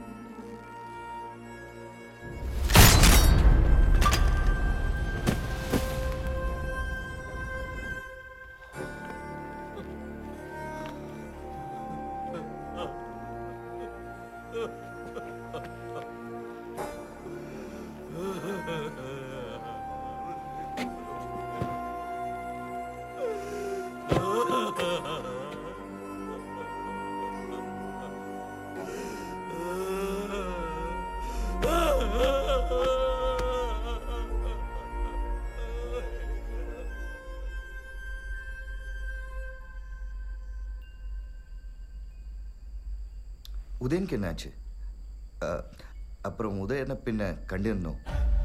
உதயனுக்கு என்னாச்சு அஹ், அப்புறம் உதயனை பின்ன கண்டிருந்தோம்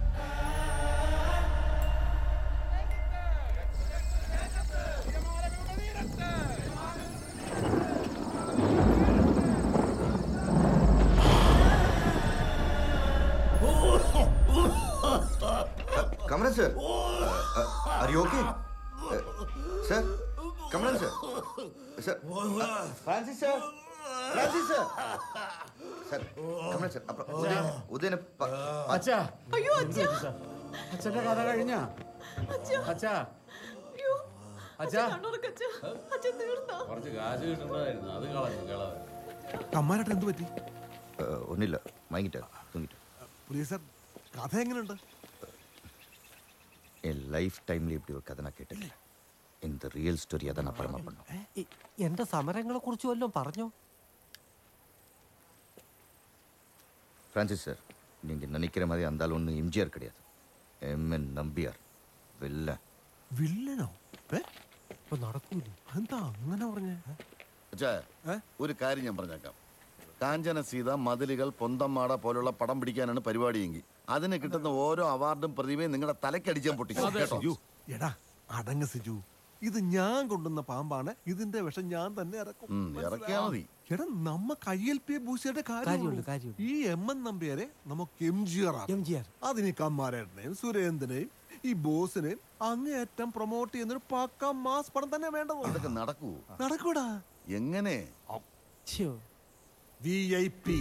Kamalan sir are you okay sir Kamalan sir sir Francis sir Francis sir sir Kamalan sir അപ്പുറം ഉദയൻ ഉദയനെ പ- പ- അച്ഛാ അയ്യോ അച്ഛാ അച്ഛന്റെ കഥ കഴിഞ്ഞ അച്ഛാ അച്ഛാ അയ്യോ അച്ഛാ കണ്ണുറക്കച്ഛാ അച്ഛൻ തീർന്നോ കുറച്ച് കാശ് കിട്ടുന്നതായിരുന്നു അത് കളഞ്ഞു കളവ് കമ്മാരായിട്ട് എന്ത് പറ്റി ഏഹ്, ഒന്നുമില്ല മയങ്ങിട്ട് തൂങ്ങിട്ട് പുതിയ സാർ കഥ എങ്ങനെയുണ്ട് என் லைஃப் டைம்ல இப்படி ஒரு கதை நான் கேட்டதில்ல இந்த ரியல் ஸ்டோரியை தான் நான் படமா பண்ணோம் എന്റെ സമരങ്ങളെ കുറിച്ച് വല്ലതും പറഞ്ഞോ ஃப்ரான்சிஸ் சார் நீங்க நினைக்கிற மாதிரி அந்த ஆள் ஒன்றும் எம்ஜிஆர் கிடையாது எம்என் நம்பியார் வெள்ள വില്ലനോ ഇപ്പൊ നടക്കൂല എന്താ അങ്ങനെ പറഞ്ഞേ അച്ഛാ ഒരു കാര്യം ഞാൻ പറഞ്ഞേക്കാം കാഞ്ചന സീത മതിലുകൾ പൊന്തമ്മാട പോലുള്ള പടം പിടിക്കാനാണ് പരിപാടിയെങ്കിൽ അതിന് കിട്ടുന്ന ഓരോ അവാർഡും പ്രതിഭയും നിങ്ങളുടെ തലക്കടിച്ചാൻ പൊട്ടിക്കും കേട്ടോ സിജു, എടാ അടങ്ങ് സിജു ഇത് ഞാൻ കൊണ്ടുവന്ന പാമ്പാണ് ഇതിന്റെ വിഷം ഞാൻ തന്നെ ഇറക്കും ഉം, ഇറക്കിയാ മതി. എടാ നമ്മ കയ്യൽപ്പിയ ബൂസിയുടെ കാര്യമുണ്ട്, കാര്യമുണ്ട്. ഈ എം എൻ നമ്പ്യാരെ നമുക്ക് M G R M G R അതിന് ഈ കമ്മാരേട്ടനെയും സുരേന്ദ്രനെയും ഈ ബോസിനെയും അങ്ങേയറ്റം പ്രൊമോട്ട് ചെയ്യുന്ന ഒരു പക്ക മാസ് പടം തന്നെ വേണ്ടത് അതൊക്കെ നടക്കൂ നടക്കൂടാ എങ്ങനെ V I P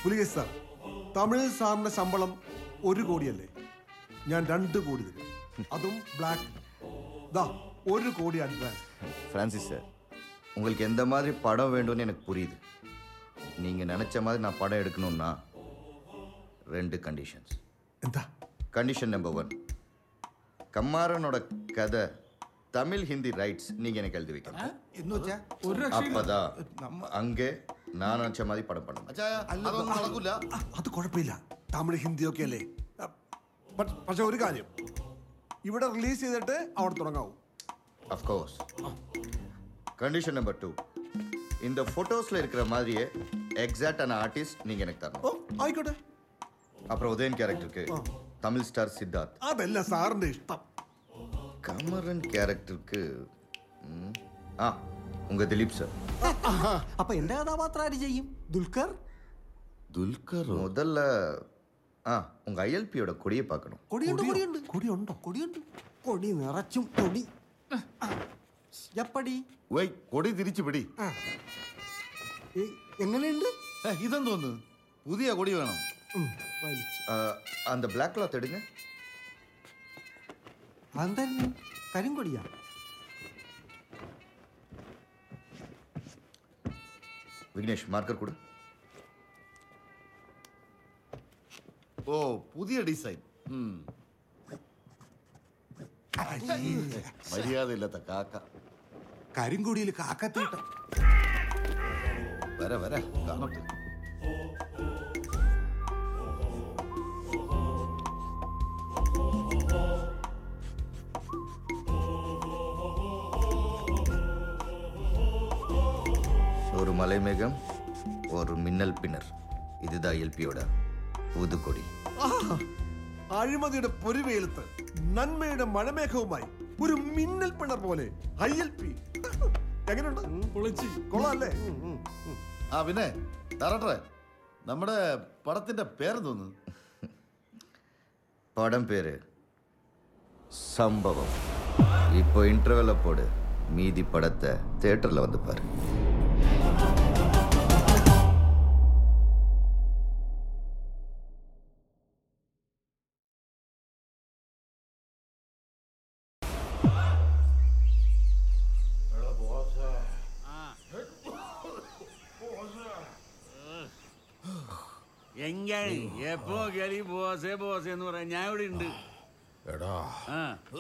Pulikesh sir Tamil സാറിന്റെ ശമ്പളം ഒരു കോടിയല്ലേ ഞാൻ രണ്ട് കോടി തരും അതും ബ്ലാക്ക് ദാ ஒரு கோடி அட்வான்ஸ் ஃப்ரான்சிஸ் சார் உங்களுக்கு எந்த மாதிரி படம் வேண்டும்னு எனக்கு புரியுது நீங்கள் நினச்ச மாதிரி நான் படம் எடுக்கணும்னா ரெண்டு கண்டிஷன்ஸ் கண்டிஷன் நம்பர் ஒன் கம்மாரனோட கதை தமிழ் ஹிந்தி ரைட்ஸ் நீங்கள் எனக்கு எழுதி வைக்கணும் എന്ന് വെച്ചാ அப்பதான் அங்கே நான் நினச்ச மாதிரி படம் பண்ணணும் അത് കുഴപ്പമില്ല തമിഴ് ഹിന്ദി ഒക്കെ അല്ലേ പ- പക്ഷെ ഒരു കാര്യം ഇവിടെ റിലീസ് ചെയ്തിട്ട് അവിടെ തുടങ്ങാവൂ அஃப்கோர்ஸ் கண்டிஷன் நம்பர் டூ இந்த ஃபோட்டோஸில் இருக்கிற மாதிரியே எக்ஸாக்டான ஆர்டிஸ்ட் நீங்கள் எனக்கு தரணும் ആയിക്കോട്ടെ அப்புறம் உதயன் கேரக்டருக்கு தமிழ் ஸ்டார் சித்தார்த் അതല്ല സാറിന്റെ ഇഷ്ടം கமரன் கேரக்டருக்கு ம், ஆ உங்கள் திலீப் சார் അപ്പൊ എന്റെ കഥാപാത്രം ആര് ചെയ്യും ദുൽഖർ துல்கர் முதல்ல ஆ உங்கள் ஐஎல்பியோட கொடியை பார்க்கணும் കൊടിയുണ്ട് കൊടിയുണ്ട് കൊടിയുണ്ടോ കൊടിയുണ്ട് കൊടി നിറച്ചും കൊടി എപ്പടി വൈ കൊടി തിരിച്ചു പിടി എങ്ങനെയുണ്ട് ഇതെന്തോന്ന് പുതിയ കൊടി വേണം ஆ, அந்த பிளாக் கிளாத் எடுங்க അതെന്തായിരുന്നു കരിങ്കൊടിയാ விக்னேஷ் மார்க்கர் கொடு ഓ പുതിയ ഡിസൈൻ മര്യാദയില്ലാത്ത കാക്ക കരിങ്കൊടിയിൽ കാക്കത്തീട്ട വര വര കാണട്ടെ ஒரு மலைமேகம் ஒரு மின்னல் பின்னர் இதுதான் எல்பியோட புது கொடி ആഹാ. അഴിമതിയുടെ പൊരുവേലത്ത് നന്മയുടെ മഴമേഘവുമായി ഒരു മിന്നൽ പിണർ പോലെ ഐ എൽ പി എങ്ങനെയുണ്ട് കൊള്ളാല്ലേ ആ പിന്നെ ഡയറക്ടറെ നമ്മുടെ പടത്തിന്റെ പേരെന്തോന്നു படம் பேரு சம்பவம் இப்போ இன்டர்வெல்ல போடு மீதி படத்தை தியேட்டர்ல வந்து பாரு എങ്കാണ് എപ്പോ കളി ബോസേ ബോസേ എന്ന് പറയാൻ ഞാൻ ഇവിടെ ഉണ്ട് എടാ ആ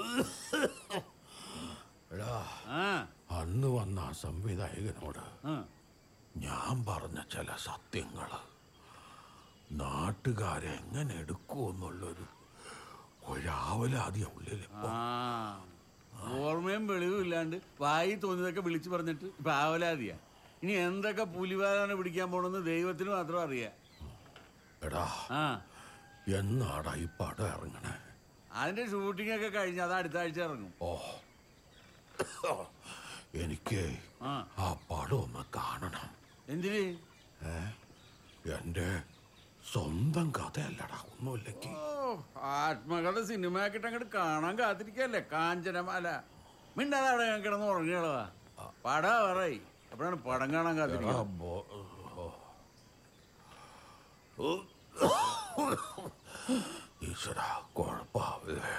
എടാ ആ അന്ന് വന്ന ആ സംവിധായകനോട് ആ. ഞാൻ പറഞ്ഞ ചില സത്യങ്ങള് നാട്ടുകാരെങ്ങനെ എടുക്കുമെന്നുള്ളൊരു ഒരാവലാതി ഉള്ളിൽ ആ ഓർമ്മയും വെളിവും ഇല്ലാണ്ട് വായി തോന്നിയതൊക്കെ വിളിച്ചു പറഞ്ഞിട്ട് ഇപ്പൊ ആവലാതിയാ ഇനി എന്തൊക്കെ പുലിവാലാണ് പിടിക്കാൻ പോണെന്ന് ദൈവത്തിന് മാത്രം അറിയാം എടാ ആ എന്നാടാ ഈ പടം ഇറങ്ങണേ അതിന്റെ ഷൂട്ടിംഗ് ഒക്കെ കഴിഞ്ഞ് അത് അടുത്ത ആഴ്ച ഇറങ്ങും ഓ എനിക്ക് ആ ആ പടം ഒന്ന് കാണണം എന്തിന് ഏ എന്റെ സ്വന്തം കഥയല്ലടാ ഒന്നുമില്ലെങ്കിൽ ഓ ആത്മകഥ സിനിമ ആക്കിട്ട് അങ്ങോട്ട് കാണാൻ കാത്തിരിക്കല്ലേ കാഞ്ചനമാല മിണ്ടാതെ അവിടെ ഞാൻ കിടന്ന് ഉറങ്ങികളവാ പടാ പറയ് അപ്പോഴാണ് പടം കാണാൻ കാത്തിരിക്കുന്നത് ഈശ്വര കുഴപ്പാവില്ലേ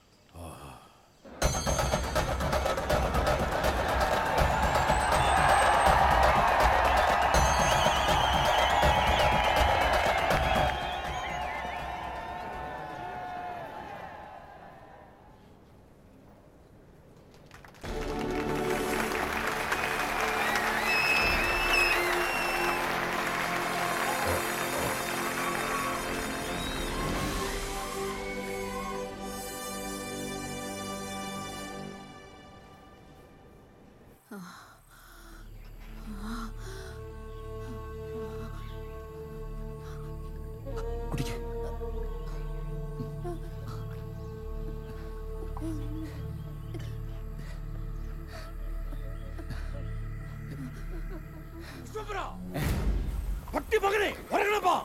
പട്ടി മകനെ ഉറങ്ങണപ്പാ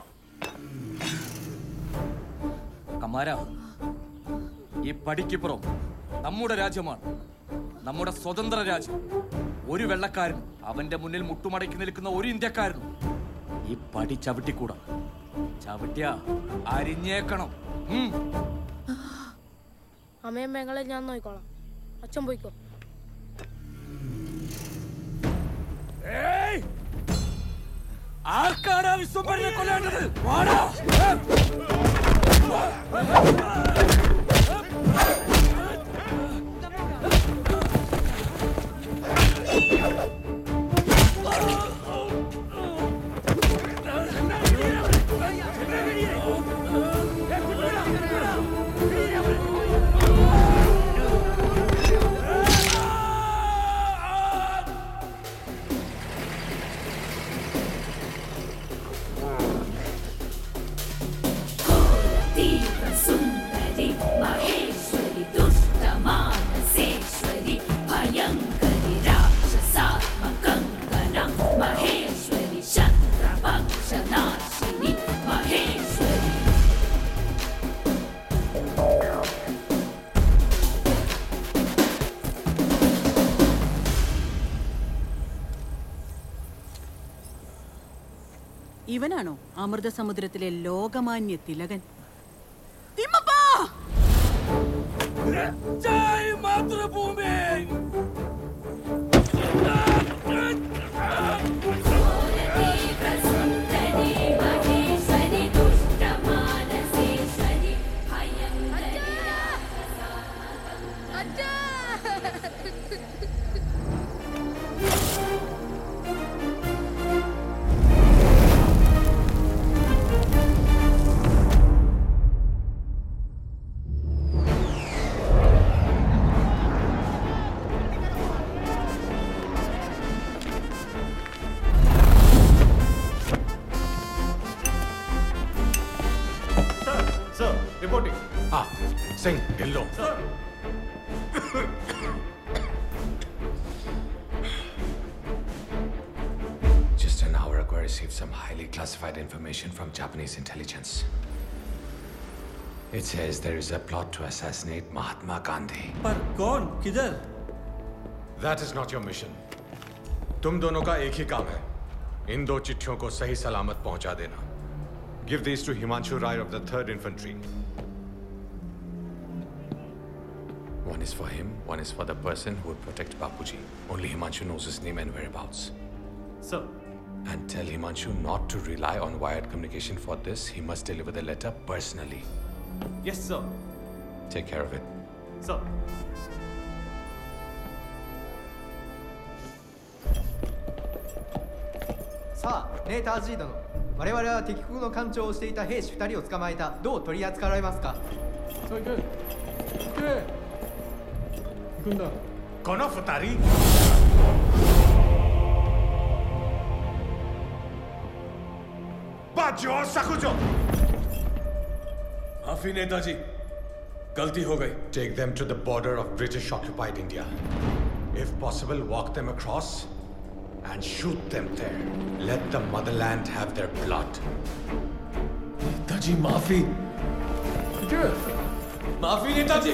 കമാര ഈ പടിക്കിപ്പുറം നമ്മുടെ രാജ്യമാണ് നമ്മുടെ സ്വതന്ത്ര രാജ്യം ഒരു വെള്ളക്കാരൻ അവന്റെ മുന്നിൽ മുട്ടുമടക്കി നിൽക്കുന്ന ഒരു ഇന്ത്യക്കാരനും ഈ പടി ചവിട്ടിക്കൂടാ ചവിട്ടിയ അരിഞ്ഞേക്കണം ഉം. അമ്മയും പെങ്ങളെ ഞാൻ നോക്കിക്കോളാം അച്ഛൻ പോയിക്കോ ആർക്കാടാ വിശ്വംഭരനെ കൊല്ലേണ്ടത് വാടാ సుందరి మహేశ్వరి దుష్ట మానసేశ్వరి భయంకరి రాక్షసాత్మకంకణ మహేశ్వరి శత్రపక్ష నాశిని మహేశ్వరి ഇവനാണോ അമൃതസമുദ്രത്തിലെ ലോകമാന്യ തിലകൻ ജയ് മാതൃഭൂമി സുന്ദരി മഹേശ്വരി ദുഷ്ട മാനസേശ്വരി ഭയങ്കരി Sir, reporting. Ah, Singh, Dillo. Sir. Just an hour ago, I received some highly classified information from Japanese intelligence. It says there is a plot to assassinate Mahatma Gandhi. पर कौन किधर That is not your mission. तुम दोनों का एक ही काम है इन दो चिट्ठियों को सही सलामत पहुंचा देना give these to Himanshu Rai of the third infantry one is for him one is for the person who would protect bapuji only himanshu knows his name and whereabouts Sir. and tell himanshu not to rely on wired communication for this he must deliver the letter personally Yes, sir. take care of it Sir. 「さあネーター G 殿我々は敵国の艦長をしていた兵士2人を捕まえたどう取り扱われますかさあ行け行け行くんだこの二人 बाजो सकुजो माफी नेताजी गलती हो गई take them to the border of British occupied India if possible walk them across and shoot them there. Let the motherland have their blood. Netaji माफी माफी Netaji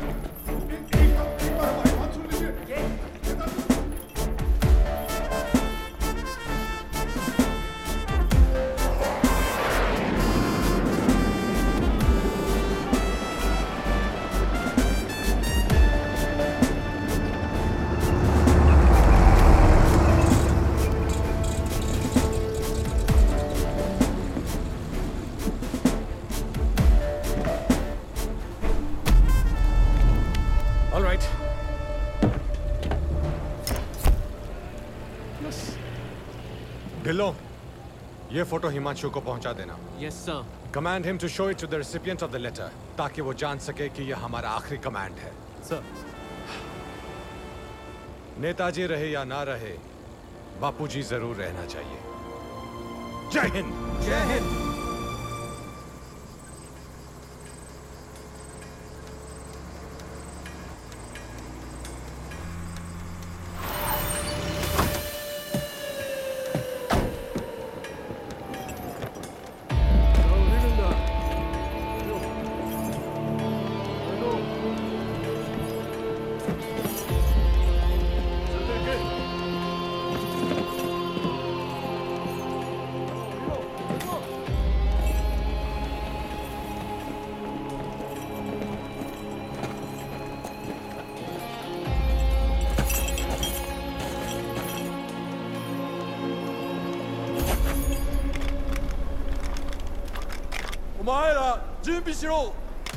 All right. Dhillon ये photo Himanshu को पहुंचा देना yes sir command him to show it to the recipient of the letter ताकि वो जान सके कि यह हमारा आखिरी कमांड है सर नेताजी रहे या ना रहे बापूजी जरूर रहना चाहिए जय हिंद जय हिंद 前ら準備しろ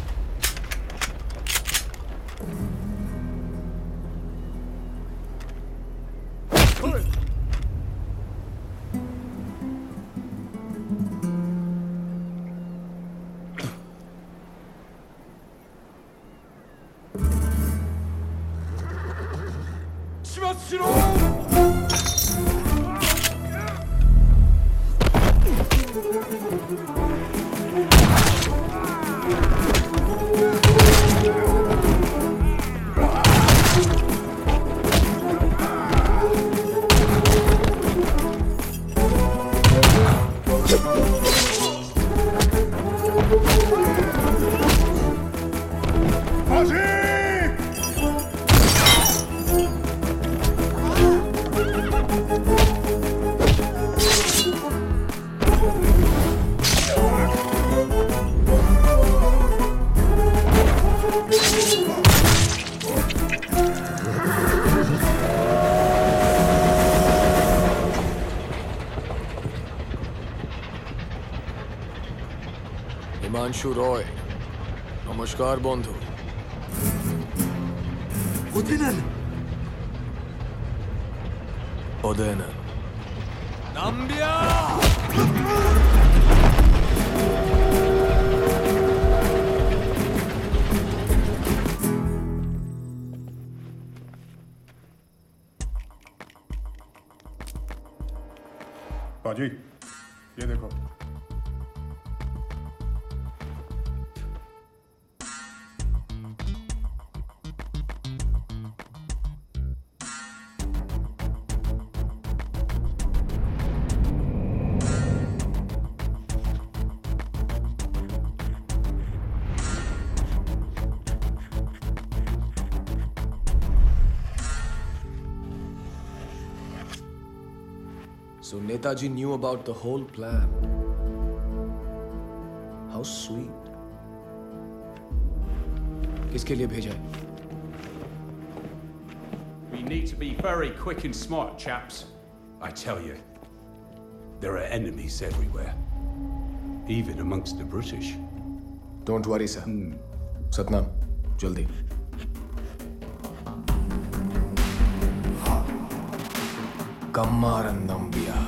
始末しろ হিমাংশু রয় নমস্কার বন্ধু ওদিনেন ওদেন নাম্বিয়া बाजी ये देखो So Netaji knew about the whole plan. How sweet. किसके लिए भेजा है We need to be very quick and smart, chaps. I tell you, there are enemies everywhere, even amongst the British. Don't worry, sir. Satnam, जल्दी. Kammaran Nambiar.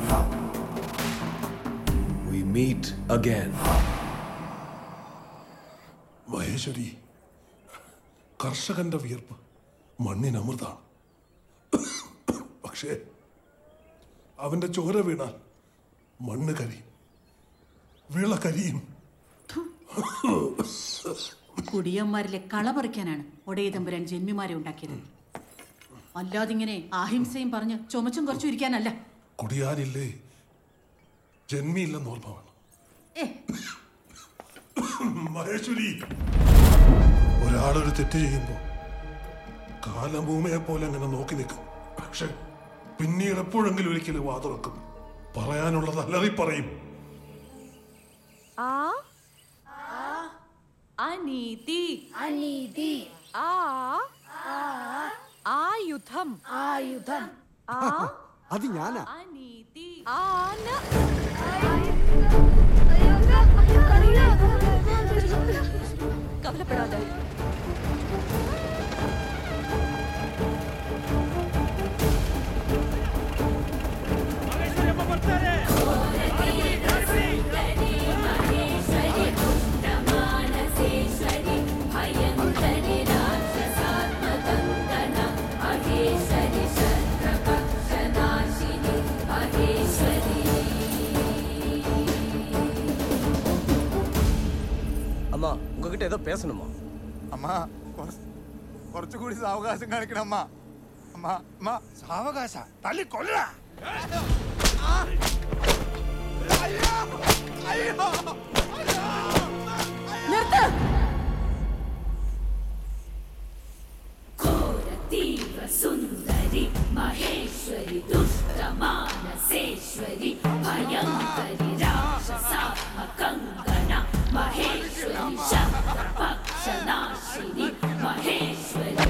We meet again. Maheshwari കർഷകന്റെ വിയർപ്പ് മണ്ണിനമൃതാണ് പക്ഷേ അവന്റെ ചോര വീണാൽ മണ്ണ് കരിയും വിള കരിയും കുടിയന്മാരിലെ കള പറിക്കാനാണ് ഒടയതമ്പുരാൻ ജന്മിമാരെ ഉണ്ടാക്കിയത് അല്ലാതിങ്ങനെ അഹിംസയും പറഞ്ഞ് ചുമച്ചും കുറച്ചും ഇരിക്കാനല്ല കുടിയാരില്ലേ ജന്മിയില്ലെന്ന് ഓർമ്മ വേണം ഏ മഹേശ്വരി ഒരാളൊരു തെറ്റ് ചെയ്യുമ്പോ കാലഭൂമിയെ പോലെ അങ്ങനെ നോക്കി നിൽക്കും പക്ഷെ പിന്നീട് എപ്പോഴെങ്കിലും ഒരിക്കലും വാതുറക്കും പറയാനുള്ളത് അല്ലറി പറയും ആ അനീതി അനീതി ആ ആയുധം ആയുധം ആ അത് ഞാനാ അനീതി ആന കവലപ്പെടാതെ அம்மா உங்ககிட்ட ஏதோ பேசணுமா അമ്മ കുറച്ച് കുറച്ചുകൂടി സാവകാശം കാണിക്കണം അമ്മ അമ്മ അമ്മ സാവകാശ തല്ലി കൊല്ല നിർത്ത് തീവ്ര സുന്ദരി മഹേശ്വരി ദുഷ്ടമാനസേശ്വരി ഭയങ്കരി രാക്ഷസാത്മകങ്കണ മഹേശ്വരി ശത്രുപക്ഷനാശിനി മഹേശ്വരി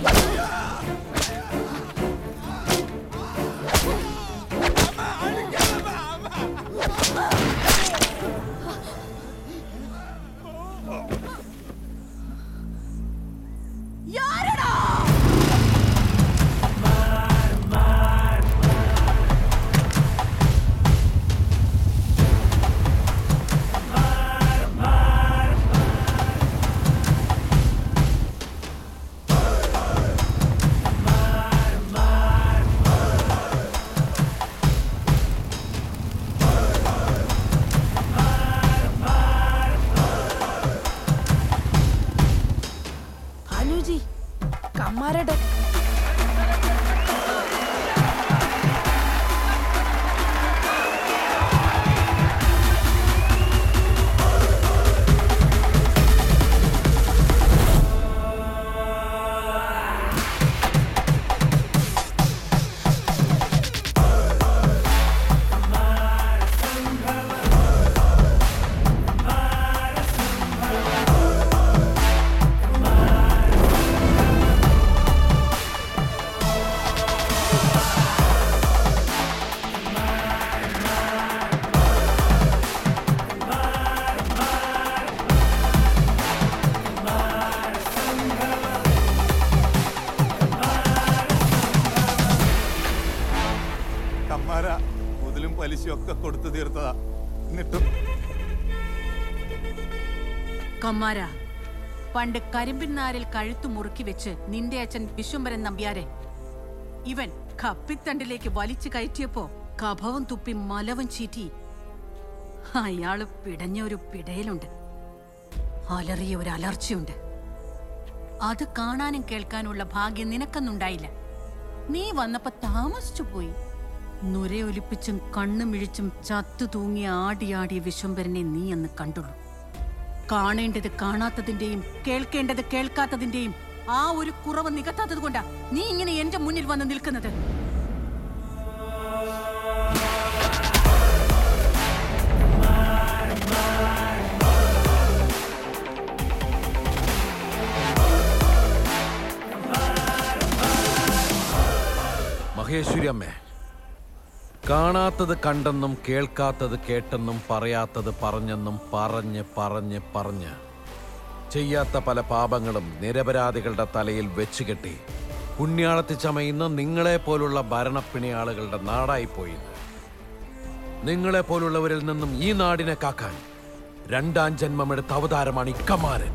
ഏട്ടന്മാരാ മുതലും പലിശയും ഒക്കെ കൊടുത്തു തീർത്തതാ എന്നിട്ടും കമ്മാര പണ്ട് കരിമ്പിൻ നാരിൽ കഴുത്തു മുറുക്കി വെച്ച് നിന്റെ അച്ഛൻ വിശ്വംബരൻ നമ്പ്യാരെ ഇവൻ കപ്പിത്തണ്ടിലേക്ക് വലിച്ചു കയറ്റിയപ്പോ കഭവും തുപ്പി മലവും ചീറ്റി അയാള് പിടഞ്ഞ ഒരു പിടയലുണ്ട് അലറിയ ഒരു അലർച്ചയുണ്ട് അത് കാണാനും കേൾക്കാനുള്ള ഭാഗ്യം നിനക്കൊന്നുണ്ടായില്ല നീ വന്നപ്പോ താമസിച്ചു പോയി നുരയൊലിപ്പിച്ചും കണ്ണുമിഴിച്ചും ചത്തു തൂങ്ങി ആടിയാടിയ വിശ്വംബരനെ നീ അന്ന് കണ്ടുള്ളൂ കാണേണ്ടത് കാണാത്തതിന്റെയും കേൾക്കേണ്ടത് കേൾക്കാത്തതിന്റെയും ആ ഒരു കുറവ് നികത്താത്തത് കൊണ്ടാ നീ ഇങ്ങനെ എന്റെ മുന്നിൽ വന്ന് നിൽക്കുന്നത് മഹേശ്വരി അമ്മേ കാണാത്തത് കണ്ടെന്നും കേൾക്കാത്തത് കേട്ടെന്നും പറയാത്തത് പറഞ്ഞെന്നും പറഞ്ഞ് പറഞ്ഞ് പറഞ്ഞ് ചെയ്യാത്ത പല പാപങ്ങളും നിരപരാധികളുടെ തലയിൽ വെച്ചുകെട്ടി പുണ്യാളത്തി ചമയുന്ന നിങ്ങളെ പോലുള്ള ഭരണപ്പിണിയാളുകളുടെ നാടായിപ്പോയി ഇത്. നിങ്ങളെ പോലുള്ളവരിൽ നിന്നും ഈ നാടിനെ കാക്കാൻ രണ്ടാം ജന്മമെടുത്ത അവതാരമാണ് ഇക്കമാരൻ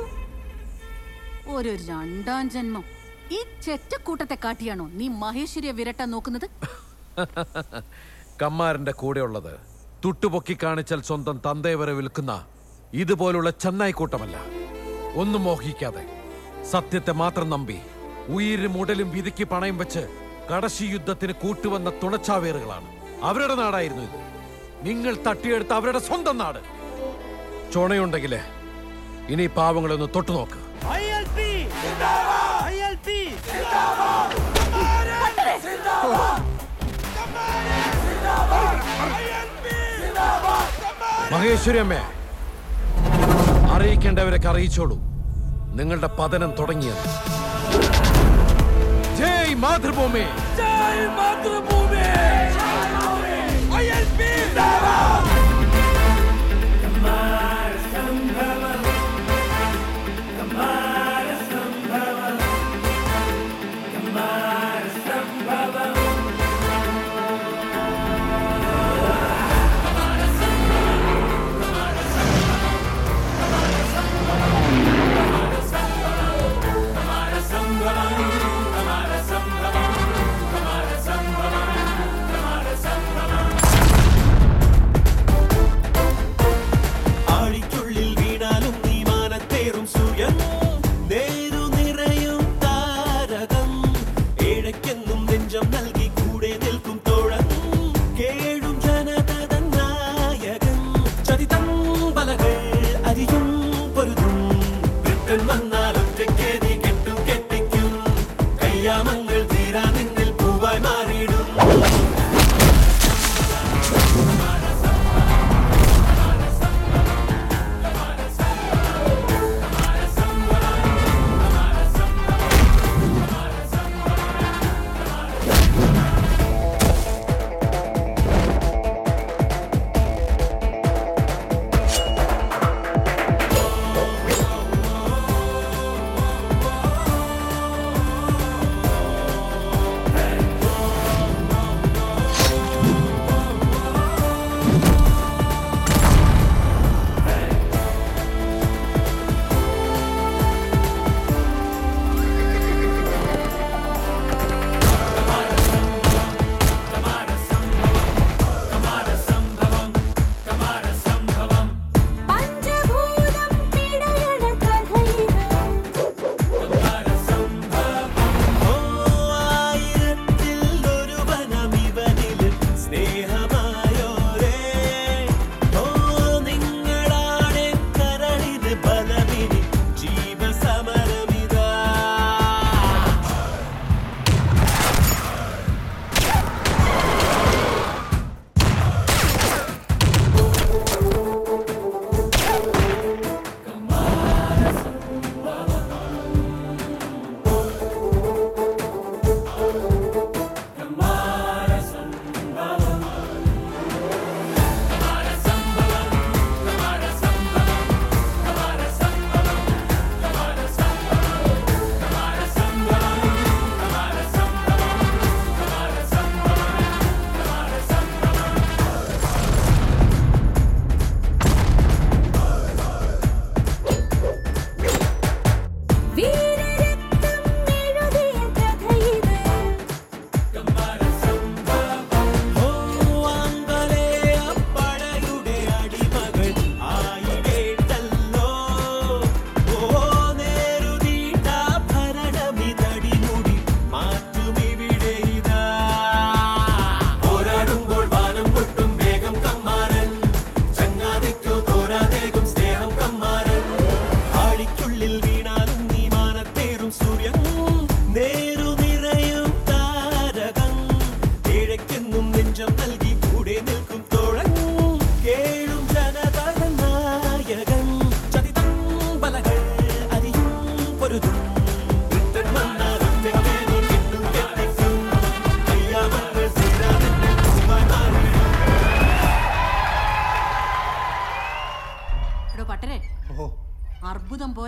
ഒരു രണ്ടാം ജന്മം ഈ ചെറ്റക്കൂട്ടത്തെ കാട്ടിയാണോ നീ മഹേശ്വരിയെ വിരട്ടാൻ നോക്കുന്നത് കമ്മാരന്റെ കൂടെയുള്ളത് തുട്ടുപൊക്കി കാണിച്ചാൽ സ്വന്തം തന്തയെ വരെ വിൽക്കുന്ന ഇതുപോലുള്ള ചെന്നായിക്കൂട്ടമല്ല ഒന്നും മോഹിക്കാതെ സത്യത്തെ മാത്രം നമ്പി ഉയിരും ഉടലും വിധിക്ക് പണയം വെച്ച് കടശി യുദ്ധത്തിന് കൂട്ടുവന്ന തുണച്ചാവേറുകളാണ് അവരുടെ നാടായിരുന്നു ഇത് നിങ്ങൾ തട്ടിയെടുത്ത അവരുടെ സ്വന്തം നാട് ചുണയുണ്ടെങ്കിലേ ഇനി ഈ പാവങ്ങളെ ഒന്ന് തൊട്ടു നോക്ക് ILP! ILP! മഹേശ്വരി അമ്മേ അറിയിക്കേണ്ടവരൊക്കെ അറിയിച്ചോളൂ നിങ്ങളുടെ പതനം തുടങ്ങിയത് ജയ് മാതൃഭൂമി ജയ് Mathrubhumi ILP! Sambavam, Kamara Sambavam, Kamara Sambavam,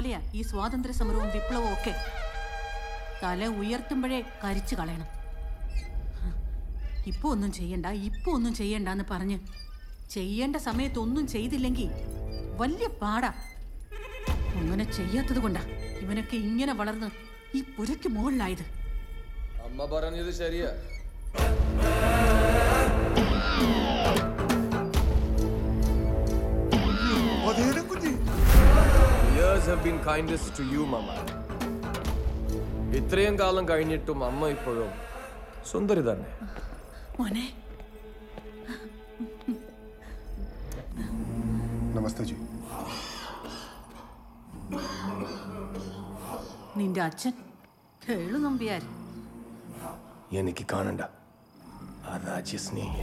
പോലെയാ ഈ സ്വാതന്ത്ര്യ സമരവും വിപ്ലവവും ഒക്കെ തല ഉയർത്തുമ്പോഴേ കരിച്ചു കളയണം ഇപ്പൊ ഒന്നും ചെയ്യണ്ട ഇപ്പൊ ഒന്നും ചെയ്യണ്ടെന്ന് പറഞ്ഞ് ചെയ്യേണ്ട സമയത്ത് ഒന്നും ചെയ്തില്ലെങ്കിൽ വലിയ പാടാ അങ്ങനെ ചെയ്യാത്തത് കൊണ്ടാ ഇവനൊക്കെ ഇങ്ങനെ വളർന്ന് ഈ പുരയ്ക്ക് മുകളിലായത് അമ്മ പറഞ്ഞത് ശരിയാ Years have been kindest to you, മമ്മ ഇത്രയും കാലം കഴിഞ്ഞിട്ടും അമ്മ ഇപ്പോഴും സുന്ദരി തന്നെ മോനെ नमस्ते जी നിന്റെ അച്ഛൻ കേളു നമ്പിയാർ എനിക്ക് കാണണ്ട ആ രാജ്യസ്നേഹി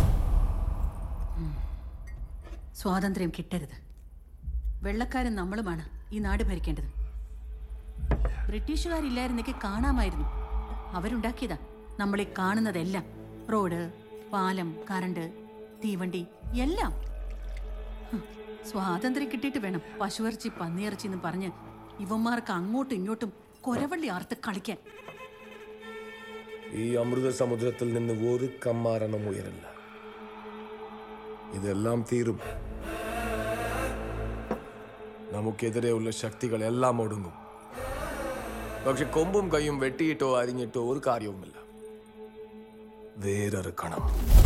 സ്വാതന്ത്ര്യം കിട്ടരുത് വെള്ളക്കാരും നമ്മളുമാണ് ഈ നാട് ഭരിക്കേണ്ടത് ബ്രിട്ടീഷുകാരില്ലായിരുന്നെങ്കിൽ കാണാമായിരുന്നു അവരുണ്ടാക്കിയതാ നമ്മളീ കാണുന്നതെല്ലാം റോഡ് പാലം കറണ്ട് തീവണ്ടി എല്ലാം ഹ്, സ്വാതന്ത്ര്യം കിട്ടിയിട്ട് വേണം പശുവിറച്ചി പന്നിയിറച്ചി എന്ന് പറഞ്ഞ് ഇവന്മാർക്ക് അങ്ങോട്ടും ഇങ്ങോട്ടും കൊരവള്ളി ആർത്ത് കളിക്കാൻ ഈ അമൃത സമുദ്രത്തിൽ നിന്ന് ഒരു കമ്മാരണം ഉയരല്ല ഇതെല്ലാം തീരും നമുക്കെതിരെയുള്ള ശക്തികൾ എല്ലാം ഒടുങ്ങും പക്ഷെ കൊമ്പും കൈയും വെട്ടിയിട്ടോ അരിഞ്ഞിട്ടോ ഒരു കാര്യവുമില്ല വേരറുക്കണം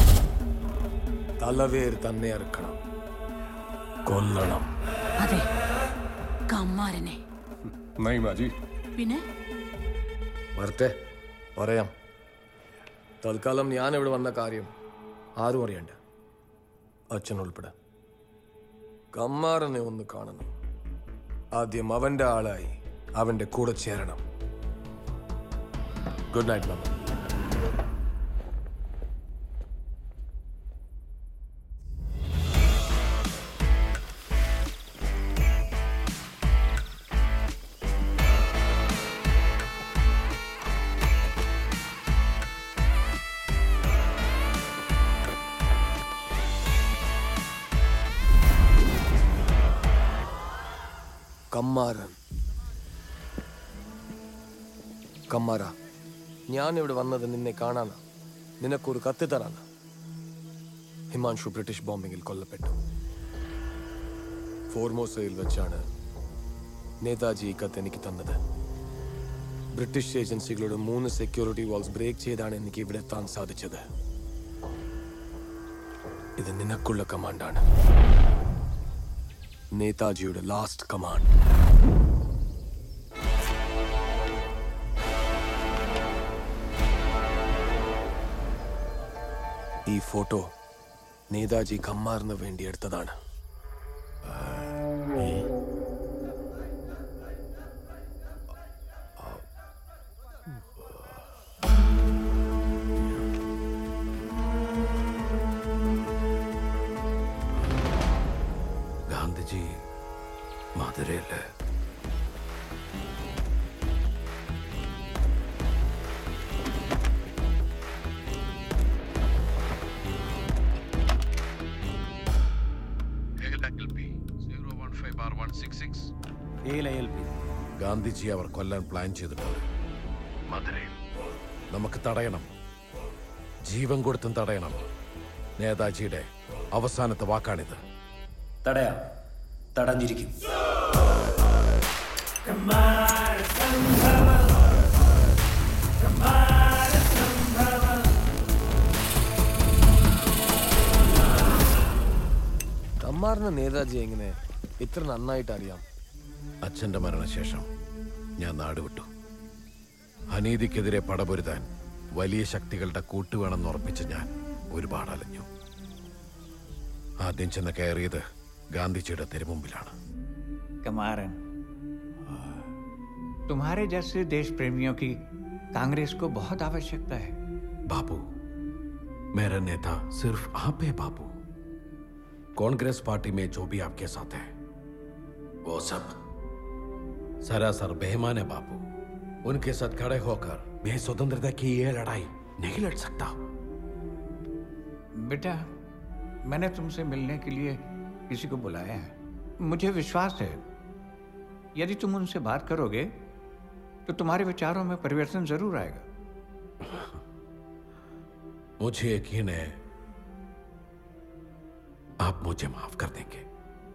തലവേർ തന്നെ അറുക്കണം കൊല്ലണം അതെ കമ്മാരനെ नहीं माँ जी പിന്നെ വരട്ടെ പറയാം തൽക്കാലം ഞാൻ ഇവിടെ വന്ന കാര്യം ആരും അറിയണ്ട അച്ഛൻ ഉൾപ്പെടെ കമ്മാരനെ ഒന്ന് കാണണം ആദ്യം അവന്റെ ആളായി അവന്റെ കൂടെ ചേരണം ഗുഡ് നൈറ്റ് മമ്മ കമ്മാരൻ കമ്മാര ഞാൻ ഇവിടെ വന്നത് നിന്നെ കാണാനാ നിനക്കൊരു കത്ത് തരാനാ ഹിമാൻഷു ബ്രിട്ടീഷ് ബോംബിങ്ങിൽ കൊല്ലപ്പെട്ടു ഫോർമോസയിൽ വെച്ചാണ് നേതാജി ഈ കത്ത് എനിക്ക് തന്നത് ബ്രിട്ടീഷ് ഏജൻസികളുടെ മൂന്ന് സെക്യൂരിറ്റി വാൾസ് ബ്രേക്ക് ചെയ്താണ് എനിക്ക് ഇവിടെ എത്താൻ സാധിച്ചത് ഇത് നിനക്കുള്ള കമാൻഡാണ് നേതാജിയുടെ ലാസ്റ്റ് കമാൻഡ് ഈ ഫോട്ടോ നേതാജി കമ്മാറിന് വേണ്ടി എടുത്തതാണ് ഗാന്ധിജി മധുരയില് ഗാന്ധിജി അവർ കൊല്ലാൻ പ്ലാൻ ചെയ്തിട്ടുണ്ട് മധുരയിൽ നമുക്ക് തടയണം ജീവൻ കൊടുത്തും തടയണം നേതാജിയുടെ അവസാനത്തെ വാക്കാണിത് തടയാം തടഞ്ഞിരിക്കും കമ്മാറിന് നേതാജി എങ്ങനെ ഇത്ര നന്നായിട്ട് അറിയാം അച്ഛന്റെ മരണശേഷം ഞാൻ നാടുവിട്ടു അനീതിക്കെതിരെ പടപൊരുതാൻ വലിയ ശക്തികളുടെ കൂട്ടുവേണമെന്ന് ഉറപ്പിച്ച് ഞാൻ ഒരുപാട് അലഞ്ഞു ആദ്യം ചെന്ന് കയറിയത് ഗാന്ധിജിയുടെ തിരുമുമ്പിലാണ് कमारन तुम्हारे जैसे देश प्रेमियों की कांग्रेस को बहुत आवश्यकता है बापू मेरा नेता सिर्फ आप है बापू कांग्रेस पार्टी में जो भी आपके साथ है वो सब सरासर बेईमान है बापू उनके साथ खड़े होकर मैं स्वतंत्रता की ये लड़ाई नहीं लड़ सकता बेटा मैंने तुमसे मिलने के लिए किसी को बुलाया है मुझे विश्वास है यदि तुम उनसे बात करोगे तो तुम्हारे विचारों में परिवर्तन जरूर आएगा मुझे यकीन है आप मुझे माफ कर देंगे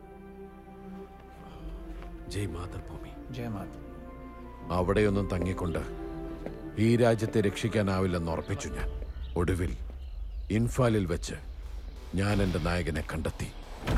ജയ് മാതൃഭൂമി जय माता അവിടെയൊന്നും തങ്ങിക്കൊണ്ട് ഈ രാജ്യത്തെ രക്ഷിക്കാനാവില്ലെന്ന് ഉറപ്പിച്ചു ഞാൻ ഒടുവിൽ ഇൻഫാലിൽ വെച്ച് ഞാൻ എൻ്റെ നായകനെ കണ്ടെത്തി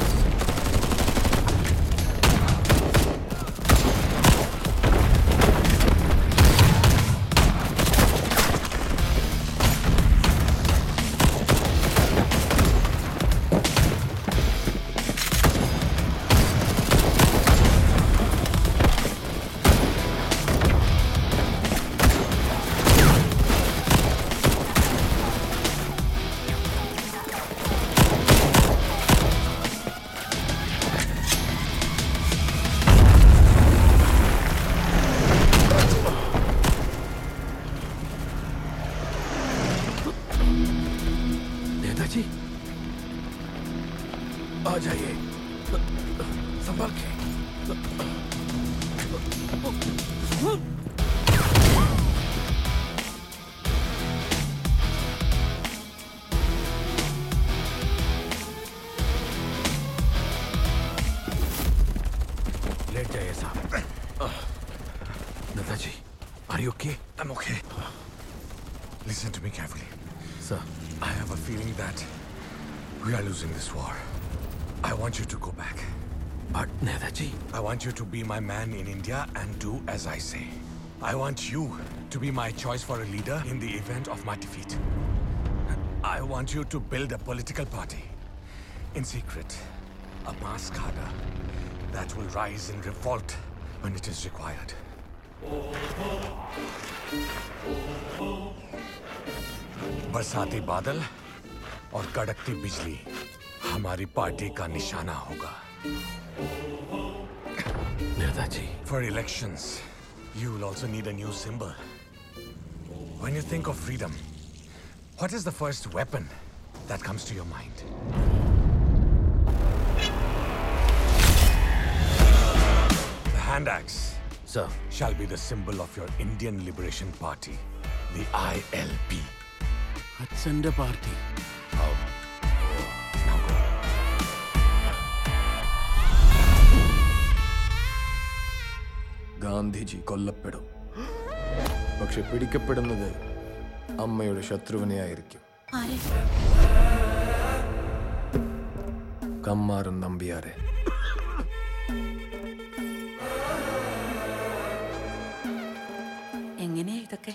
नेताजी आ जाइए संभाल के लेट जाइए साहब Netaji are you okay I'm okay. Listen to me carefully. Sir. I have a feeling that we are losing this war. I want you to go back. But Netaji. I want you to be my man in India and do as I say. I want you to be my choice for a leader in the event of my defeat. I want you to build a political party in secret, a mass cadre that will rise in revolt when it is required. बरसाती बादल और कड़कती बिजली हमारी party का निशाना होगा Netaji For elections, you will also need a new symbol. When you think of freedom, what is the first weapon that comes to your mind? The hand axe. Sir. Shall be the symbol of your Indian Liberation Party, the ILP. അച്ഛന്റെ party Gandhiji കൊല്ലപ്പെടും പക്ഷെ പിടിക്കപ്പെടുന്നത് അമ്മയുടെ ശത്രുവിനെ ആയിരിക്കും കമ്മാരൻ നമ്പിയാരെ എങ്ങനെയാ ഇതൊക്കെ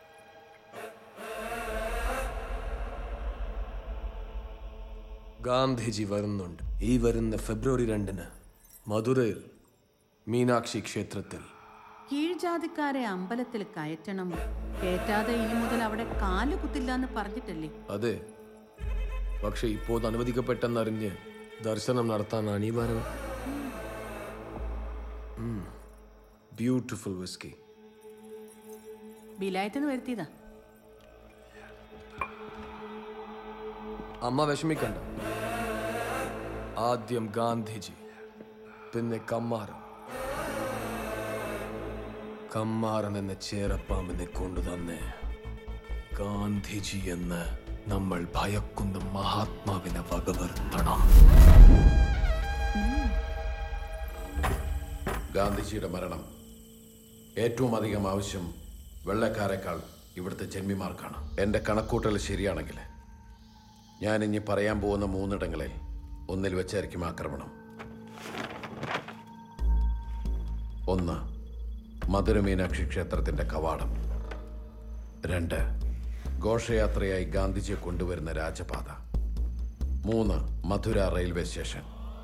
ഗാന്ധിജി വരുന്നുണ്ട് ഈ വരുന്ന ഫെബ്രുവരി രണ്ടിന് മധുരയിൽ മീനാക്ഷി ക്ഷേത്രത്തിൽ കീഴ്ജാതിക്കാരെ അമ്പലത്തിൽ കയറ്റണം കേറ്റാതെ ഇനി മുതൽ അവിടെ കാല് കുത്തില്ല എന്ന് പറഞ്ഞിട്ടല്ലേ അതെ പക്ഷെ ഇപ്പോൾ അനുവദിക്കപ്പെട്ടെന്നറിഞ്ഞ് ദർശനം നടത്താൻ അനിവാര്യം ബ്യൂട്ടിഫുൾ വിസ്കി ബിലായത്തിന് വരുത്തിയതാ അമ്മ വിഷമിക്കണ്ട ആദ്യം ഗാന്ധിജി പിന്നെ കമ്മാരൻ കമ്മാരൻ എന്ന ചേരപ്പാമ്പിനെ കൊണ്ടുതന്നെ ഗാന്ധിജി എന്ന് നമ്മൾ ഭയക്കുന്ന മഹാത്മാവിനെ വകവരുത്തണം ഗാന്ധിജിയുടെ മരണം ഏറ്റവും അധികം ആവശ്യം വെള്ളക്കാരെക്കാൾ ഇവിടുത്തെ ജന്മിമാർക്കാണ് എൻ്റെ കണക്കൂട്ടൽ ശരിയാണെങ്കിൽ ഞാൻ ഇനി പറയാൻ പോകുന്ന മൂന്നിടങ്ങളിൽ ഒന്നിൽ വെച്ചായിരിക്കും ആക്രമണം ഒന്ന് മധുര മീനാക്ഷി ക്ഷേത്രത്തിന്റെ കവാടം രണ്ട് ഘോഷയാത്രയായി ഗാന്ധിജിയെ കൊണ്ടുവരുന്ന രാജപാത മൂന്ന് മധുര റെയിൽവേ സ്റ്റേഷൻ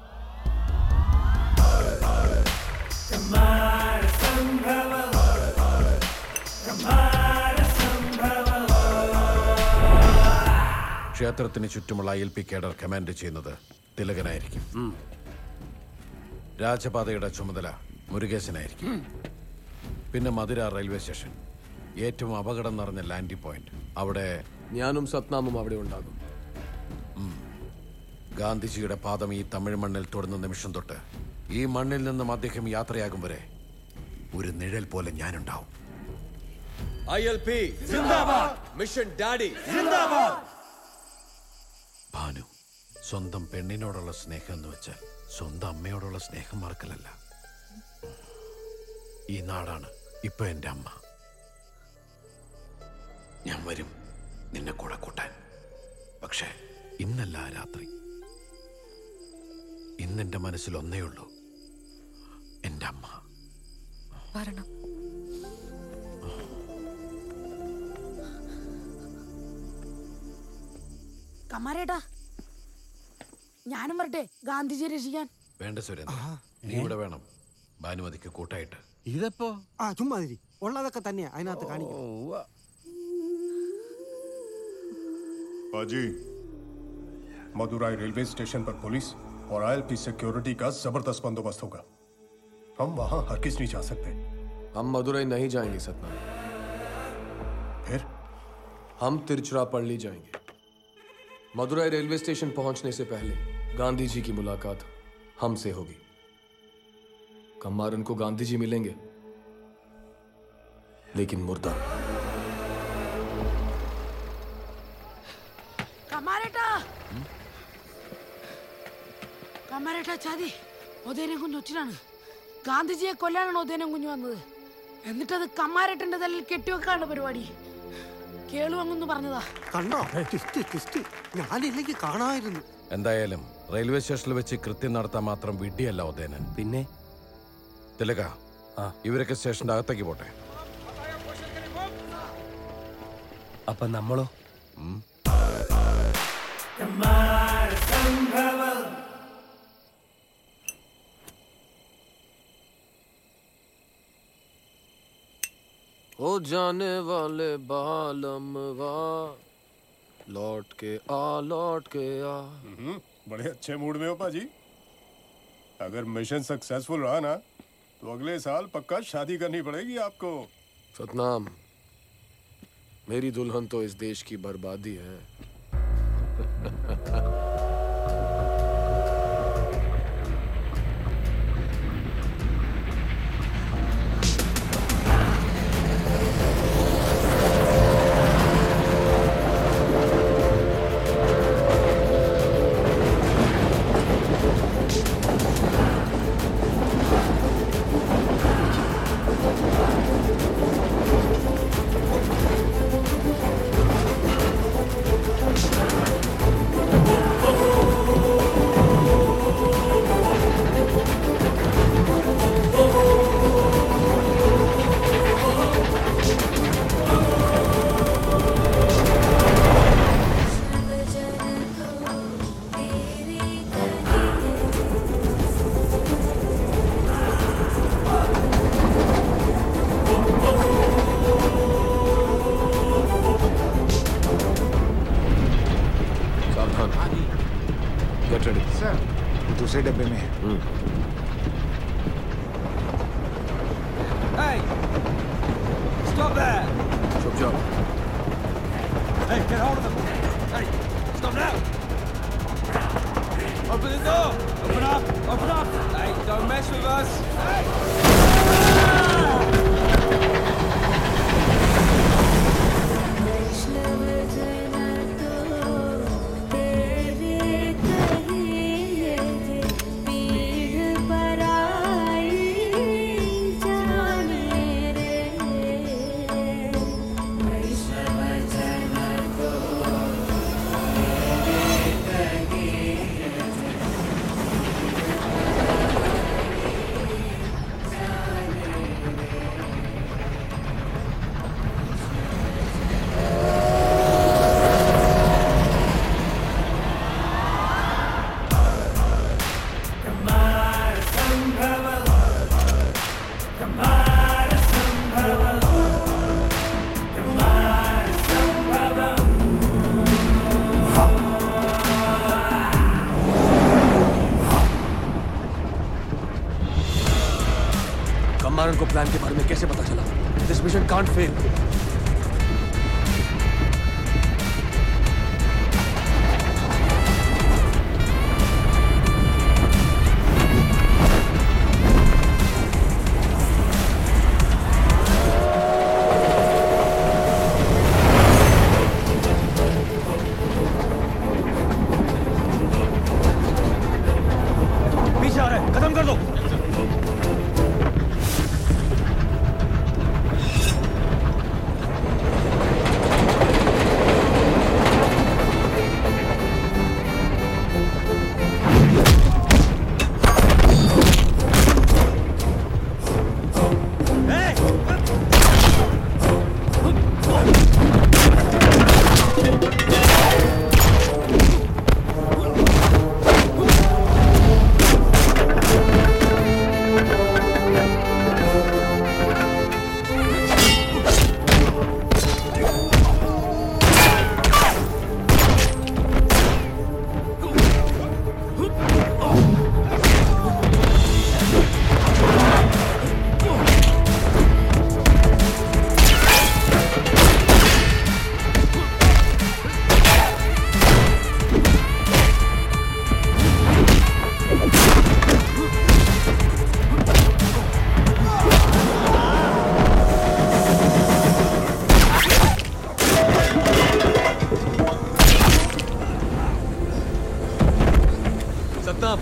ക്ഷേത്രത്തിന് ചുറ്റുമുള്ള I L P cadre command ചെയ്യുന്നത് തിലകനായിരിക്കും രാജപാതയുടെ ചുമതല മുരുകേശനായിരിക്കും പിന്നെ മധുര റെയിൽവേ സ്റ്റേഷൻ ഏറ്റവും അപകടം നിറഞ്ഞ ലാൻഡിംഗ് പോയിന്റ് അവിടെ ഞാനും സത്നാമും അവിടെ ഉണ്ടാകും ഗാന്ധിജിയുടെ പാദം ഈ തമിഴ് മണ്ണിൽ തൊടുന്ന നിമിഷം തൊട്ട് ഈ മണ്ണിൽ നിന്നും അദ്ദേഹം യാത്രയാകും വരെ ഒരു നിഴൽ പോലെ ഞാനുണ്ടാവും ഐ എൽ പി സിന്ദാബാദ്! മിഷൻ ഡാഡി ഭാനു സ്വന്തം പെണ്ണിനോടുള്ള സ്നേഹം എന്ന് വെച്ചാൽ സ്വന്തം അമ്മയോടുള്ള സ്നേഹം മറക്കലല്ല ഈ നാടാണ് ഇപ്പൊ എൻ്റെ അമ്മ ഞാൻ വരും നിന്നെ കൂടെ കൂട്ടാൻ പക്ഷേ ഇന്നല്ല ആ രാത്രി ഇന്നെന്റെ മനസ്സിൽ ഒന്നേ ഉള്ളൂ എൻ്റെ അമ്മ വരണം കമാരേട്ടാ ഞാനും വരട്ടെ ഗാന്ധിജിയെ രക്ഷിക്കാൻ വേണ്ട സുരേന്ദ്ര നീ ഇവിടെ വേണം ഭാനുമതിക്ക് കൂട്ടായിട്ട് ഇതെപ്പോ ആ ചുമ്മാതിരി ഉള്ളതൊക്കെ തന്നെയാ അതിനകത്ത് കാണിക്കും बाजी मदुराई रेलवे स्टेशन पर पुलिस और आईएलपी सिक्योरिटी का जबरदस्त बंदोबस्त होगा हम वहां हर किस नहीं जा सकते हम मदुरई नहीं जाएंगे सतना फिर हम तिरुचिरापल्ली जाएंगे मदुरई रेलवे स्टेशन पहुंचने से पहले गांधी जी की मुलाकात हमसे होगी कम्मारन को गांधी जी मिलेंगे लेकिन मुर्दा കമാരേട്ടാ കമാരേട്ടാ ചാതി ഒതേനം കുഞ്ഞ് ഒച്ചിനാണ് ഗാന്ധിജിയെ കൊല്ലാനാണ് ഒതേനം കുഞ്ഞ് വന്നത് എന്നിട്ടത് കമാരേട്ടന്റെ തലയിൽ കെട്ടിവെക്കാണ് പരിപാടി കേളു അങ്ങൊന്ന് പറഞ്ഞതാ കണ്ടോ ട്വിസ്റ്റ് ട്വിസ്റ്റ് ഞാനില്ലെങ്കിൽ കാണാമായിരുന്നു എന്തായാലും റെയിൽവേ സ്റ്റേഷനിൽ വെച്ച് കൃത്യം നടത്താൻ മാത്രം വിഡ്ഢിയല്ല ഉദയനൻ പിന്നെ തിലക ഇവരൊക്കെ സ്റ്റേഷന്റെ അകത്തേക്ക് പോട്ടെ അപ്പൊ നമ്മളോ हो जाने वाले बालम वा लौट के आ लौट के आ बड़े अच्छे मूड में हो पाजी अगर मिशन सक्सेसफुल रहा ना तो अगले साल पक्का शादी करनी पड़ेगी आपको सतनाम मेरी दुल्हन तो इस देश की बर्बादी है सावधान गेट रेडी सर दूसरे डब्बे में है Hey! Stop there! चुप जाओ Hey, get hold of them! Hey, stop now! Open the door! Open up! Open up! Hey, don't mess with us! Hey! कम्मारन को प्लान के बारे में कैसे पता चला दिस मिशन कांट फेल നിർത്താം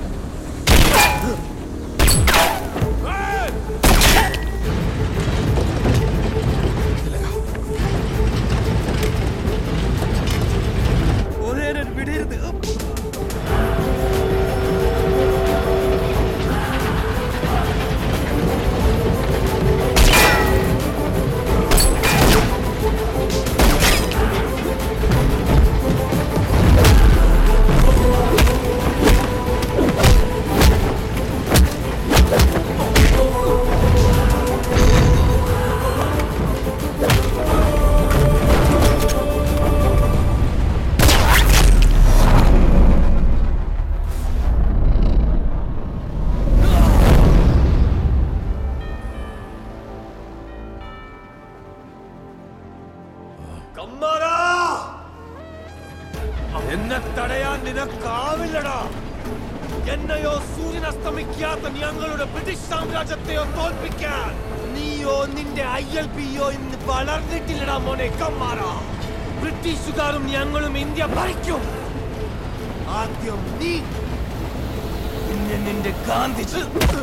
ഒരേരൻ വിടരുത് കമ്മാരാ എന്നെ തടയാൻ നിനക്കാവില്ലടാ എന്നെയോ സൂര്യൻ അസ്തമിക്കാത്ത ഞങ്ങളുടെ ബ്രിട്ടീഷ് സാമ്രാജ്യത്തെയോ തോൽപ്പിക്കാൻ നീയോ നിന്റെ ഐ എൽ പിയോ ഇന്ന് വളർന്നിട്ടില്ലടാ മോനെ കമ്മാറ ബ്രിട്ടീഷുകാരും ഞങ്ങളും ഇന്ത്യ ഭരിക്കും ആദ്യം നീ പിന്നെ നിന്റെ ഗാന്ധിജി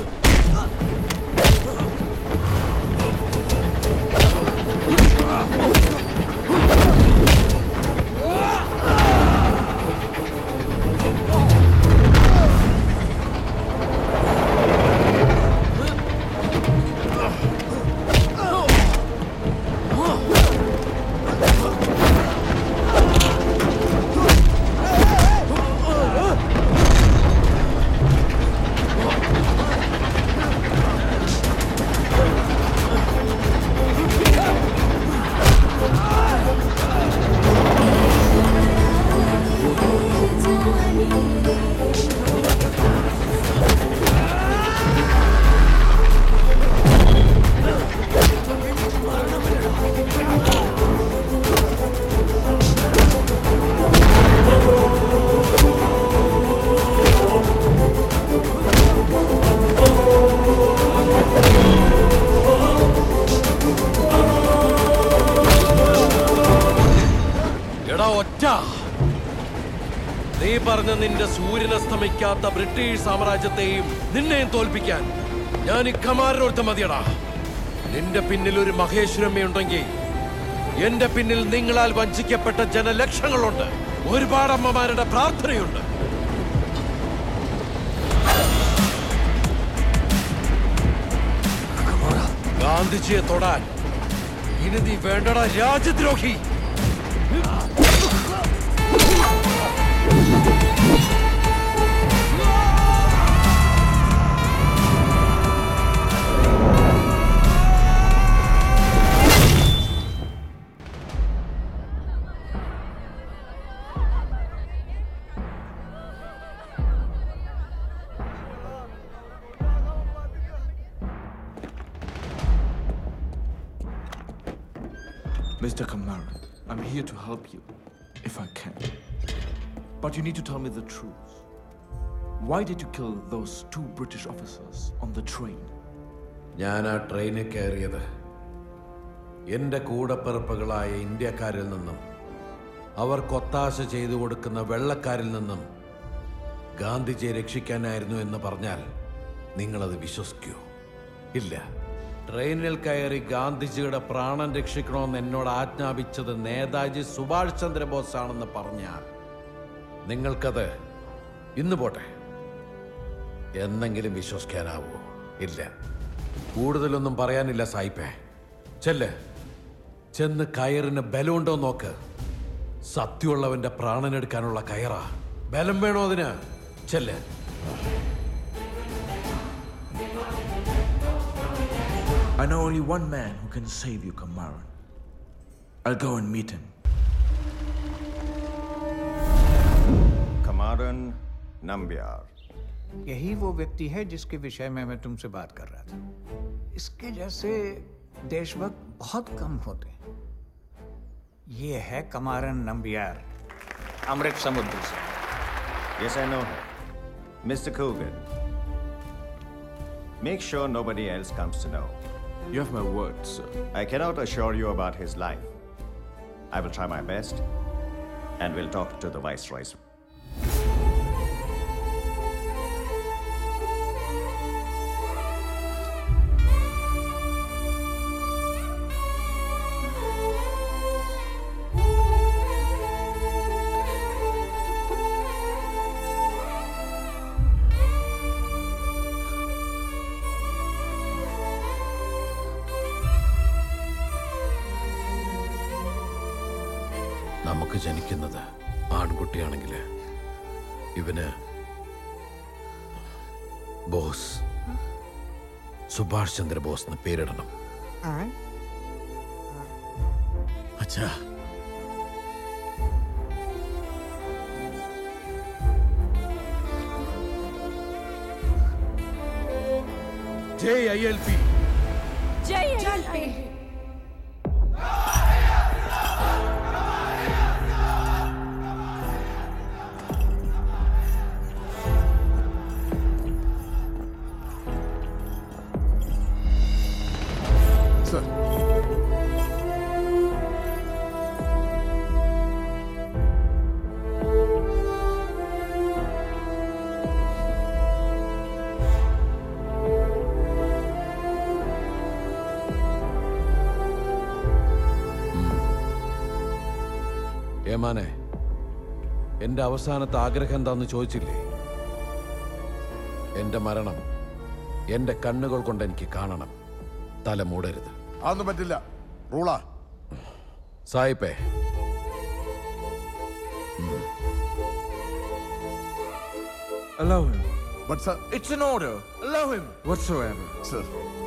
എടാ ഒറ്റ നീ പറഞ്ഞ നിന്റെ സൂര്യനസ്തമിക്കാത്ത ബ്രിട്ടീഷ് സാമ്രാജ്യത്തെയും നിന്നെയും തോൽപ്പിക്കാൻ ഞാൻ ഇക്കമാരൊരുത്ത മതിയടാ നിന്റെ പിന്നിൽ ഒരു മഹേശ്വരമ്മയുണ്ടെങ്കിൽ എന്റെ പിന്നിൽ നിങ്ങളാൽ വഞ്ചിക്കപ്പെട്ട ജനലക്ഷങ്ങളുണ്ട് ഒരുപാട് അമ്മമാരുടെ പ്രാർത്ഥനയുണ്ട് ഗാന്ധിജിയെ തൊടാൻ ഇനി നീ വേണ്ടടാ രാജ്യദ്രോഹി Mr. Kamara, I'm here to help you, if I can. But you need to tell me the truth. Why did you kill those two British officers on the train? ഞാൻ ആ ട്രെയിനിൽ കയറിയത് എൻ്റെ കൂടപ്പിറപ്പുകളായ ഇന്ത്യക്കാരിൽ നിന്നും അവർക്ക് ഒത്താശ ചെയ്തു കൊടുക്കുന്ന വെള്ളക്കാരിൽ നിന്നും ഗാന്ധിജിയെ രക്ഷിക്കാനായിരുന്നു എന്ന് പറഞ്ഞാൽ നിങ്ങളത് വിശ്വസിക്കൂ ഇല്ല ട്രെയിനിൽ കയറി ഗാന്ധിജിയുടെ പ്രാണൻ രക്ഷിക്കണമെന്ന് എന്നോട് ആജ്ഞാപിച്ചത് നേതാജി സുഭാഷ് ചന്ദ്രബോസ് ആണെന്ന് പറഞ്ഞാൽ നിങ്ങൾക്കത് ഇന്ന് പോട്ടെ എന്നെങ്കിലും വിശ്വസിക്കാനാവൂ ഇല്ല കൂടുതലൊന്നും പറയാനില്ല സായിപ്പേ ചെല്ല് ചെന്ന് കയറിന് ബലമുണ്ടോ നോക്ക് സത്യമുള്ളവന്റെ പ്രാണനെടുക്കാനുള്ള കയറാ ബലം വേണോ അതിന് ചെല്ല് I know only one man who can save you, Kamaran. I'll go and meet him. कमारन नंबियार यही वो व्यक्ति है जिसके विषय में मैं तुमसे बात कर रहा था इसके जैसे देशभक्त बहुत कम होते हैं ये है कमारन नंबियार अमृत समुद्र से Yes, I know her. Mr. Coogan. Make sure nobody else comes to know. You have my word, sir. I cannot assure you about his life. I will try my best and will talk to the Viceroy. നമുക്ക് ജനിക്കുന്നത് ആൺകുട്ടിയാണെങ്കിൽ ഇവന് boss Subhash Chandra boss എന്ന് പേരിടണം അച്ഛാ ജയ് I L P ജയ് sir ഏമാനെ എന്റെ അവസാനത്തെ ആഗ്രഹം എന്താന്ന് ചോദിച്ചില്ലേ എന്റെ മരണം എന്റെ കണ്ണുകൾ കൊണ്ട് എനിക്ക് കാണണം തല മൂടരുത് അതൊന്നും പറ്റില്ല റൂളാ സായിപ്പേ Allow him. But sir, It's an order. Allow him. Whatsoever. Sir.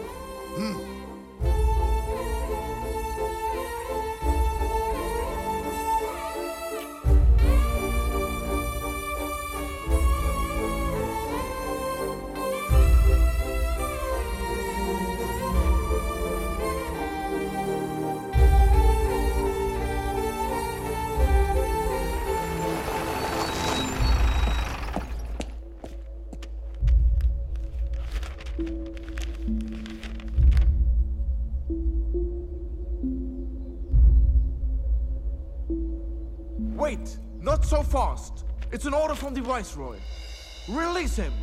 Wait, not so fast. It's an order from the Viceroy. Release him.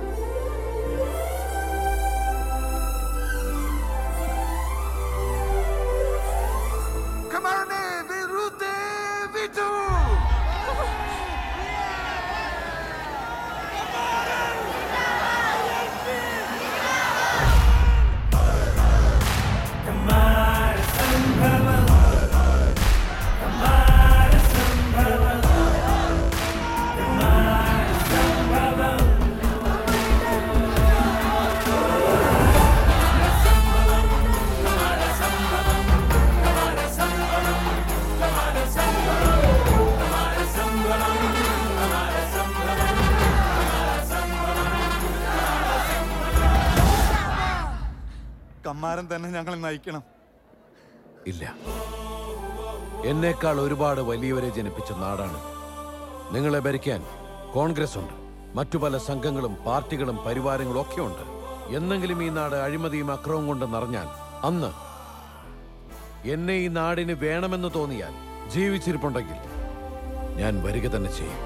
Kamarne Virute Vitu! Kammaran തന്നെ ഞങ്ങളെ നയിക്കണം ഇല്ല എന്നേക്കാൾ ഒരുപാട് വലിയവരെ ജനിപ്പിച്ച നാടാണ് നിങ്ങളെ ഭരിക്കാൻ കോൺഗ്രസ് ഉണ്ട് മറ്റു പല സംഘങ്ങളും പാർട്ടികളും പരിവാരങ്ങളും ഒക്കെ ഉണ്ട് എന്നെങ്കിലും ഈ നാട് അഴിമതിയും അക്രമവും കൊണ്ട് നിറഞ്ഞാൽ അന്ന് എന്നെ ഈ നാടിന് വേണമെന്ന് തോന്നിയാൽ ജീവിച്ചിരിപ്പുണ്ടെങ്കിൽ ഞാൻ വരിക തന്നെ ചെയ്യും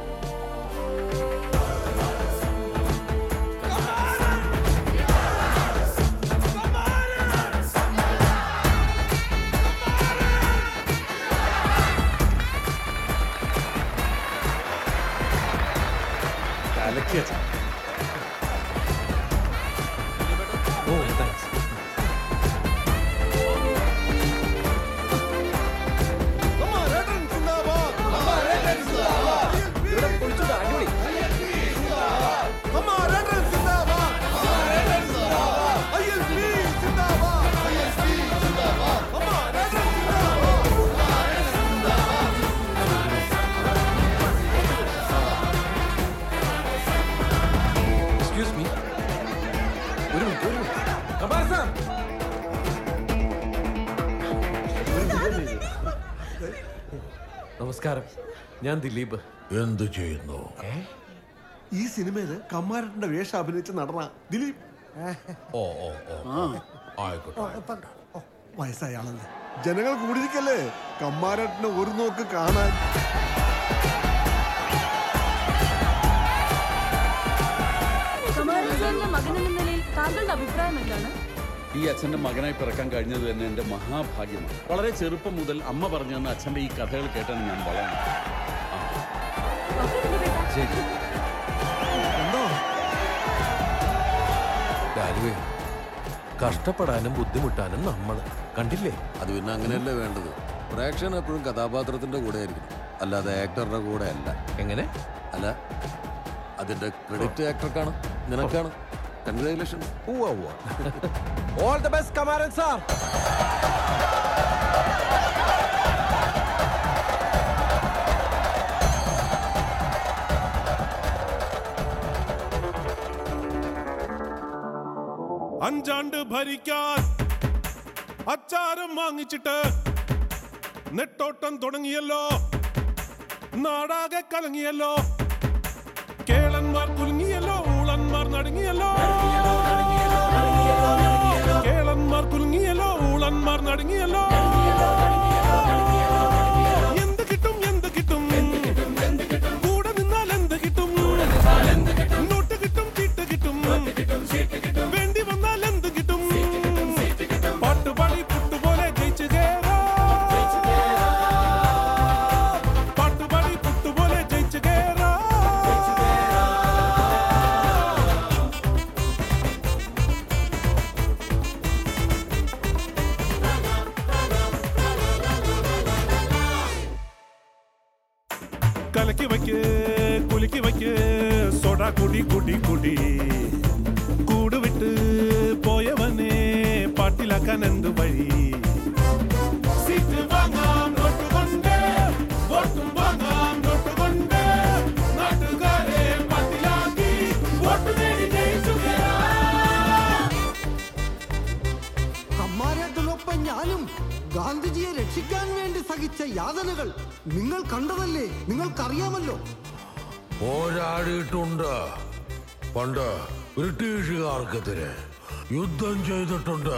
എക്സ്ക്യൂസ് മീ ഒരു മിനിറ്റ് ഒരു മിനിറ്റ് നമസ്കാരം ഞാൻ ദിലീപ് എന്ത് ചെയ്യുന്നു ഈ സിനിമയില് കമ്മാരട്ടന്റെ വേഷം അഭിനയിച്ച നടന ദിലീപ് ഓ ഓ ഓ ആയിക്കോട്ടെ ഓ, വയസ്സായ ആളല്ലേ ജനങ്ങൾ കൂടിയിരിക്കല്ലേ കമ്മാരട്ടനെ ഒരു നോക്ക് കാണാൻ കുമാരൻ സാറിന്റെ മകനെന്ന നിലയിൽ താങ്കളുടെ അഭിപ്രായം എന്താണ് ഈ അച്ഛന്റെ മകനായി പിറക്കാൻ കഴിഞ്ഞത് തന്നെ എൻ്റെ മഹാഭാഗ്യമാണ് വളരെ ചെറുപ്പം മുതൽ അമ്മ പറഞ്ഞു തന്ന അച്ഛന്റെ ഈ കഥകൾ കേട്ടാണ് ഞാൻ വളർന്നത് ശരി ഡാലുവേ കഷ്ടപ്പെടാനും ബുദ്ധിമുട്ടാനും നമ്മൾ കണ്ടില്ലേ അത് പിന്നെ അങ്ങനെയല്ലേ വേണ്ടത് പ്രേക്ഷകൻ എപ്പോഴും കഥാപാത്രത്തിന്റെ കൂടെ ആയിരിക്കും അല്ലാതെ ആക്ടറുടെ കൂടെ അല്ല എങ്ങനെ അല്ല അതിന്റെ ക്രെഡിറ്റ് ആക്ടർക്കാണ് നിനക്കാണ് congratulation all the best Kamaran sir അഞ്ചാണ്ട് ഭരിക്കാൻ അച്ചാരം വാങ്ങിച്ചിട്ട് നെട്ടോട്ടം തുടങ്ങിയല്ലോ നാടാകെ കലങ്ങിയല്ലോ കേളന്മാർ കുലുങ്ങിയല്ലോ ഊളന്മാർ നടുങ്ങിയല്ലോ കേളന്മാർ കുലുങ്ങിയല്ലോ ഊളന്മാർ നടുങ്ങിയല്ലോ എന്ത് കിട്ടും എന്ത് കിട്ടും കൂടെ നിന്നാൽ എന്ത് കിട്ടും നോട്ട് കിട്ടും ചീട്ട് കിട്ടും വേണ്ടി വന്നാൽ എന്ത് കിട്ടും പാട്ടുപാടി പുട്ടുപോലെ ജയിച്ചു കേറാ പാട്ടുപാടി പുട്ടുപോലെ ജയിച്ചു കേറാ കലക്കി വയ്ക്ക് കുലുക്കി വയ്ക്ക് സോഡ കുടി കുടി കുടി കൂട് വിട്ട് പോയവനെ പാട്ടിലാക്കാൻ എന്ത് വഴി സീറ്റ് വാങ്ങാം നോട്ട് കൊണ്ട് വോട്ടും വാങ്ങാം നോട്ട് കൊണ്ട് നാട്ടുകാരെ പാട്ടിലാക്കി വോട്ട് നേടി ജയിച്ചു കമ്മാരേട്ടനൊപ്പം ഞാനും ഗാന്ധിജിയെ രക്ഷിക്കാൻ വേണ്ടി സഹിച്ച യാതനകൾ നിങ്ങൾ കണ്ടതല്ലേ നിങ്ങൾക്കറിയാമല്ലോ പോരാടിയിട്ടുണ്ട് പണ്ട് ബ്രിട്ടീഷുകാർക്കെതിരെ യുദ്ധം ചെയ്തിട്ടുണ്ട്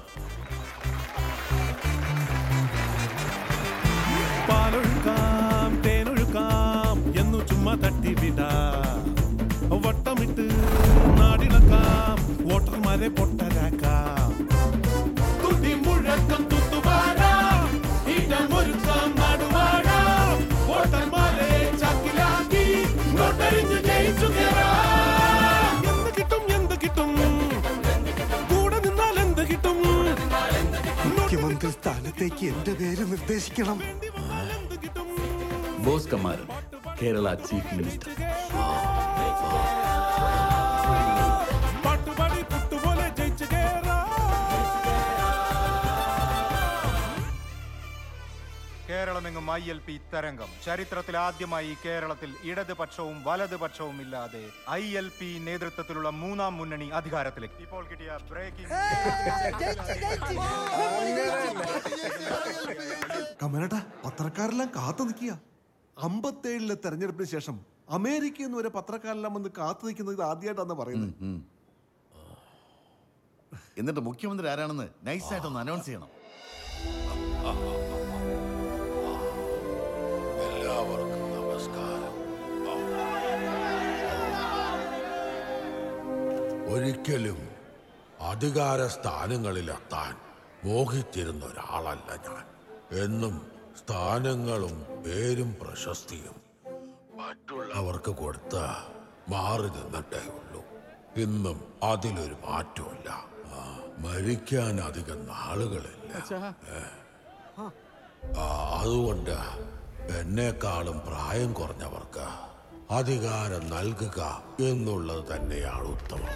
പാലൊഴുക്കാം തേനൊഴുക്കാം എന്നു ചുമ്മാ തട്ടിവിട വട്ടമിട്ട് നാടിളക്കാം വോട്ടർമാരെ പൊട്ടരാക്കാം തുടി മുഴക്കം തുത്തുപാടാം ഇടമൊരുക്കാം നാടുവാടാം വോട്ടർമാരെ ചാക്കിലാക്കി നോട്ടറിഞ്ഞ് ജയിച്ചു കേറാം എന്ത് കിട്ടും എന്ത് കിട്ടും കൂടെ നിന്നാൽ എന്ത് കിട്ടും മുഖ്യമന്ത്രി സ്ഥാനത്തേക്ക് എന്റെ പേര് നിർദ്ദേശിക്കണം ബോസ് കമാരൻ കേരള ചീഫ് മിനിസ്റ്റർ പാട്ടുപാടി പുട്ടുപോലെ ജയിച്ചു കേറാം കേരളമെങ്ങും ഐ എൽ പി തരംഗം ചരിത്രത്തിൽ ആദ്യമായി കേരളത്തിൽ ഇടതുപക്ഷവും വലതുപക്ഷവും ഇല്ലാതെ ഐ എൽ പി നേതൃത്വത്തിലുള്ള മൂന്നാം മുന്നണി അധികാരത്തിലേക്ക് ഇപ്പോൾ കിട്ടിയ ബ്രേക്കിംഗ് കമലട്ട പത്രക്കാരെല്ലാം കാത്തു നിൽക്കുക അമ്പത്തേഴിലെ തെരഞ്ഞെടുപ്പിന് ശേഷം അമേരിക്കയിൽ നിന്ന് വരെ പത്രക്കാരെല്ലാം വന്ന് കാത്തു നിൽക്കുന്നത് ഇത് ആദ്യമായിട്ടാണ് പറയുന്നത് എന്നിട്ട് മുഖ്യമന്ത്രി ആരാണെന്ന് നൈസായിട്ടൊന്ന് അനൗൺസ് ചെയ്യണം എല്ലാവർക്കും നമസ്കാരം ഒരിക്കലും അധികാര സ്ഥാനങ്ങളിലെത്താൻ മോഹിച്ചിരുന്ന ഒരാളല്ല ഞാൻ എന്നും സ്ഥാനങ്ങളും പേരും പ്രശസ്തിയും മറ്റുള്ളവർക്ക് കൊടുത്ത് മാറി നിന്നിട്ടേ ഉള്ളൂ ഇന്നും അതിലൊരു മാറ്റമില്ല ആ, മരിക്കാൻ അധികം നാളുകളില്ല ഏ. ആ, അതുകൊണ്ട് എന്നെക്കാളും പ്രായം കുറഞ്ഞവർക്ക് അധികാരം നൽകുക എന്നുള്ളത് തന്നെയാണ് ഉത്തമം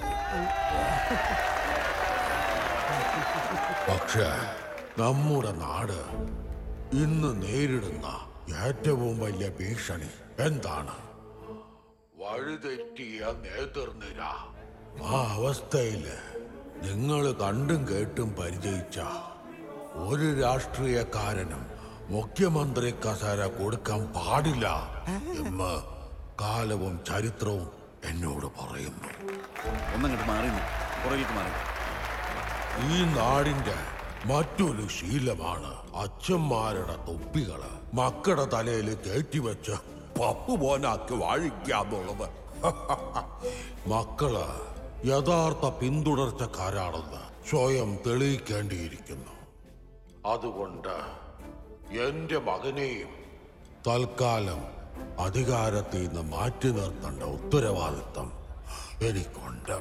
പക്ഷേ നമ്മുടെ നാട് ഇന്ന് നേരിടുന്ന ഏറ്റവും വലിയ ഭീഷണി എന്താണ് വഴിതെറ്റിയ നേതൃനിര ആ അവസ്ഥയില് നിങ്ങൾ കണ്ടും കേട്ടും പരിചയിച്ച ഒരു രാഷ്ട്രീയക്കാരനും മുഖ്യമന്ത്രി കസേര കൊടുക്കാൻ പാടില്ല എന്ന് കാലവും ചരിത്രവും എന്നോട് പറയുന്നു ഒന്നങ്ങോട്ട് മാറി പുറകിലേക്ക് മാറി ഈ നാടിന്റെ മറ്റൊരു ശീലമാണ് അച്ഛന്മാരുടെ തൊപ്പികള് മക്കളുടെ തലയിൽ കയറ്റിവെച്ച് പപ്പു പോനാക്കി വാഴിക്കാന്നുള്ളത് മക്കള് യഥാർത്ഥ പിന്തുടർച്ചക്കാരാണെന്ന് സ്വയം തെളിയിക്കേണ്ടിയിരിക്കുന്നു അതുകൊണ്ട് എന്റെ മകനെയും തൽക്കാലം അധികാരത്തിൽ നിന്ന് മാറ്റി നിർത്തേണ്ട ഉത്തരവാദിത്തം എനിക്കുണ്ട്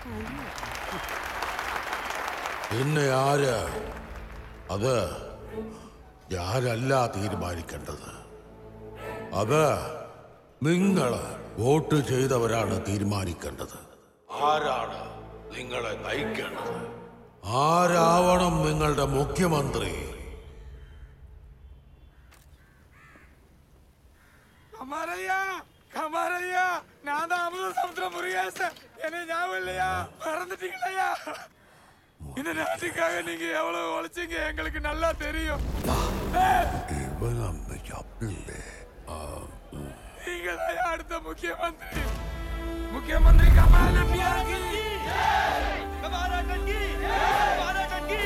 പിന്നെ ആര് അത് ഞാനല്ല തീരുമാനിക്കേണ്ടത് അത് നിങ്ങൾ വോട്ട് ചെയ്തവരാണ് തീരുമാനിക്കേണ്ടത് ആരാണ് നിങ്ങളെ നയിക്കേണ്ടത് ആരാവണം നിങ്ങളുടെ മുഖ്യമന്ത്രി കമാരയ്യ കമാരയ്യ ഞാൻ தான் அமுத சமுத்திரம் முருகேசன் என்னை ஞாபகம் இல்லையா மறந்துட்டீங்களா இந்த நாட்டுக்காக நீங்க எவ்வளவு உழைச்சீங்க எங்களுக்கு நல்லா தெரியும் ഇവനന്ന് ചപ്പില്ലേ நீங்க தான் அடுத்த முக்கியமந்திரி முக்கியமந்திரி கமால் நம்பியாருக்கு கமாரா டங்கி கமாரா டங்கி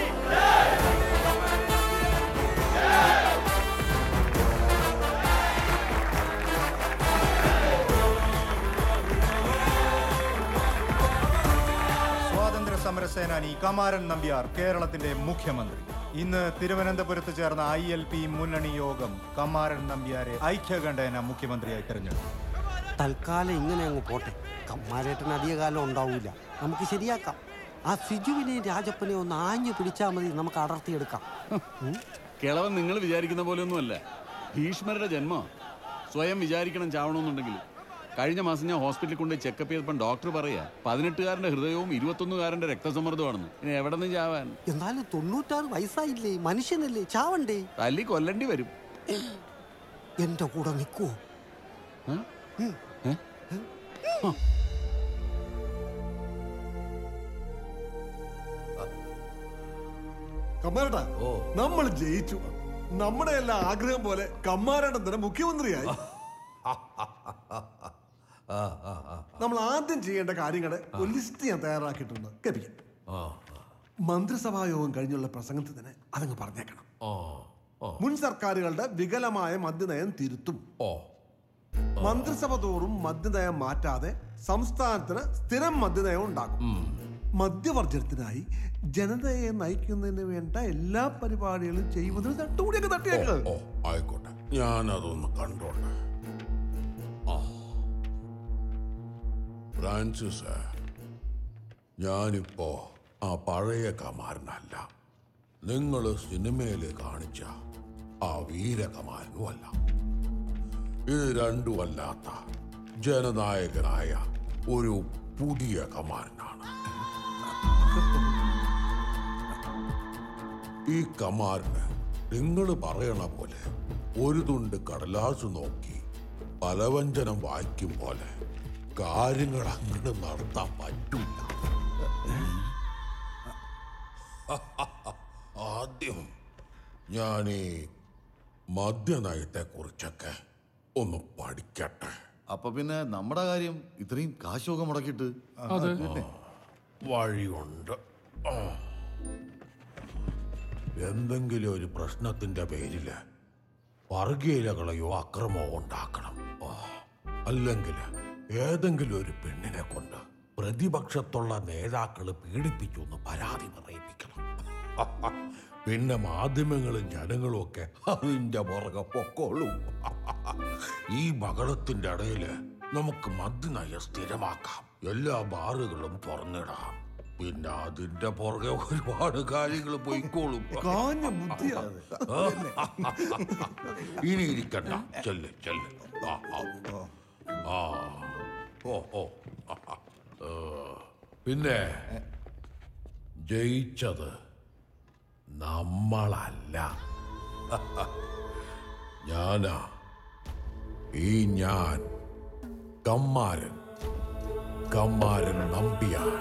സ്വാതന്ത്ര്യ സമര സേനാനി കമാരൻ നമ്പ്യാർ കേരളത്തിന്റെ മുഖ്യമന്ത്രി ഇന്ന് തിരുവനന്തപുരത്ത് ചേർന്ന ഐ എൽ പി മുന്നണി യോഗം കമാരൻ നമ്പ്യാരെ ഐക്യകണ്ഠേന മുഖ്യമന്ത്രിയായി തെരഞ്ഞെടുത്തു തൽക്കാലം ഇങ്ങനെ അങ്ങ് പോട്ടെ കമ്മാരേട്ടൻ അധിക കാലം ഉണ്ടാവൂല നമുക്ക് ശരിയാക്കാം ആ സിജുവിനെയും രാജപ്പനെയും ഒന്ന് ആഞ്ഞു പിടിച്ചാൽ മതി നമുക്ക് അടർത്തിയെടുക്കാം ഉം? കിളവൻ നിങ്ങൾ വിചാരിക്കുന്ന പോലെയൊന്നുമല്ല ഭീഷ്മരുടെ ജന്മം സ്വയം വിചാരിക്കണം ചാവണമെന്നുണ്ടെങ്കിൽ കഴിഞ്ഞ മാസം ഞാൻ ഹോസ്പിറ്റലിൽ കൊണ്ട് ചെക്കപ്പ് ചെയ്തപ്പോൾ ഡോക്ടർ പറയാ പതിനെട്ടുകാരന്റെ ഹൃദയവും ഇരുപത്തൊന്നുകാരന്റെ രക്തസമ്മർദ്ദമാണെന്ന് ഇനി എവിടെ നിന്ന് ചാവാൻ എന്നാലും തൊണ്ണൂറ്റാറ് വയസ്സായില്ലേ മനുഷ്യനല്ലേ ചാവണ്ടേ തല്ലി കൊല്ലണ്ടി വരും എന്റെ കൂടെ നിൽക്കുവോ കമ്മാരട്ടാ നമ്മൾ ജയിച്ചു നമ്മുടെ എല്ലാ ആഗ്രഹം പോലെ കമ്മാരട്ടൻ തന്നെ മുഖ്യമന്ത്രിയായി നമ്മൾ ആദ്യം ചെയ്യേണ്ട കാര്യങ്ങളുടെ ഒരു ലിസ്റ്റ് ഞാൻ തയ്യാറാക്കിയിട്ടുണ്ട് കേൾപ്പിക്കാം മന്ത്രിസഭാ യോഗം കഴിഞ്ഞുള്ള പ്രസംഗത്തിൽ തന്നെ അതങ്ങ് പറഞ്ഞേക്കണം മുൻ സർക്കാരുകളുടെ വികലമായ മദ്യനയം തിരുത്തും മന്ത്രിസഭ തോറും മദ്യനയം മാറ്റാതെ സംസ്ഥാനത്തിന് സ്ഥിരം മദ്യനയം ഉണ്ടാക്കും മദ്യവർജനത്തിനായി ജനതയെ നയിക്കുന്നതിന് വേണ്ട എല്ലാ പരിപാടികളും ചെയ്യുന്നതിന് തട്ടുകൂടിയൊക്കെ തട്ടിയേക്ക് ഓ ആയിക്കോട്ടെ ഞാനതൊന്ന് കണ്ടോട്ടെ ആ. ഫ്രാൻസിസ് ഞാനിപ്പോ ആ പഴയ കമാരനല്ല നിങ്ങൾ സിനിമയിൽ കാണിച്ച ആ വീരകമാരനുമല്ല ഇത് രണ്ടുമല്ലാത്ത ജനനായകനായ ഒരു പുതിയ കമാരനാണ് ഈ കമാറിന് നിങ്ങൾ പറയണ പോലെ ഒരു തുണ്ട് കടലാസ് നോക്കി പലവഞ്ചനം വായിക്കും പോലെ കാര്യങ്ങൾ അങ്ങോട്ട് നടത്താൻ പറ്റില്ല ആദ്യം ഞാൻ ഈ മദ്യനയത്തെ കുറിച്ചൊക്കെ ഒന്ന് പഠിക്കട്ടെ അപ്പൊ പിന്നെ നമ്മുടെ കാര്യം ഇത്രയും കാശൊക്കെ മുടക്കിയിട്ട് അതെ. വഴിയുണ്ട് ആ. എന്തെങ്കിലും ഒരു പ്രശ്നത്തിന്റെ പേരില് വർഗീയതകളെയോ അക്രമമോ ഉണ്ടാക്കണം ആ. അല്ലെങ്കിൽ ഏതെങ്കിലും ഒരു പെണ്ണിനെ കൊണ്ട് പ്രതിപക്ഷത്തുള്ള നേതാക്കള് പീഡിപ്പിച്ചു എന്ന് പരാതി പറയിപ്പിക്കണം പിന്നെ മാധ്യമങ്ങളും ജനങ്ങളും ഒക്കെ അതിന്റെ പുറകെ പൊക്കോളും ഈ ബഹളത്തിന്റെ ഇടയില് നമുക്ക് മദ്യനയ സ്ഥിരമാക്കാം എല്ലാ ബാറുകളും തുറന്നിടാം പിന്നെ അതിന്റെ പുറകെ ഒരുപാട് കാര്യങ്ങൾ പോയിക്കോളും കാഞ്ഞ ബുദ്ധിയാ അത്. ഇനി ഇരിക്കണ്ട ചെല്ല് ചെല്ല് ആ, ആ. ആ ഓ ഓ ഏ, പിന്നെ ജയിച്ചത് നമ്മളല്ല ഞാനാ ഈ ഞാൻ കമ്മാരൻ കമ്മാരൻ നമ്പിയാർ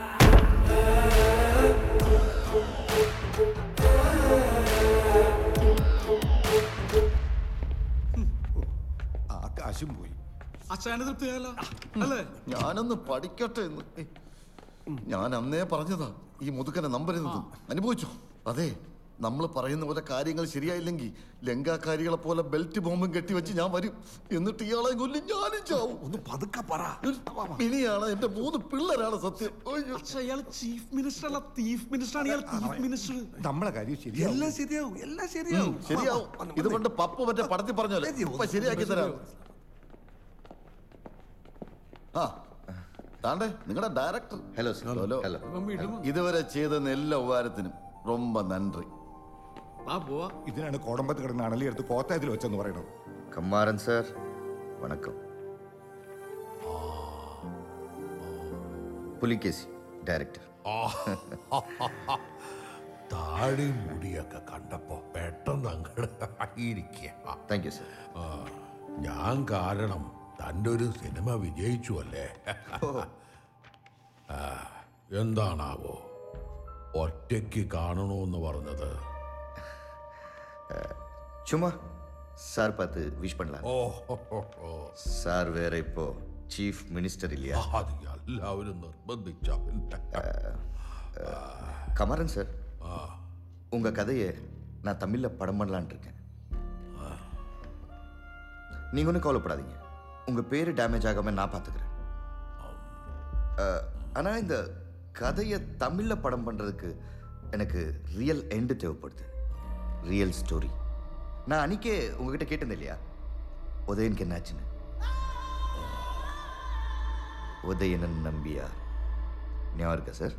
ആ കാശും പോയി അച്ഛനെ തൃപ്തിയായല്ലോ അല്ലേ ഞാനൊന്ന് പഠിക്കട്ടെ എന്ന് ഞാൻ അന്നേ പറഞ്ഞതാ ഈ മുതുക്കനെ നമ്പരുന്നത് അനുഭവിച്ചോ അതെ നമ്മൾ പറയുന്ന പോലെ കാര്യങ്ങൾ ശരിയായില്ലെങ്കിൽ ലങ്കാക്കാരികളെ പോലെ ബെൽറ്റ് ബോംബും കെട്ടിവെച്ച് ഞാൻ വരും എന്നിട്ട് ഇയാളെ കൊല്ലും ഞാനും ചാവും ഒന്ന് പതുക്കെ പറ ഇനിയാണ് എന്റെ മൂന്ന് പിള്ളേരാണ് സത്യം അയാൾ ചീഫ് മിനിസ്റ്റർ അല്ല ചീഫ് മിനിസ്റ്റർ ആണ് ഇയാൾ ചീഫ് മിനിസ്റ്റർ നമ്മളെ കാര്യം എല്ലാം ശരിയാവും എല്ലാം ഉം, ശരിയാവും ശരിയാവും ഇത് കൊണ്ട് പപ്പ മറ്റേ പടത്തി പറഞ്ഞല്ലോ ഇപ്പൊ ശരിയാക്കി തരാം ആ താണ്ടേ നിങ്ങളുടെ ഡയറക്ടർ ഹലോ ഹലോ ഹലോ ഇതുവരെ ചെയ്ത എല്ലാ ഉപകാരത്തിനും ரொம்ப നന്ദി ഇതിനാണ് കോടമ്പത്ത് കിടന്ന് അണലിയെടുത്ത് കോത്തായത്തിൽ വെച്ചെന്ന് പറയണത് കമ്മാരൻ സാർ വണക്കം പുലിക്കേസി ഡയറക്ടർ താടി മുടിയൊക്കെ കണ്ടപ്പോ പെട്ടെന്ന് അങ്ങോട്ട് ഇരിക്കുക താങ്ക് യു സർ ഞാൻ കാരണം തൻ്റെ ഒരു സിനിമ വിജയിച്ചു അല്ലേ ആ, എന്താണാവോ ഒറ്റയ്ക്ക് കാണണമെന്ന് പറഞ്ഞത് சும்மா சார் பார்த்து விஷ் பண்ணலாம் ഓ ഹോ, ഹോ, ഹോ. சார் வேற இப்போ சீஃப் மினிஸ்டர் இல்லையா അത് എല്ലാവരും നിർബന്ധിച്ച கமரன் சார் உங்க கதையை நான் தமிழ்ல படம் பண்ணலான் இருக்கேன் நீங்க ஒன்றும் கவலைப்படாதீங்க உங்க பேரு டேமேஜ் ஆகாம நான் பார்த்துக்கிறேன் அஹ், ஆனா இந்த கதையை தமிழ்ல படம் பண்றதுக்கு எனக்கு ரியல் எண்டு தேவைப்படுது ரியல் ஸ்டோரி நான் அன்னைக்கே உங்ககிட்ட கேட்டிருந்தேன் இல்லையா உதயனுக்கு என்னாச்சுன்னு உதயனன் நம்பியார் ஞாபகம் இருக்கா சார்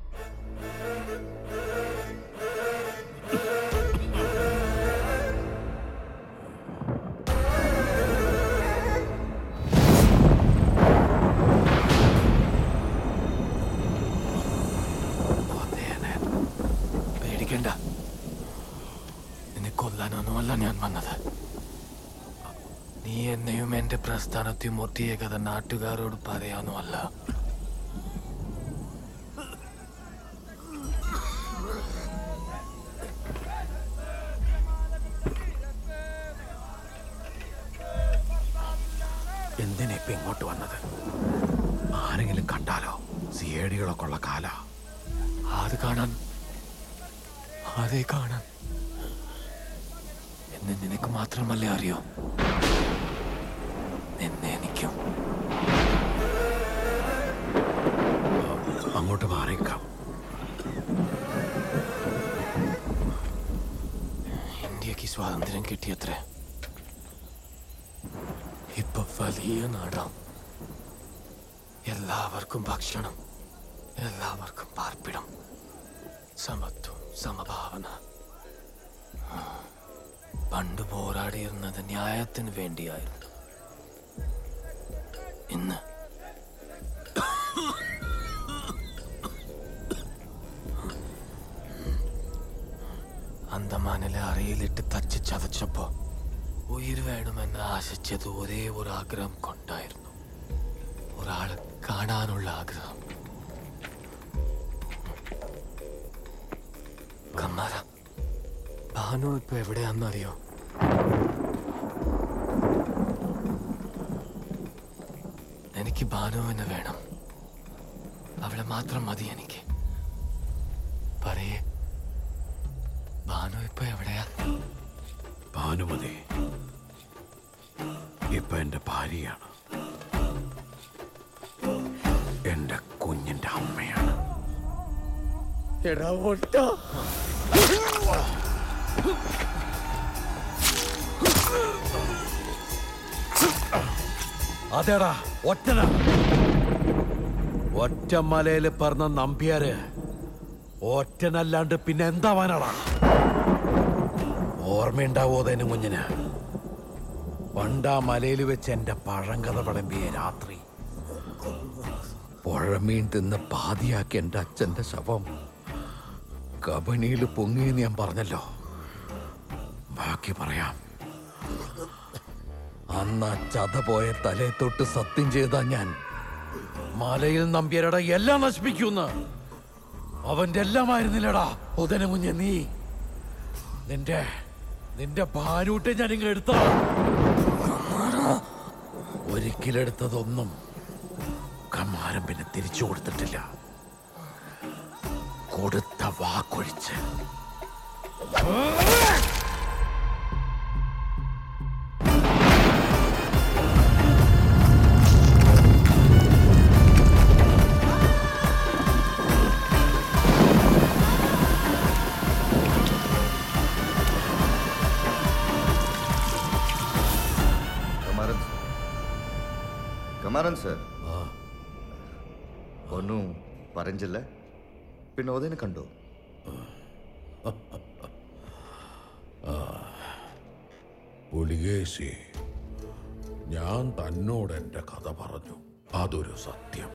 പേടിക്കണ്ട നിന്നെ കൊല്ലാനൊന്നുമല്ല ഞാൻ വന്നത് നീ എന്നെയും എന്റെ പ്രസ്ഥാനത്തെയും ഒട്ടിയ കഥ നാട്ടുകാരോട് പറയാനുമല്ല എന്തിനാ ഇപ്പൊ ഇങ്ങോട്ട് വന്നത് ആരെങ്കിലും കണ്ടാലോ സിയേടികളൊക്കെ ഉള്ള കാല അത് കാണാൻ അതേ കാണാൻ എന്ന് നിനക്ക് മാത്രമല്ലേ അറിയോ നിന്നെ എനിക്കും അങ്ങോട്ട് മാറിക്കാം ഇന്ത്യക്ക് സ്വാതന്ത്ര്യം കിട്ടിയത്രേ ഇപ്പൊ വലിയ നാടാം എല്ലാവർക്കും ഭക്ഷണം എല്ലാവർക്കും പാർപ്പിടം സമത്വം സമഭാവന പണ്ട് പോരാടിയിരുന്നത് ന്യായത്തിന് വേണ്ടിയായിരുന്നു ഇന്ന് അന്തമാനിലെ അറയിലിട്ട് തച്ച് ചതച്ചപ്പോ ഉയിർ വേണമെന്ന് ആശിച്ചത് ഒരേ ഒരു ആഗ്രഹം കൊണ്ടായിരുന്നു ഒരാളെ കാണാനുള്ള ആഗ്രഹം കമ്മാര ഭാനു ഇപ്പൊ എവിടെയാണെന്നറിയോ എനിക്ക് ഭാനുവിനെ വേണം അവളെ മാത്രം മതി എനിക്ക് പറയേ ഭാനു ഇപ്പൊ എവിടെയാ ഭാനുമതി ഇപ്പൊ എന്റെ ഭാര്യയാണ് എന്റെ കുഞ്ഞിന്റെ അമ്മയാണ് എടാ ഒട്ട അതേടാ ഒറ്റന ഒറ്റമലയില് പറഞ്ഞ നമ്പ്യാര് ഒറ്റനല്ലാണ്ട് പിന്നെ എന്താവാനാടാ ഓർമ്മയുണ്ടാവോ തന്നെ കുഞ്ഞിന് പണ്ടാ മലയിൽ വെച്ച് എന്റെ പഴങ്കഥ വിളമ്പിയ രാത്രി പുഴമീൻ തിന്ന് പാതിയാക്കി എന്റെ അച്ഛന്റെ ശവം കബനിയിൽ പൊങ്ങിയെന്ന് ഞാൻ പറഞ്ഞല്ലോ ബാക്കി പറയാം അന്ന് ആ ചത പോയ തലയെ തൊട്ട് സത്യം ചെയ്ത ഞാൻ മലയിൽ നമ്പ്യരുടെ എല്ലാം നശിപ്പിക്കുന്നു അവന്റെ എല്ലാമായിരുന്നില്ലടാ ഉദന കുഞ്ഞ് നീ നിന്റെ നിന്റെ ഭാനൂട്ടെ ഞാൻ ഇങ്ങ് എടുത്ത ഒരിക്കലെടുത്തതൊന്നും കമ്മാരം പിന്നെ തിരിച്ചു കൊടുത്തിട്ടില്ല കൊടുത്ത വാക്കൊഴിച്ച് കമാരൻ കമാരൻ സർ ഒന്നും പറഞ്ഞില്ല പിന്നെ ഉദയനെ കണ്ടോ പുലികേശി ഞാൻ തന്നോട് എന്റെ കഥ പറഞ്ഞു അതൊരു സത്യം